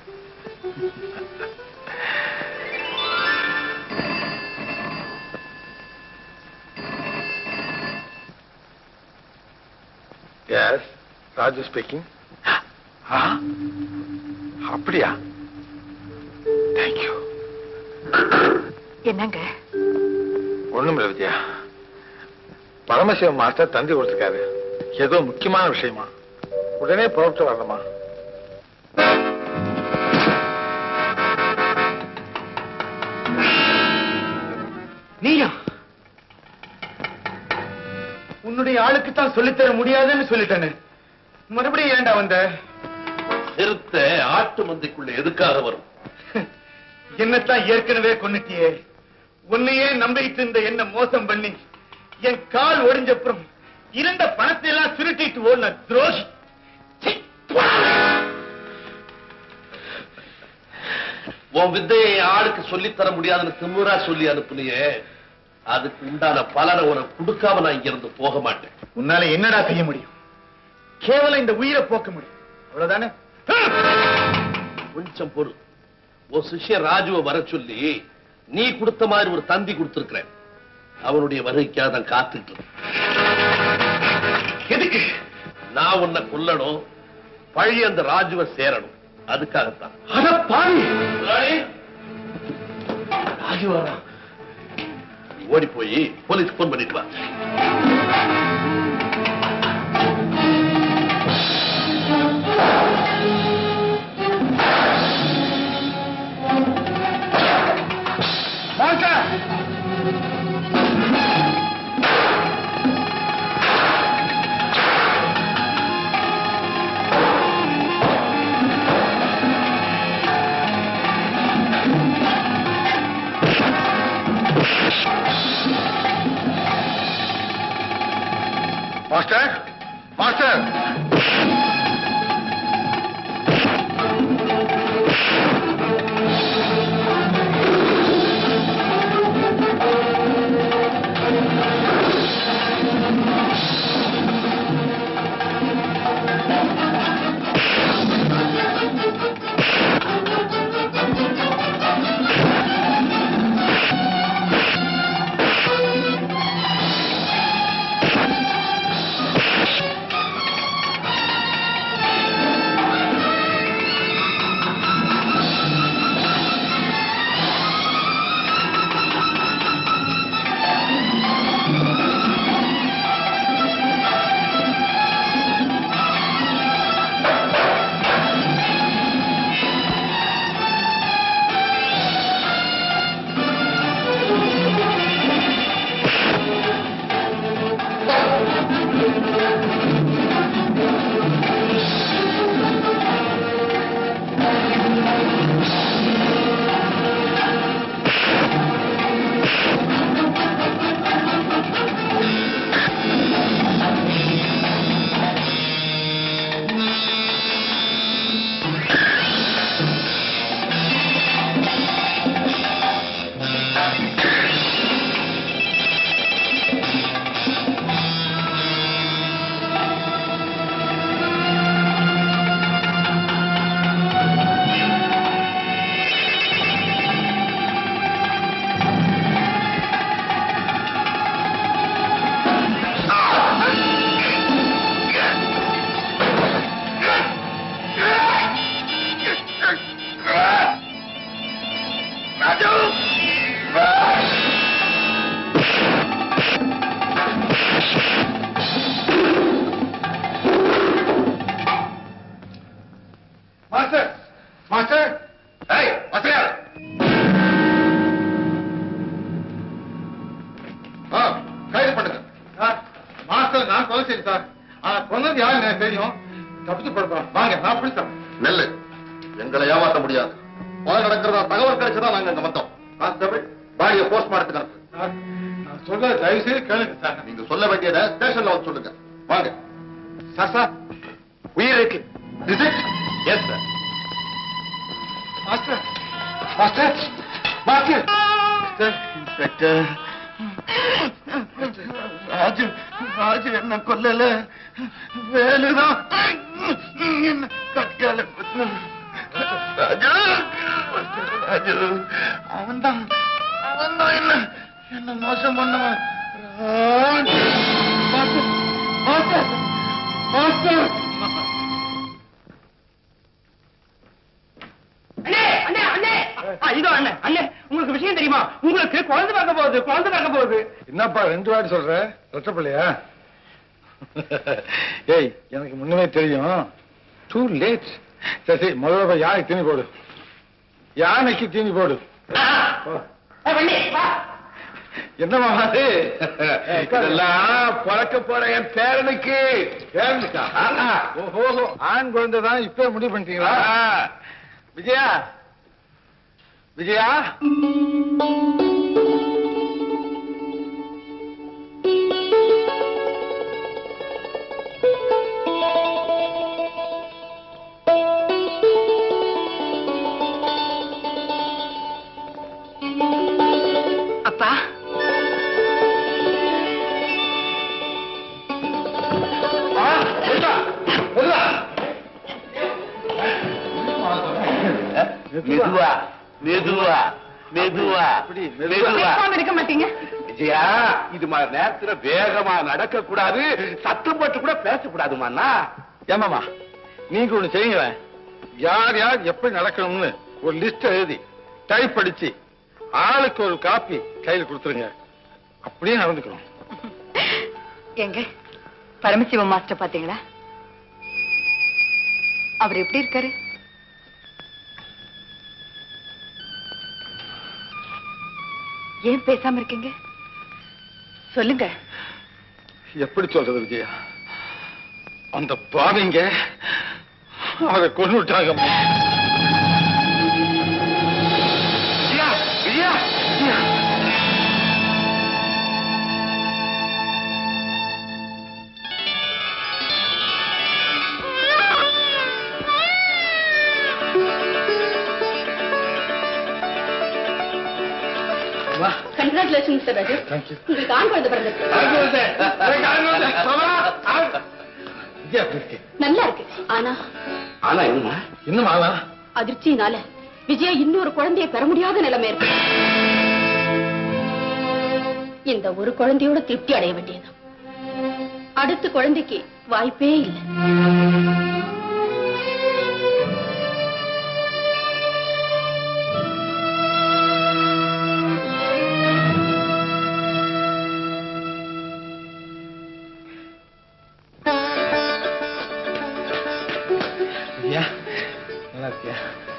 Yes, ராஜு ஸ்பீக்கிங் அப்படியா தேங்க்யூ என்னங்க ஒண்ணும் இல்ல வித்யா பரமசிவம் மாஸ்டர் தந்தி கொடுத்துருக்காரு ஏதோ முக்கியமான விஷயமா உடனே புறப்பட்டு வரணுமா நீயா உன்னுடைய ஆளுக்கு தான் சொல்லித்தர முடியாதுன்னு சொல்லிட்டேன்னு மறுபடியும் ஏன்டா வந்த சிறுத்த ஆட்டு மந்தைக்குள்ள எதுக்காக வரும் என்னத்தான் ஏற்கனவே கொன்னுட்டியே உன்னையே நம்பிட்டு இருந்த என்ன மோசம் பண்ணி என் கால் ஒடிஞ்சப்புறம் இருந்த பணத்தை எல்லாம் சுருட்டிட்டு ஓடின துரோகி சீ, போடா. உன் வித்தையை என் ஆளுக்கு சொல்லித்தர முடியாதுன்னு திமுறா சொல்லி அனுப்புனியே அதுக்கு உண்டான பலனை உனக்கு கொடுக்காம நான் இங்க இருந்து போக மாட்டேன் உன்னால என்னடா செய்ய முடியும் கேவலம் இந்த உயிரை போக்க முடியும் அவ்வளவுதானே கொஞ்சம் பொறு உன் சிஷ்யன் ராஜுவை வர சொல்லி நீ கொடுத்த மாதிரி ஒரு தந்தி கொடுத்திருக்கிற அவனுடைய வருகைக்காக தான் காத்துட்டு இருக்கேன். எதுக்கு நான் உன்னை கொல்லணும் பழி அந்த ராஜுவை சேரணும் அதுக்காகத்தான் அட பாவி முதலாளி, ராஜு வரான். நீ ஓடி போய் போலீஸ் போன் பண்ணிட்டு வா மாஸ்டர் மாஸ்டர் சார் ஆனா கொன்னது யாரு எனக்கு தெரியும் தப்பிச்சு போடுப்பா வாங்க நான் பிடிச்சேன் நெல்லு எங்களை ஏமாத்த முடியாது கொலை நடக்கிறதா தகவல் கிடைச்சதா நாங்க இங்க வந்தோம் கான்ஸ்டபிள் பாடிய போஸ்ட்மார்ட்டத்துக்கு அனுப்பு சார் நான் சொல்ல தயவு செய்து கேளுங்க சார் நீங்க சொல்ல வேண்டியதை ஸ்டேஷன்ல வந்து சொல்லுங்க வாங்க சார் சார் உயிர் இருக்கு yes sir master master master inspector Raju Raju என்ன கொல்லல வேலுதான் என்ன கட்கால ராஜு ராஜு அவன்தான் அவன்தான் என்ன என்ன மோசம் பண்ணவன் ராஜு மாஸ்டர் மாஸ்டர் மாஸ்டர் அண்ணே அண்ணே அண்ணே ஆ, இதோ அண்ணே அண்ணே உங்களுக்கு விஷயம் தெரியுமா உங்களுக்கு குழந்தை பார்க்க போகுது குழந்தை பார்க்க போகுது என்னப்பா ரெண்டு வாட்டி சொல்ற ரத்தப்பள்ளியா ஏய் எனக்கு முன்னமே தெரியும் டூ லேட் சரி சரி முதல்ல போய் யானைக்கு தீனி போடு யானைக்கு தீனி போடு என்னமா அது இதெல்லாம் பிறக்க போற என் பேரனுக்கு பேரனுக்கா ஓஹோ ஆண் குழந்தை தான் இப்ப முடிவு பண்ணிட்டீங்களா விஜயா விஜயா அப்பா மெதுவா மெதுவா மெதுவா மெதுவா பேசாம இருக்க மாட்டீங்க விஜயா இது மாதிரி நேரத்துல வேகமா நடக்க கூடாது சத்தம் போட்டு கூட பேசக்கூடாதுமாண்ணா ஏமாமா நீங்க ஒண்ணு செய்யுங்களேன் யார் யார் எப்படி நடக்கணும்னு ஒரு லிஸ்ட் எழுதி டைப் அடிச்சு ஆளுக்கு ஒரு காப்பி கையில் கொடுத்துருங்க அப்படியே நடந்துக்கணும் எங்க பரமசிவம் மாஸ்டர் பாத்தீங்களா அவர் எப்படி இருக்காரு ஏன் பேசாம இருக்கீங்க சொல்லுங்க எப்படி சொல்றது விஜயா அந்த பாவிங்க அவரை கொண்டு விட்டாங்க Vijaya Vijaya Vijaya. Congratulation sir Raju thank you உங்களுக்கு ஆண் குழந்தை பிறந்திருக்கு விஜயா எப்படி இருக்கு நல்லா இருக்கு ஆனா ஆனா என்ன இன்னும் ஆனா அதிர்ச்சியினால விஜயா இன்னொரு குழந்தையை பெற முடியாத நிலைமை இருக்கு இந்த ஒரு குழந்தையோட திருப்தி அடைய வேண்டியது அடுத்த குழந்தைக்கு வாய்ப்பே இல்லை விஜயா நல்லா இருக்கியா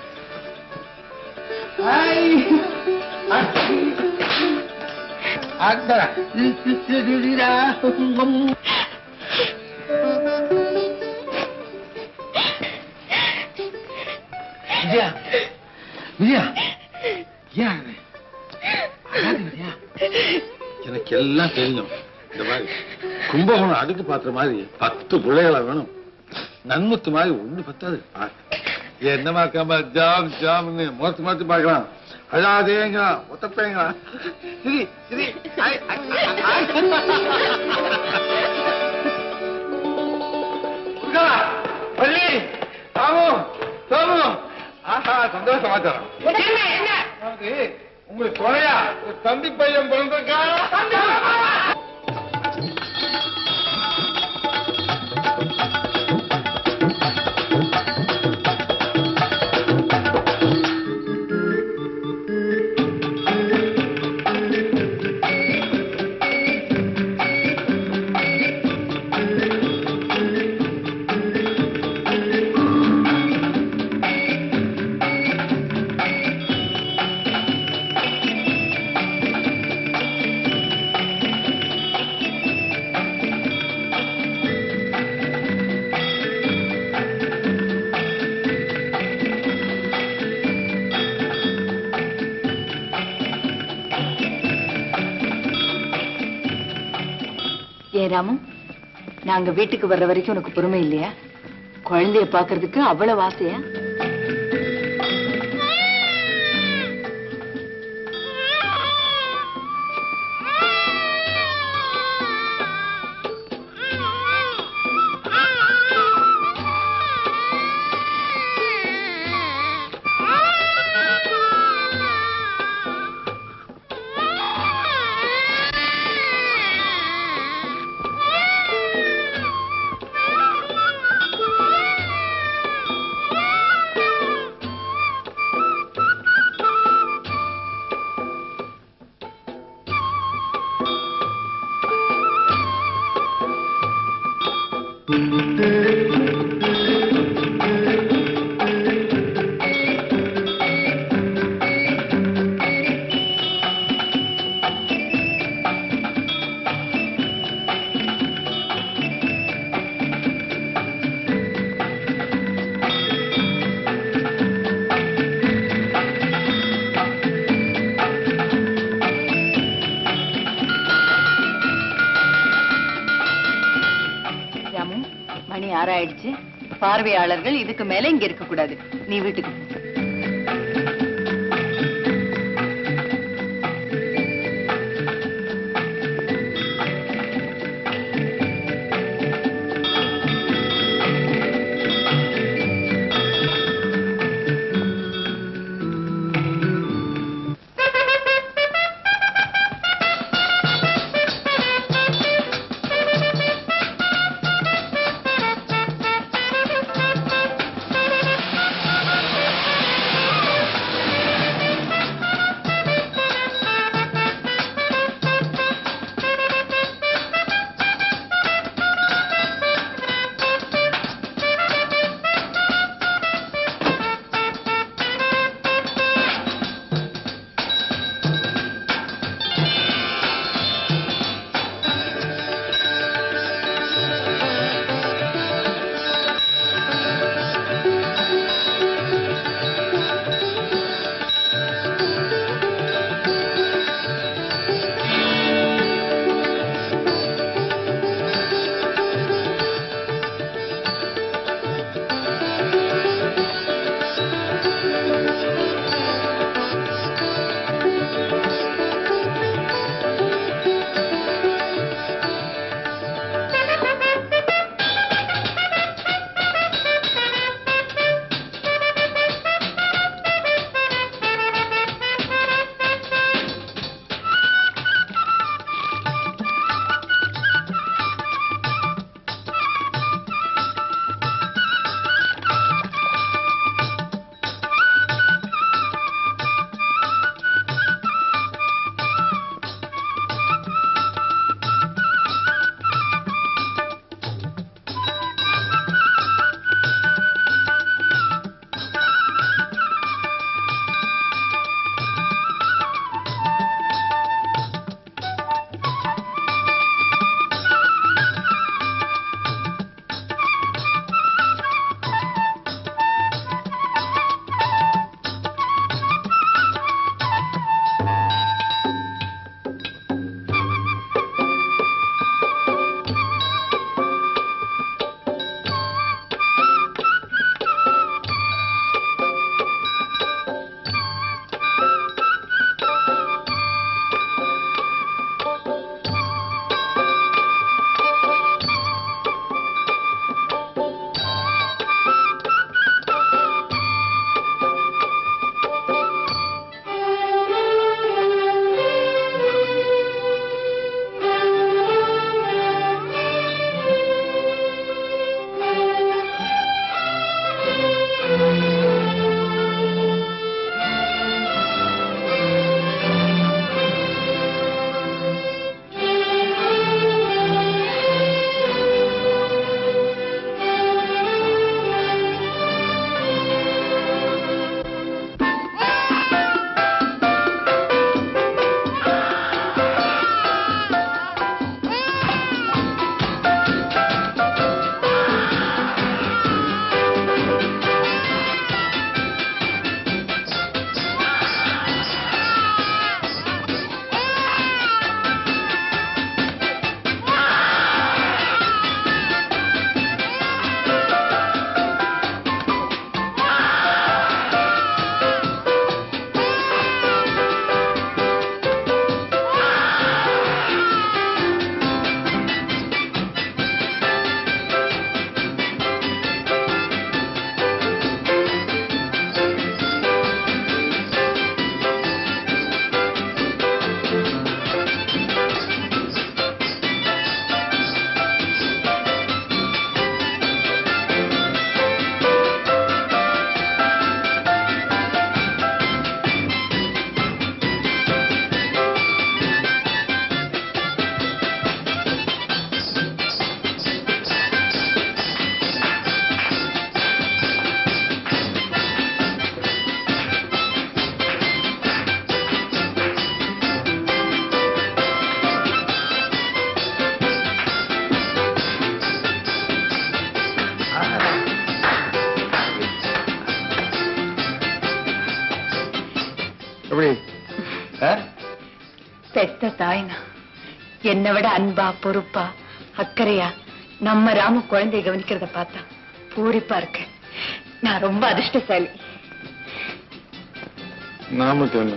விஜயா விஜயா ஏன் அழுது? அழாத விஜயா எனக்கு எல்லாம் தெரியும் இந்த மாதிரி கும்பகோணம் அடுக்கு பாத்திர மாதிரி பத்து பிள்ளைகளா வேணும் நன்முத்து மாதிரி ஒண்ணு பத்தாது என்னமா இருக்காம ஜாம் ஜாம்னு முகத்து முகத்து பார்க்கலாம் அழாதேங்க ஒத்தப்பேங்க சரி சரி ஐ, ஐ, ஐ, ஐ. முருகா, வள்ளி, தாமு, தாமு. ஆஹா சந்தோஷ சமாச்சாரம் அதாவது, உங்களுக்கு குறையா ஒரு தம்பி பையன் பிறந்திருக்கா ஏன் ராமு நாங்க வீட்டுக்கு வர்ற வரைக்கும் உனக்கு பொறுமை இல்லையா குழந்தைய பாக்குறதுக்கு அவ்வளவு ஆசையா ராமு மணி ஆறாயிடுச்சு பார்வையாளர்கள் இதுக்கு மேல இங்க இருக்க கூடாது நீ வீட்டுக்கு போ ஆ எப்படி ஆ? பெத்த தாய்னா என்னை விட அன்பா பொறுப்பா அக்கறையா நம்ம ராம குழந்தைய கவனிக்கிறத பார்த்தா பூரிப்பா இருக்கு நான் ரொம்ப அதிர்ஷ்டசாலி நாம சொல்லு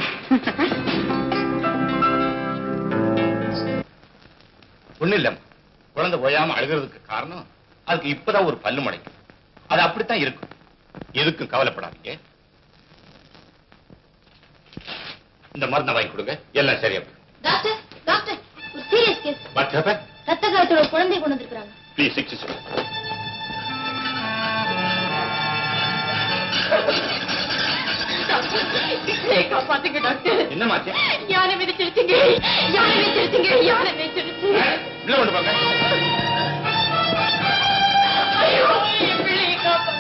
ஒண்ணு இல்ல குழந்தை ஓயாம அழுகிறதுக்கு காரணம் அதுக்கு இப்பதான் ஒரு பல்லு முளைக்கும் அது அப்படித்தான் இருக்கும் எதுக்கும் கவலைப்படாதீங்க இந்த மருந்தை வாங்கி கொடுங்க எல்லாம் சரியா டாக்டர் டாக்டர் ஒரு சீரியஸ் கேஸ் வாட்ஸ் ஹேப்பன் ரத்த காலத்தோட குழந்தை கொண்டு வந்திருக்காங்க ப்ளீஸ் சிக்ஸ் காப்பாத்துங்க டாக்டர் என்ன மாச்சு யானை மிதிச்சிருச்சுங்க யானை மிதிச்சிருச்சுங்க யானை மிதிச்சிருச்சு உள்ள கொண்டு போங்க ஐயோ என் பிள்ளையை காப்பாத்து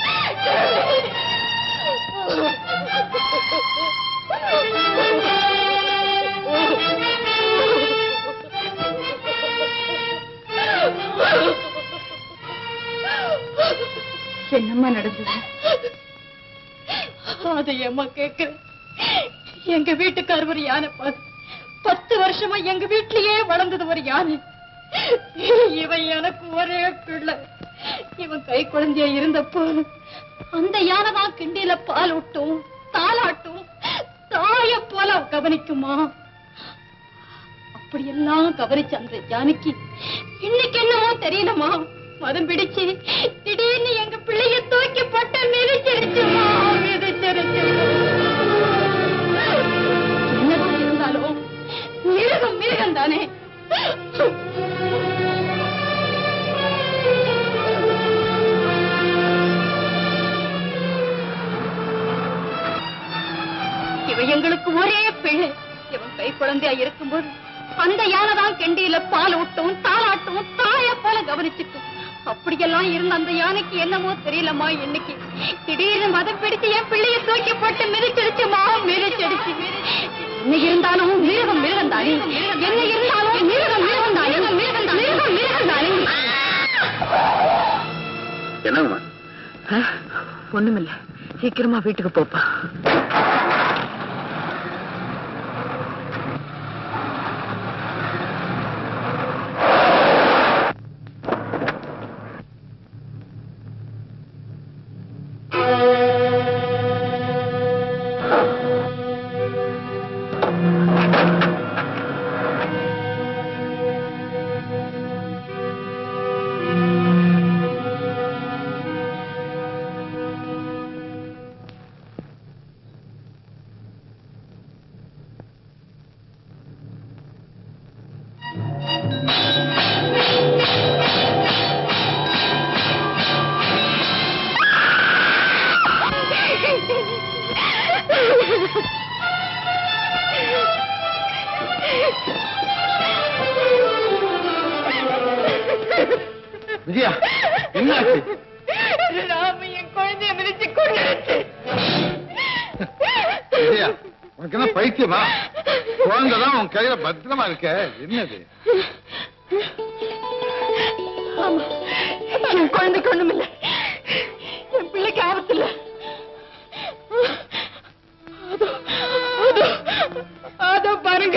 என்னம்மா நடந்தது அதை ஏம்மா கேக்குற எங்க வீட்டுக்காரர் ஒரு யானை பாரு பத்து வருஷமா எங்க வீட்லயே வளர்ந்தது ஒரு யானை இவன் எனக்கு ஒரே பிள்ளை இவன் கை குழந்தையா இருந்தப்போ அந்த யானை தான் கிண்டியில பால் விட்டும் தாளாட்டும் தாய போல கவனிக்குமா அப்படியெல்லாம் கவனிச்ச அந்த யானைக்கு இன்னைக்கு என்னமோ தெரியலமா மதம் பிடிச்சு திடீர்னு எங்க பிள்ளைய தூக்கி போட்டு மிதிச்சிருச்சுமா மிதிச்சிருச்சு என்னதான் இருந்தாலும் மிருகம் மிருகம் தானே இவன் எங்களுக்கு ஒரே பிள்ளை இவன் கை குழந்தையா இருக்கும்போது அந்த யானை தான் கெண்டியில பால் ஊட்டும் தாளாட்டும் தாய போல கவனிச்சுக்கும் அப்படியெல்லாம் இருந்த அந்த யானைக்கு என்னமோ தெரியலம்மா இன்னைக்கு திடீர்னு மதம் பிடிச்சு என் பிள்ளைய தூக்கி போட்டு மிதிச்சிடுச்சுமா மிதிச்சிடுச்சு என்ன இருந்தாலும் மிருகம் மிருகம் தானே என்ன இருந்தாலும் மிருகம் மிருகம் தானே மிருகம் தானே மிருகம் மிருகம் தானே என்னங்கம்மா ஒண்ணுமில்ல சீக்கிரமா வீட்டுக்கு போப்பா விஜயா என்னாச்சு ராம என் குழந்தைய மிதிச்சு கொண்டு விஜயா உனக்கு என்ன பைத்தியமா குழந்தைதான் உன் கையில பத்திரமா இருக்க என்னது ஆமா என் குழந்தைக்கு ஒண்ணுமில்ல என் பிள்ளைக்கு ஆபத்து இல்ல அதோ அதோ அதோ பாருங்க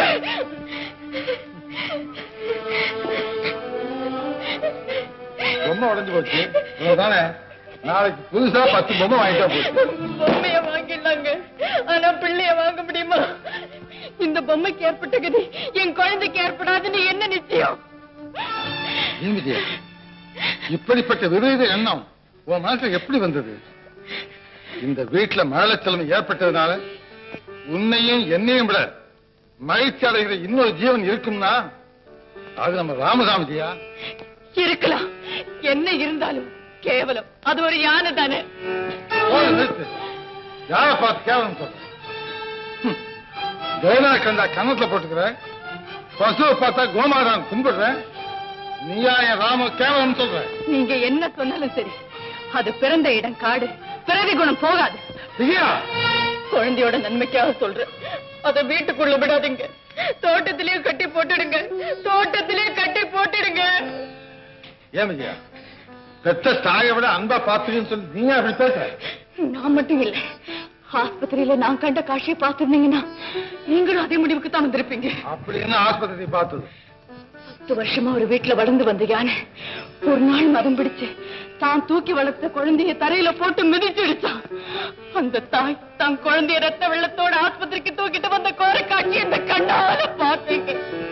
பொம்மை உடைஞ்சு போச்சு தானே நாளைக்கு புதுசா பத்து பொம்மை வாங்கிட்டா போச்சு பொம்மைய வாங்கிடலாங்க ஆனா பிள்ளைய வாங்க முடியுமா இந்த பொம்மைக்கு ஏற்பட்ட கதி என் குழந்தைக்கு ஏற்படாதுன்னு என்ன நிச்சயம் ஏன் விஜயா இப்படிப்பட்ட விபரீத எண்ணம் உன் மனசுல எப்படி வந்தது இந்த வீட்டுல மரணச்சலமை ஏற்பட்டதுனால உன்னையும் என்னையும் விட மகிழ்ச்சி அடைகிற இன்னொரு ஜீவன் இருக்கும்னா அது நம்ம ராமசாமிஜியா இருக்கலாம் என்ன இருந்தாலும் கேவலம் அது ஒரு யானை தானே போதும் நிறுத்து. யாரை பார்த்து கேவலம் சொல்ற ஹம். வேணா கண்டா கன்னத்துல போட்டுக்கிற பசுவை பார்த்தா கோமாதான் கும்பிடுறேன் நீயா என் ராம கேவலம் சொல்ற நீங்க என்ன சொன்னாலும் சரி அது பிறந்த இடம் காடு பிறவி குணம் போகாது விஜயா குழந்தையோட நன்மைக்காக சொல்றேன் அத வீட்டுக்குள்ள விடாதீங்க தோட்டத்திலேயே கட்டி போட்டுடுங்க தோட்டத்திலேயே கட்டி போட்டுடுங்க ஏன் விஜயா பெத்த தாயை விட அன்பா பார்த்துக்கன்னு சொல்லி நீயா அப்படி பேச நான் மட்டும் இல்ல ஆஸ்பத்திரியில நான் கண்ட காட்சியை பார்த்திருந்தீங்கன்னா நீங்களும் அதே முடிவுக்கு தான் வந்திருப்பீங்க அப்படி என்ன ஆஸ்பத்திரி பார்த்தது பத்து வருஷமா ஒரு வீட்டுல வளர்ந்து வந்த யானை ஒரு நாள் மதம் பிடிச்சு தான் தூக்கி வளர்த்த குழந்தைய தரையில போட்டு மிதிச்சிடுச்சான் அந்த தாய் தான் குழந்தைய ரத்த வெள்ளத்தோட ஆஸ்பத்திரிக்கு தூக்கிட்டு வந்த கோர காட்சி இந்த கண்ணால பார்த்தீங்க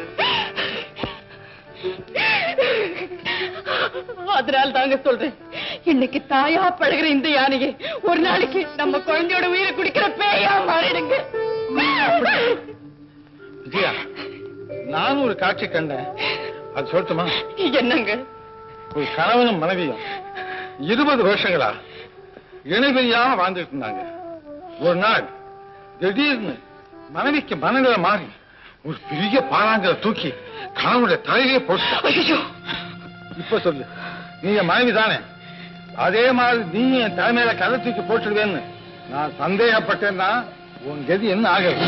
அதனால தாங்க சொல்றேன் இன்னைக்கு தாயா பழகுற இந்த யானையை ஒரு நாளைக்கு நம்ம குழந்தையோட உயிரை குடிக்கிற பேயா மாறிடுங்க விஜயா நானும் ஒரு காட்சி கண்டேன் அது சொல்லட்டுமா என்னங்க ஒரு கணவனும் மனைவியும் இருபது வருஷங்களா இணைபிரியாம வாழ்ந்துட்டு இருந்தாங்க ஒரு நாள் திடீர்னு மனைவிக்கு மனநிலை மாறி ஒரு பெரிய பாலாங்கல தூக்கி கணவனுடைய தலையிலே போட்டு இப்ப சொல்லு நீ என் மனைவி தானே அதே மாதிரி நீ என் தலைமையில கதை தூக்கி போட்டுடுவேன்னு நான் சந்தேகப்பட்டேன்னா உன் கதி என்ன ஆகுது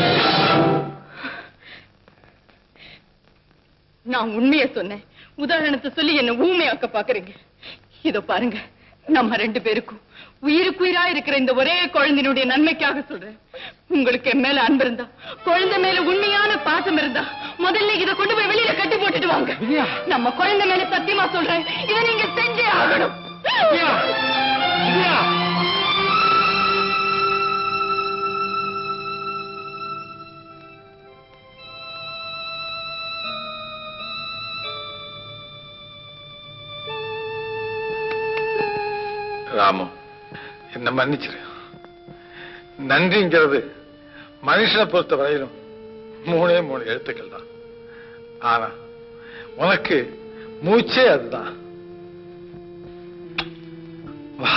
நான் உண்மையை சொன்னேன் உதாரணத்தை சொல்லி என்ன ஊமையாக்க பாக்குறீங்க இதோ பாருங்க நம்ம ரெண்டு பேருக்கும் உயிருக்குயிரா இருக்கிற இந்த ஒரே குழந்தையினுடைய நன்மைக்காக சொல்றேன் உங்களுக்கு என் மேல அன்பு இருந்தா குழந்தை மேல உண்மையான பாசம் இருந்தா முதல்ல இத கொண்டு போய் வெளியில கட்டி போட்டுட்டு வாங்க நம்ம குழந்தை மேல சத்தியமா சொல்றேன் இத நீங்க செஞ்சே ஆகணும் ராமு என்ன மன்னிச்சிரு நன்றிங்கிறது மனுஷனை பொறுத்த வரையிலும் மூணே மூணு எழுத்துக்கள் தான் ஆனா உனக்கு மூச்சே அதுதான் வா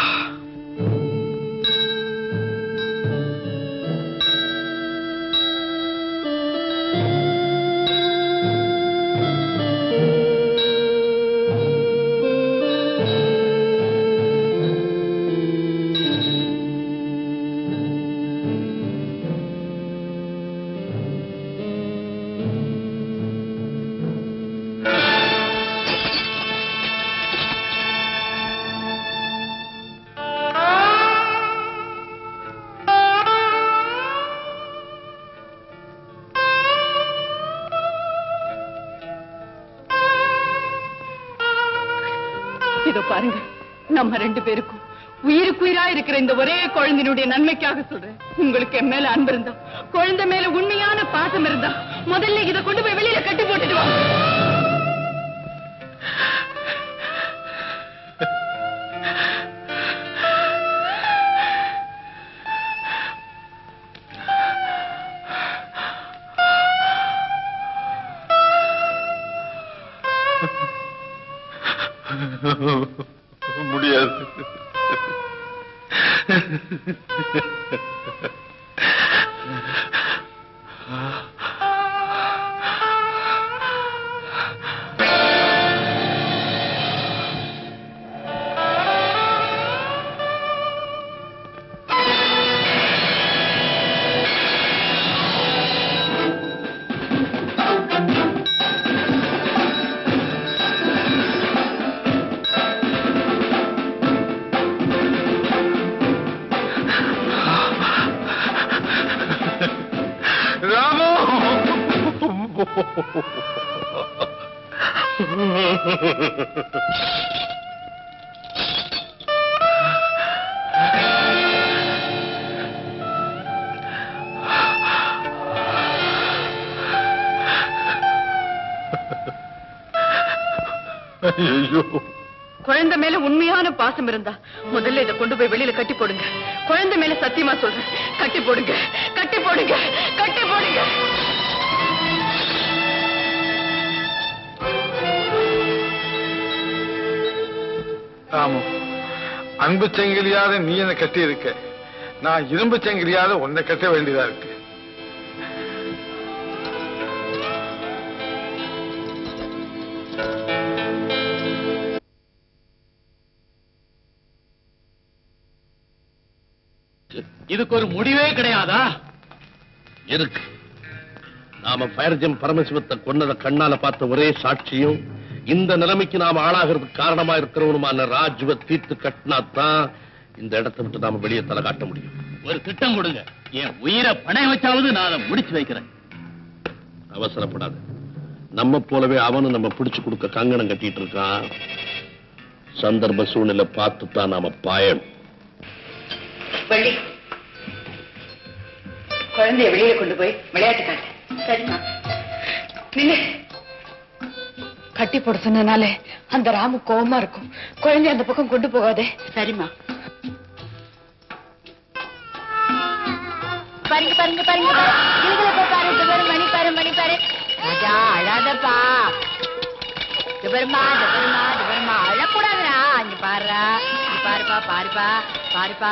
இதோ பாருங்க நம்ம ரெண்டு பேருக்கும் உயிருக்குயிரா இருக்கிற இந்த ஒரே குழந்தையினுடைய நன்மைக்காக சொல்றேன் உங்களுக்கு என் மேல அன்பு இருந்தா குழந்தை மேல உண்மையான பாசம் இருந்தா முதல்ல இத கொண்டு போய் வெளியில கட்டி போட்டுட்டு வாங்க முடியாது ராமு ஐயோ குழந்தை மேல உண்மையான பாசம் இருந்தா முதல்ல இத கொண்டு போய் வெளியில கட்டி போடுங்க குழந்தை மேல சத்தியமா சொல்றேன் கட்டி போடுங்க கட்டி போடுங்க கட்டி போடுங்க ராமு அன்பு சங்கிலியாத நீ என்ன கட்டி இருக்க நான் இரும்பு சங்கிலியாத உன்னை கட்ட வேண்டியதா இருக்கு இதுக்கு ஒரு முடிவே கிடையாதா இருக்கு நாம பயர்ஜம் பரமசிவத்தை கொன்னத கண்ணால பார்த்த ஒரே சாட்சியும் இந்த நிலைமைக்கு நாம ஆளாகிறதுக்கு காரணமா இருக்கிறவனுமான ராஜுவ தீர்த்து கட்டினா தான் இந்த இடத்தை விட்டு நாம வெளியே தலை காட்ட முடியும் ஒரு திட்டம் கொடுங்க என் உயிரை பணைய வச்சாவது நான் அதை முடிச்சு வைக்கிறேன் அவசரப்படாத நம்ம போலவே அவனும் நம்ம பிடிச்சு கொடுக்க கங்கணம் கட்டிட்டு இருக்கான் சந்தர்ப்ப சூழ்நிலை பார்த்து தான் நாம பாயணும் வள்ளி குழந்தைய வெளியே கொண்டு போய் விளையாட்டு காட்டு சரிம்மா நில்லு கட்டி போட சொன்னனால அந்த ராமு கோவமா இருக்கும் குழந்தைய அந்த பக்கம் கொண்டு போகாதே சரிம்மா பாருங்க பாருங்க பாருங்க இதுல போய் பாரு இது பாரு மணி பாரு மணி பாரு ராஜா அழாதப்பா இது பாருமா இது பாருமா இது பாருமா அழக்கூடாதுடா இங்க பாருடா இங்க பாருப்பா பாருப்பா பாருப்பா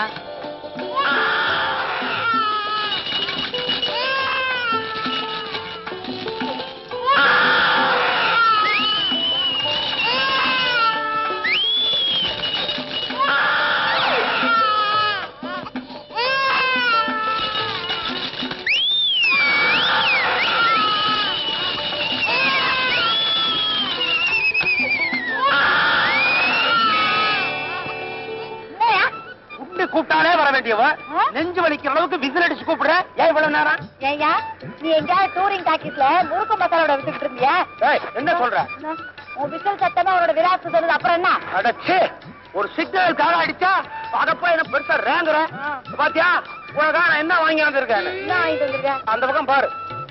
கூப்பிட்டு கூப்பிட்டாலே வர வேண்டியவ நெஞ்சு வலிக்கிற அளவுக்கு விசில் அடிச்சு கூப்பிடுற ஏன் இவ்வளவு நேரம் ஏய்யா நீ எங்கேயாவது டூரிங் டாக்கீஸ்ல முறுக்கு மசாலோட வித்துக்கிட்டு இருந்தியா ஏய், என்ன சொல்ற உன் விசில் சத்தமா அவனோட விராசு சொல்லுது அப்புறம் என்ன அடச்சே ஒரு சிக்னலுக்காக அடிச்சா அதப்ப என்ன பெருசா ரேங்குற பாத்தியா உனக்காக நான் என்ன வாங்கி வந்திருக்கேன் என்ன வாங்கிட்டு வந்திருக்க அந்த பக்கம் பாரு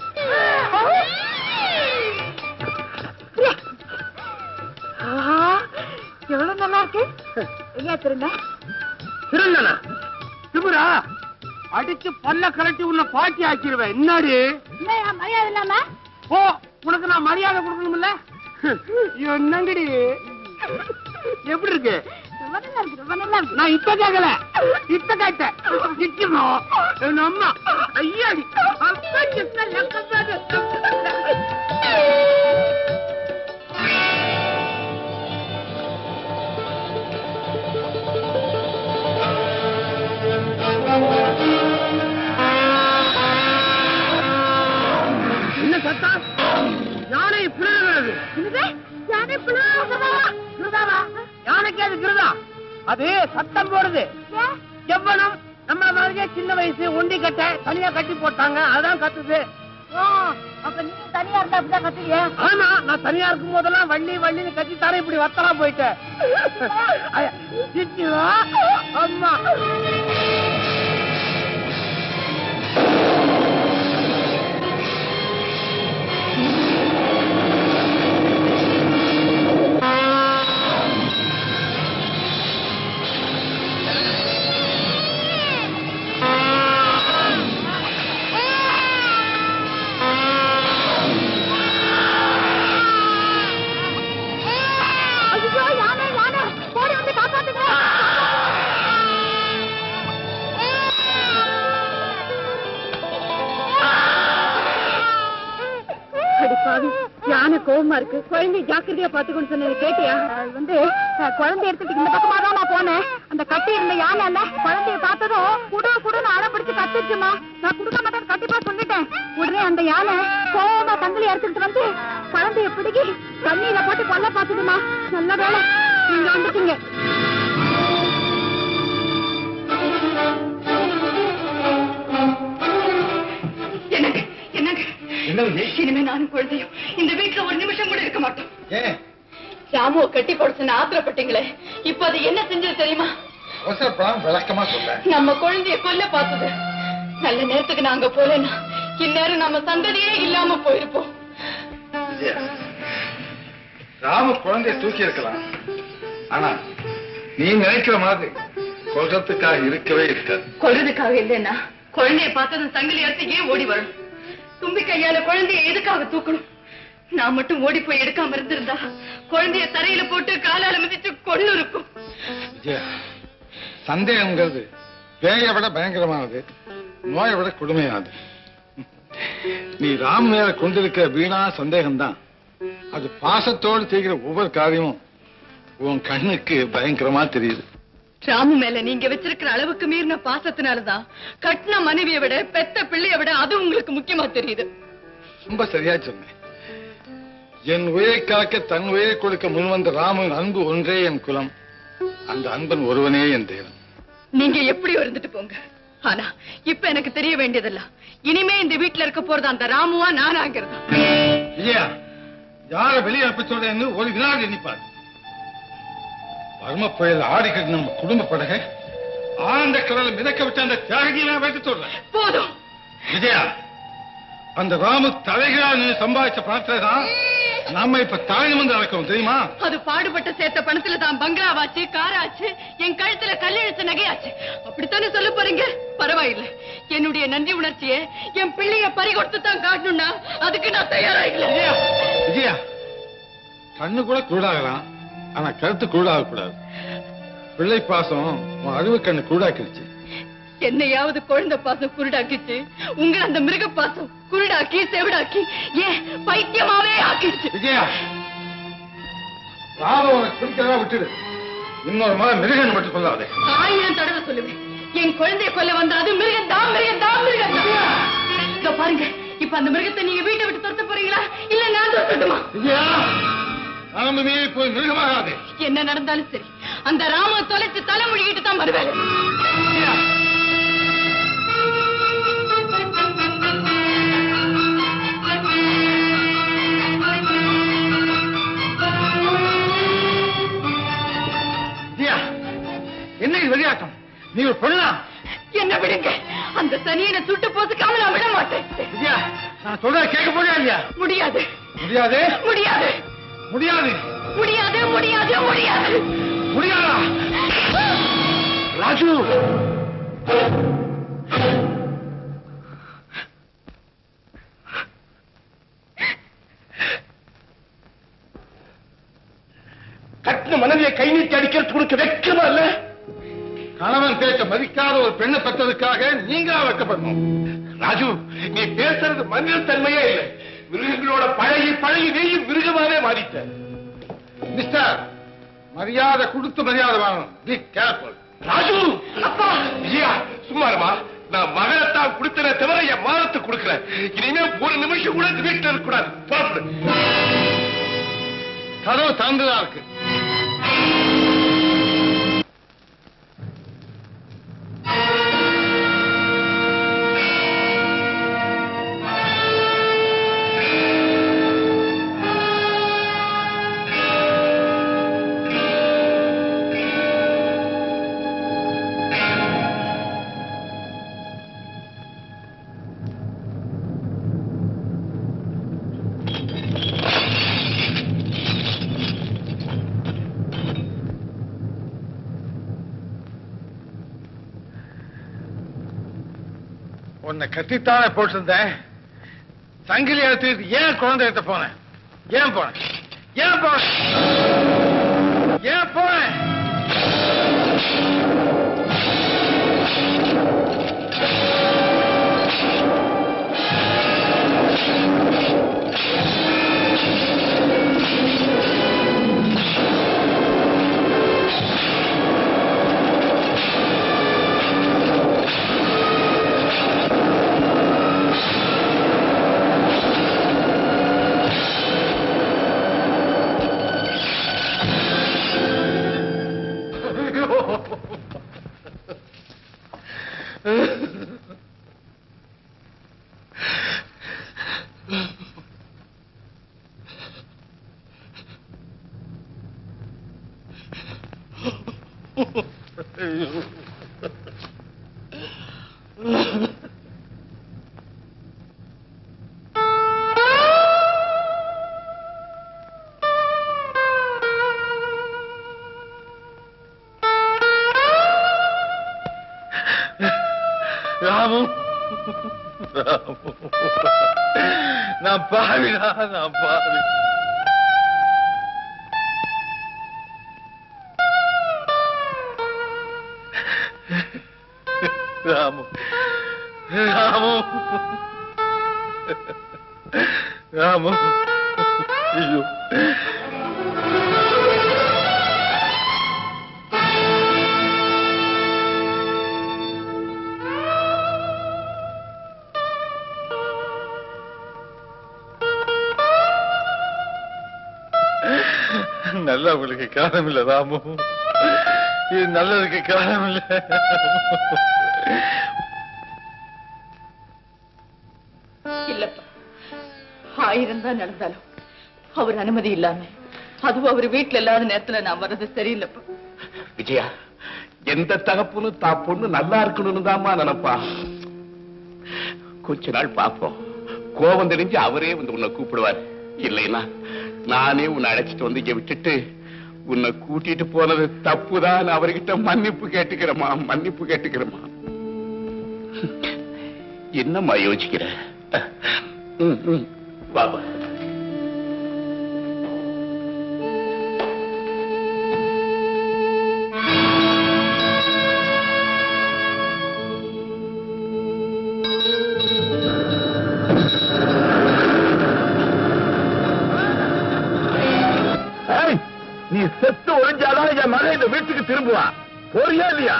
ஆஹா, எவ்வளவு நல்லா இருக்கு ஐயா திரும்ப திருந்தனா திமுரா அடிச்சு பல்ல கலட்டி உன்னை பாட்டி ஆக்கிடுவேன் என்னடி என்னய்யா மரியாதை இல்லாம ஓ உனக்கு நான் மரியாதை கொடுக்கணும்ல என்னங்கடி எப்படி இருக்கு ரொம்ப நல்லா இருக்கு ரொம்ப நல்லா இருக்கு நான் இப்ப கேட்கல இப்ப கேட்டேன் நிக்கணும் என் அம்மா ஐயாடி அப்பா சின்ன லக்கப்பாடு. என்ன சத்தம் யானை பிறகு யானை புழுவா கிருதாவா யானைக்கு அது கிருதா அது சத்தம் போடுது எவ்வளம் நம்மள மாதிரியே சின்ன வயசு ஒண்டி கட்ட தனியா கட்டி போட்டாங்க அதான் கத்துது ஓ அப்ப நீ தனியா இருந்தா அப்படிதான் கத்துவியா ஆமா நான் தனியா இருக்கும் போதெல்லாம் வள்ளி வள்ளின்னு கட்டி தானே இப்படி வத்தலா போயிட்டேன் ஐயா, சித்திவா, அம்மா ஐயோ யானை யானை ஓடி வந்து காப்பாத்துங்க அடிப்பாவி யானை கோவமா இருக்கு குழந்தை ஜாக்கிரதையா பாத்துக்கணும் சொன்னது கேட்டியா அது வந்து அஹ், குழந்தை எடுத்துட்டு இந்த பக்கமா தான் நான் போனேன் அந்த கட்டி இருந்த யானை இல்ல குழந்தைய பார்த்ததும் குடு குடுன்னு அடம் பிடிச்சு கத்துச்சுமா நான் கொடுக்க மாட்டேன் கண்டிப்பா சொல்லிட்டேன் உடனே அந்த யானை கோவமா தங்களை எடுத்துட்டு வந்து குழந்தைய பிடிக்கி தண்ணியில போட்டு கொல்ல பாத்துதுமா நல்ல வேலை நீங்க வந்துட்டீங்க என்னங்க என்னங்க இனிமே நானும் குழந்தையும் இந்த வீட்டுல ஒரு நிமிஷம் கூட இருக்க மாட்டோம் ஏன் ராமுவை கட்டி போட சொன்ன ஆத்திரப்பட்டீங்களே இப்ப அது என்ன செஞ்சது தெரியுமா அவசரப்படாம விளக்கமா சொல்றேன் நம்ம குழந்தைய கொல்ல பார்த்தது நல்ல நேரத்துக்கு நாங்க போலனா இந்நேரம் நம்ம சந்ததியே இல்லாம போயிருப்போம் விஜயா ராம குழந்தைய தூக்கி இருக்கலாம் ஆனா நீ நினைக்கிற மாதிரி கொல்றதுக்காக இருக்கவே இருக்காது கொல்றதுக்காக இல்லைன்னா குழந்தைய பார்த்ததும் சங்கிலி அறுத்து ஏன் ஓடி வரணும் தும்பி கையால குழந்தைய எதுக்காக தூக்கணும் நான் மட்டும் ஓடி போய் எடுக்காம இருந்திருந்தா குழந்தைய தரையில போட்டு காலால மிதிச்சு கொண்டு இருக்கும் விஜயா சந்தேகம்ங்கிறது பேயை விட பயங்கரமானது நோயை விட கொடுமையானது நீ ராம் மேல கொண்டிருக்கிற வீணா சந்தேகம்தான் அது பாசத்தோடு செய்கிற ஒவ்வொரு காரியமும் உன் கண்ணுக்கு பயங்கரமா தெரியுது ராமு மேல நீங்க வச்சிருக்கிற அளவுக்கு மீறின பாசத்தினாலதான் கட்டின மனைவியை விட பெத்த பிள்ளைய விட அது உங்களுக்கு முக்கியமா தெரியுது ரொம்ப சரியா சொன்னேன் என் உயிரை காக்க தன் உயிரை கொடுக்க முன்வந்த ராமன் அன்பு ஒன்றே என் குலம் அந்த அன்பன் ஒருவனே என் தேவன் நீங்க எப்படி இருந்துட்டு போங்க ஆனா இப்ப எனக்கு தெரிய வேண்டியதில்ல இனிமே இந்த வீட்டுல இருக்க போறது அந்த ராமுவா நானாங்கிறது இல்லையா யார வெளியே அனுப்ப சொல்றேன்னு ஒரு வினாடி எண்ணிப்பார் பர்ம புயல் ஆடிக்கிட்டு நம்ம குடும்ப படகை ஆனந்த கடலை மிதக்க விட்டு அந்த தியாகியை நான் வைத்து சொல்றேன் போதும் விஜயா அந்த ராமு தலைகளா நீ சம்பாதிச்ச பணத்துல தான் நம்ம இப்ப தாய் வந்து நடக்கும் தெரியுமா அது பாடுபட்ட சேர்த்த பணத்துல தான் பங்களாவாச்சு காராச்சு என் கழுத்துல கல்லெழுத்து நகையாச்சு அப்படித்தானே சொல்ல போறீங்க பரவாயில்லை என்னுடைய நன்றி உணர்ச்சியை என் பிள்ளைய பறி கொடுத்து தான் காட்டணும்னா அதுக்கு நான் தயாரா இல்ல விஜயா கண்ணு கூட குருடாகலாம் ஆனா கருத்து குருடாக கூடாது பிள்ளை பாசம் உன் அறிவு கண்ணு குருடாக்கிடுச்சு என்னையாவது குழந்தை பாசம் குருடாக்கிச்சு உங்களை அந்த மிருக பாசம் குருடாக்கி செவிடாக்கி ஏன் பைத்தியமாவே ஆக்கிடுச்சு விஜயா ராம உனக்கு பிடிக்கிறதா விட்டுடு இன்னொரு மாதிரி மிருகன் மட்டும் சொல்லாதே ஆயிரம் தடவை சொல்லுவேன் என் குழந்தைய கொல்ல வந்த அது மிருகம் தான் மிருகம் தான் மிருகம் தான். இதோ பாருங்க இப்ப அந்த மிருகத்தை நீங்க வீட்டை விட்டு துரத்த போறீங்களா இல்ல நான் துரத்தட்டுமா விஜயா ராமமே போய் மிருகமாகாதே என்ன நடந்தாலும் சரி அந்த ராம தொலைச்சு தலைமொழிகிட்டு தான் வருவேன் விஜயா என்ன இது வெளியாட்டம் நீ ஒரு பொண்ணா என்ன விடுங்க அந்த சனியனை சுட்டு போத்துக்காம நான் விட மாட்டேன் விஜயா நான் சொல்றத கேட்க போறியா இல்லையா முடியாது முடியாது முடியாது முடியாது முடியாது முடியாது முடியாது முடியாதா ராஜு கட்டின மனைவியை கை நீட்டி அடிக்கிறது உனக்கு வெக்கமா இல்ல கணவன் பேச்ச மதிக்காத ஒரு பெண்ணை பெற்றதுக்காக நீங்களா வைக்கப்படணும் ராஜு நீ பேசுறது மனித தன்மையே இல்லை மிருகங்களோட பழகி பழகி நீயும் மிருகமாவே மாறிட்ட மிஸ்டர் மரியாதை கொடுத்து மரியாதை வாங்கணும் பி கேர்ஃபுல் ராஜு அப்பா விஜயா சும்மா இருமா நான் மகனைத்தான் கொடுத்தனே தவிர என் மானத்தை கொடுக்கிறேன் இனிமே ஒரு நிமிஷம் கூட இந்த வீட்டுல இருக்க கூடாது புறப்படு கதவு திறந்துதான் இருக்கு உன்னை கட்டித்தானே போட்டிருந்தேன் சங்கிலி எடுத்துட்டு ஏன் குழந்தை எடுத்து போனேன் ஏன் போனேன் ஏன் போனேன் ஏன் போனேன் ராமு ராமு நான் பாவிடா நான் பாவி ராமு ராமு ராமு ஐயோ நல்லவங்களுக்கு காரணம் இல்ல ராமு இது நல்லதுக்கு காரணம் இல்ல இல்லப்பா ஆயிரம் தான் நடந்தாலும் அவர் அனுமதி இல்லாம அதுவும் அவர் வீட்டுல இல்லாத நேரத்துல நான் வர்றது சரியில்லைப்பா விஜயா எந்த தகப்பனும் தா பொண்ணு நல்லா இருக்கணும்னு தாம்மா நினைப்பா கொஞ்ச நாள் பாப்போம் கோபம் தெரிஞ்சு அவரே வந்து உன்னை கூப்பிடுவார் இல்லைன்னா நானே உன்னை அழைச்சிட்டு வந்து இங்க விட்டுட்டு உன்னை கூட்டிட்டு போனது தப்புதான் அவர்கிட்ட மன்னிப்பு கேட்டுக்கிறேம்மா மன்னிப்பு கேட்டுக்கிறேம்மா என்னம்மா யோசிக்கிற ம், ம், வா வா ஏய், நீ செத்து ஒழிஞ்சாதான் என் மகன் இந்த வீட்டுக்கு திரும்புவான் போறியா இல்லையா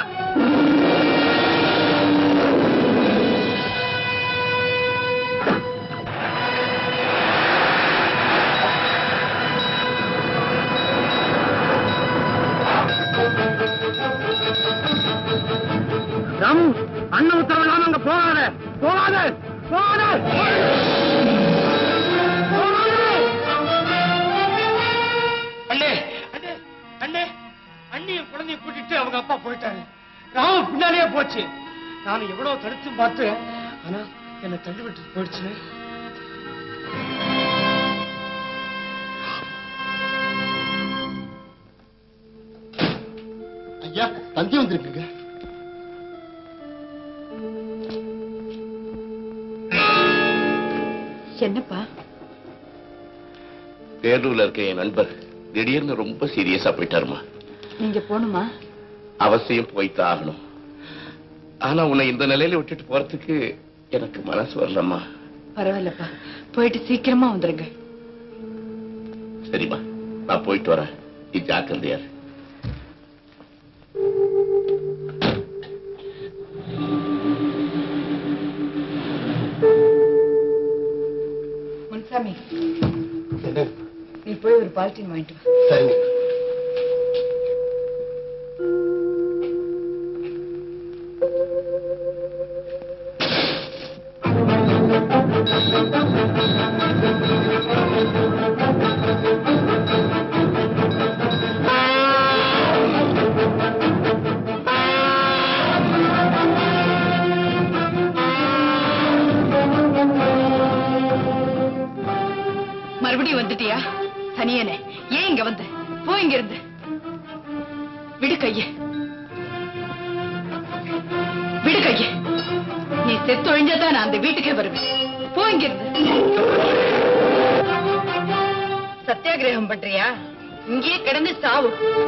ராமு அண்ணன் உத்தரவு இல்லாம அங்க போகாத போகாத போகாத அண்ணே அண்ணே அண்ணே அண்ணி என் குழந்தைய கூட்டிட்டு அவங்க அப்பா போயிட்டாரு ராமு பின்னாலேயே போச்சு நான் எவ்வளவு தடுத்து பார்த்து ஆனா என்னை தள்ளி விட்டு போயிடுச்சு ஐயா தந்தி வந்திருக்குங்க என்னப்பா வேலூர்ல இருக்க என் நண்பர் திடீர்னு ரொம்ப சீரியஸா போயிட்டாருமா நீங்க போணுமா அவசியம் போய்த்தான் ஆகணும் ஆனா உன்னை இந்த நிலையில விட்டுட்டு போறதுக்கு எனக்கு மனசு வரலம்மா பரவாயில்லப்பா போயிட்டு சீக்கிரமா வந்துருங்க சரிம்மா நான் போயிட்டு வரேன் நீ ஜாக்கிரதையா இரு. முன்சாமி நீ போய் ஒரு பால்டீன் வாங்கிட்டு வா சரிங்க மறுபடியும் வந்துட்டியா தனியனே ஏன் இங்க வந்த போ இங்க இருந்து விடு கைய விடு கைய நீ செத்து ஒழிஞ்சாதான் நான் அந்த வீட்டுக்கே வருவேன் போ இங்க இருந்து சத்தியாகிரகம் பண்றியா இங்கேயே கிடந்து சாவு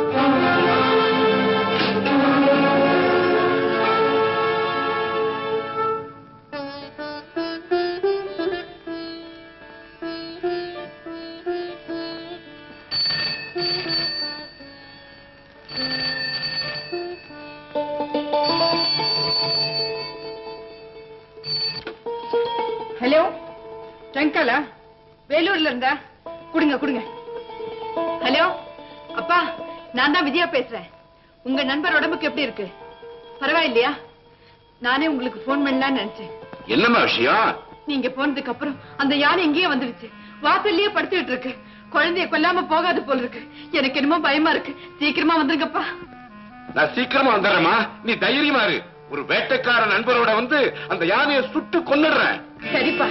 ஹலோ டங்கலா வேலூர்ல இருந்தா குடுங்க குடுங்க ஹலோ அப்பா நான் தான் விஜயா பேசுறேன் உங்க நண்பர் உடம்புக்கு எப்படி இருக்கு பரவாயில்லையா நானே உங்களுக்கு போன் பண்ணலாம்னு நினைச்சேன் என்னம்மா விஷயம் நீங்க போனதுக்கு அப்புறம் அந்த யானை இங்கேயே வந்துடுச்சு வாசல்லயே படுத்துட்டு இருக்கு குழந்தைய கொல்லாம போகாது போல இருக்கு எனக்கு என்னமோ பயமா இருக்கு சீக்கிரமா வந்துருங்கப்பா நான் சீக்கிரமா வந்துடுறேம்மா நீ தைரியமா இரு ஒரு வேட்டைக்கார நண்பரோட வந்து அந்த யானையை சுட்டு கொன்னுடுறேன் சரிப்பா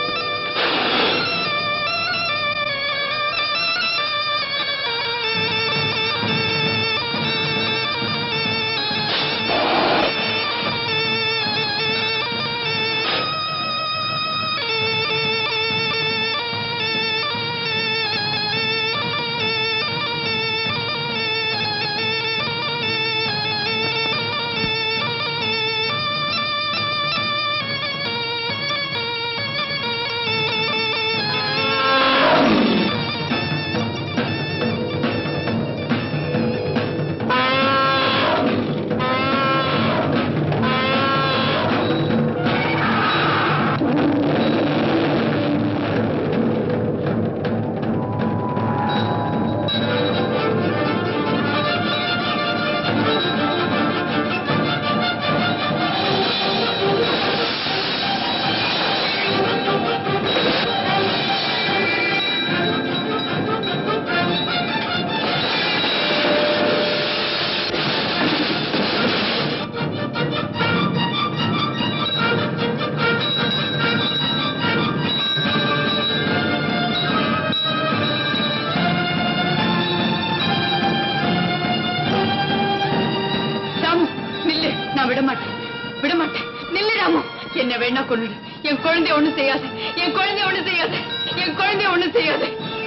ஆ என்ன வேணா கொண்டுடு என் குழந்தைய ஒண்ணு செய்யாது என் குழந்தைய ஒண்ணு செய்யாது என் குழந்தைய ஒண்ணு செய்யாது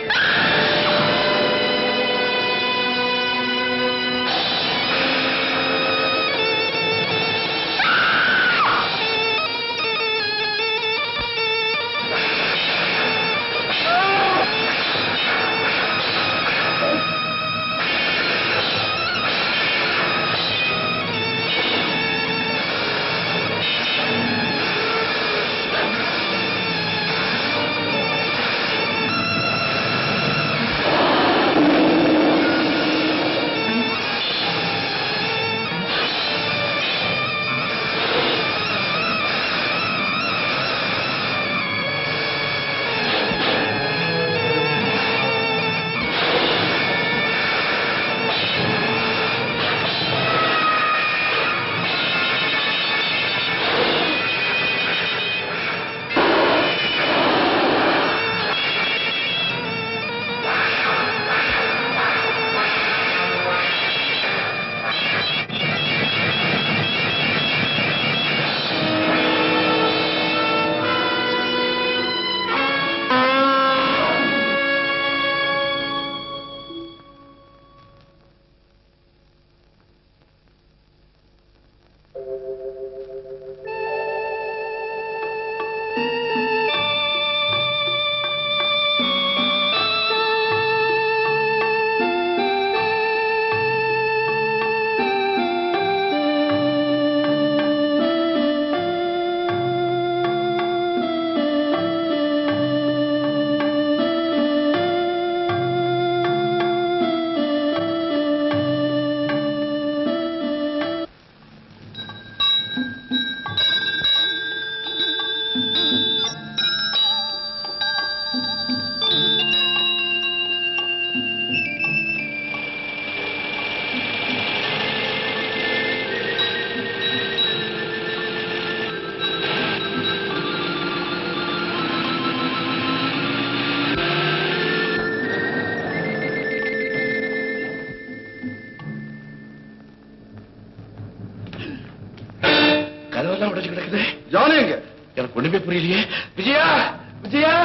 கதவெல்லாம் உடைச்சு கிடக்குது யானை எங்க எனக்கு ஒண்ணுமே புரியலையே விஜயா விஜயா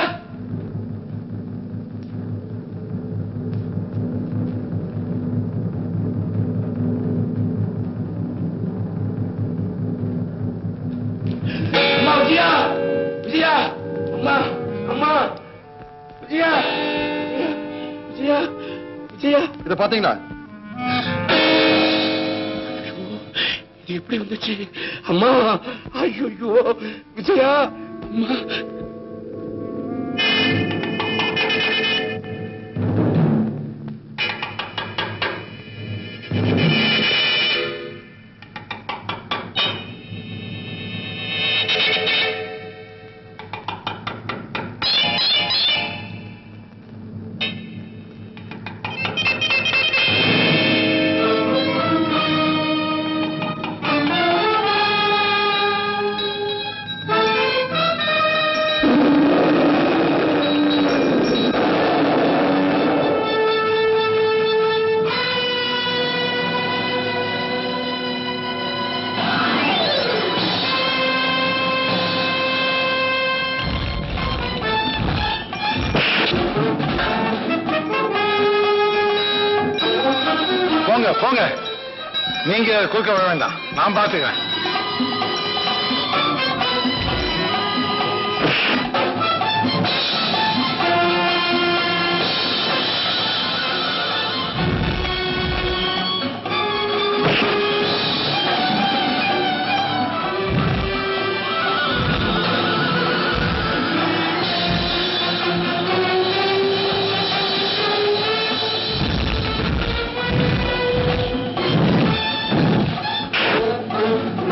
அம்மா விஜயா விஜயா அம்மா அம்மா விஜயா விஜயா விஜயா இத பாத்தீங்களா இது எப்படி வந்துச்சு அம்மா ஐயோ விஜயா அம்மா போங்க போங்க நீங்க குறுக்க வர வேண்டாம் நான் பாத்துக்கிறேன் ஆ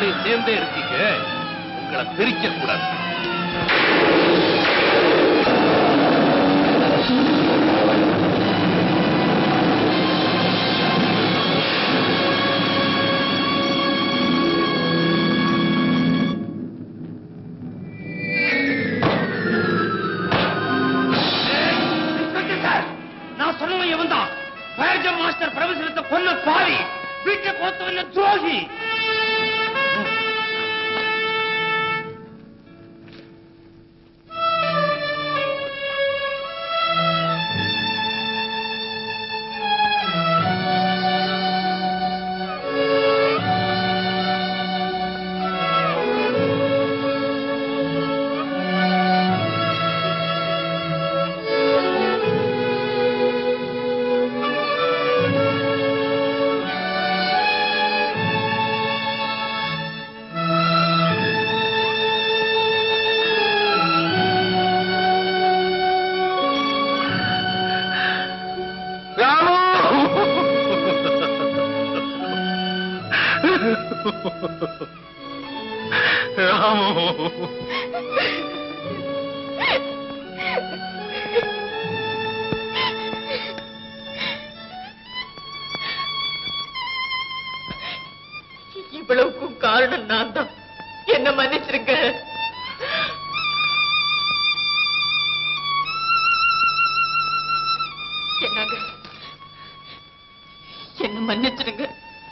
மறுபடியும் சேர்ந்தே இருக்கீங்க உங்களை பிரிக்க கூடாது நான் சொன்னவன் எவன் தான் ஃபயர் மாஸ்டர் பிரபசனத்தை கொன்ன பாவி வீட்டை கோத்து வந்த துரோகி இவ்வளவுக்கும் காரணம் நான் தான் என்ன மன்னிச்சிருங்க என்னங்க என்ன மன்னிச்சிருங்க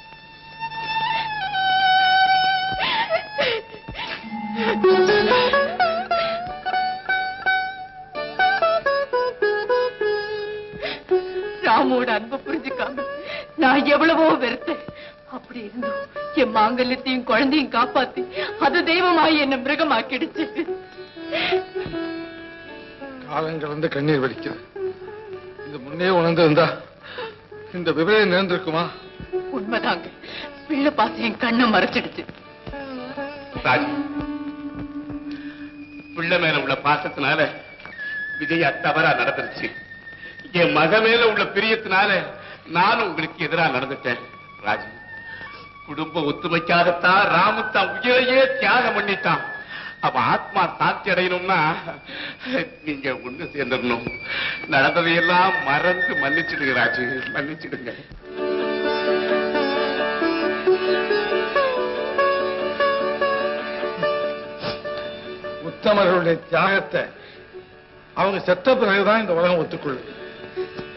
ராமோட அன்பை புரிஞ்சுக்காம நான் எவ்வளவோ வெறுத்தேன் அப்படி இருந்தும் என் மாங்கல்யத்தையும் குழந்தையும் காப்பாத்தி அது தெய்வமாய் என்ன மிருகமாக்கிடுச்சு காலங்கள் வந்து கண்ணீர் வடிக்கிறது இது முன்னே உணர்ந்திருந்தா இந்த விவரம் நேர்ந்திருக்குமா உண்மைதாங்க பிள்ளை பாசம் என் கண்ணை மறைச்சிடுச்சு ராஜி பிள்ளை மேல உள்ள பாசத்தினால விஜயா தவறா நடந்துருச்சு என் மக மேல உள்ள பிரியத்தினால நானும் உங்களுக்கு எதிரா நடந்துட்டேன் ராஜி குடும்ப ஒத்துமைக்காகத்தான் ராமு தான் உயிரையே தியாகம் பண்ணிட்டான் அவன் ஆத்மா சாந்தி அடையணும்னா நீங்க ஒண்ணு சேர்ந்துடணும் நடந்ததையெல்லாம் மறந்து மன்னிச்சிடுங்க ராஜி மன்னிச்சிடுங்க உத்தமர்களுடைய தியாகத்தை அவங்க செத்த பிறகுதான் இந்த உலகம் ஒத்துக்கொள்ளும்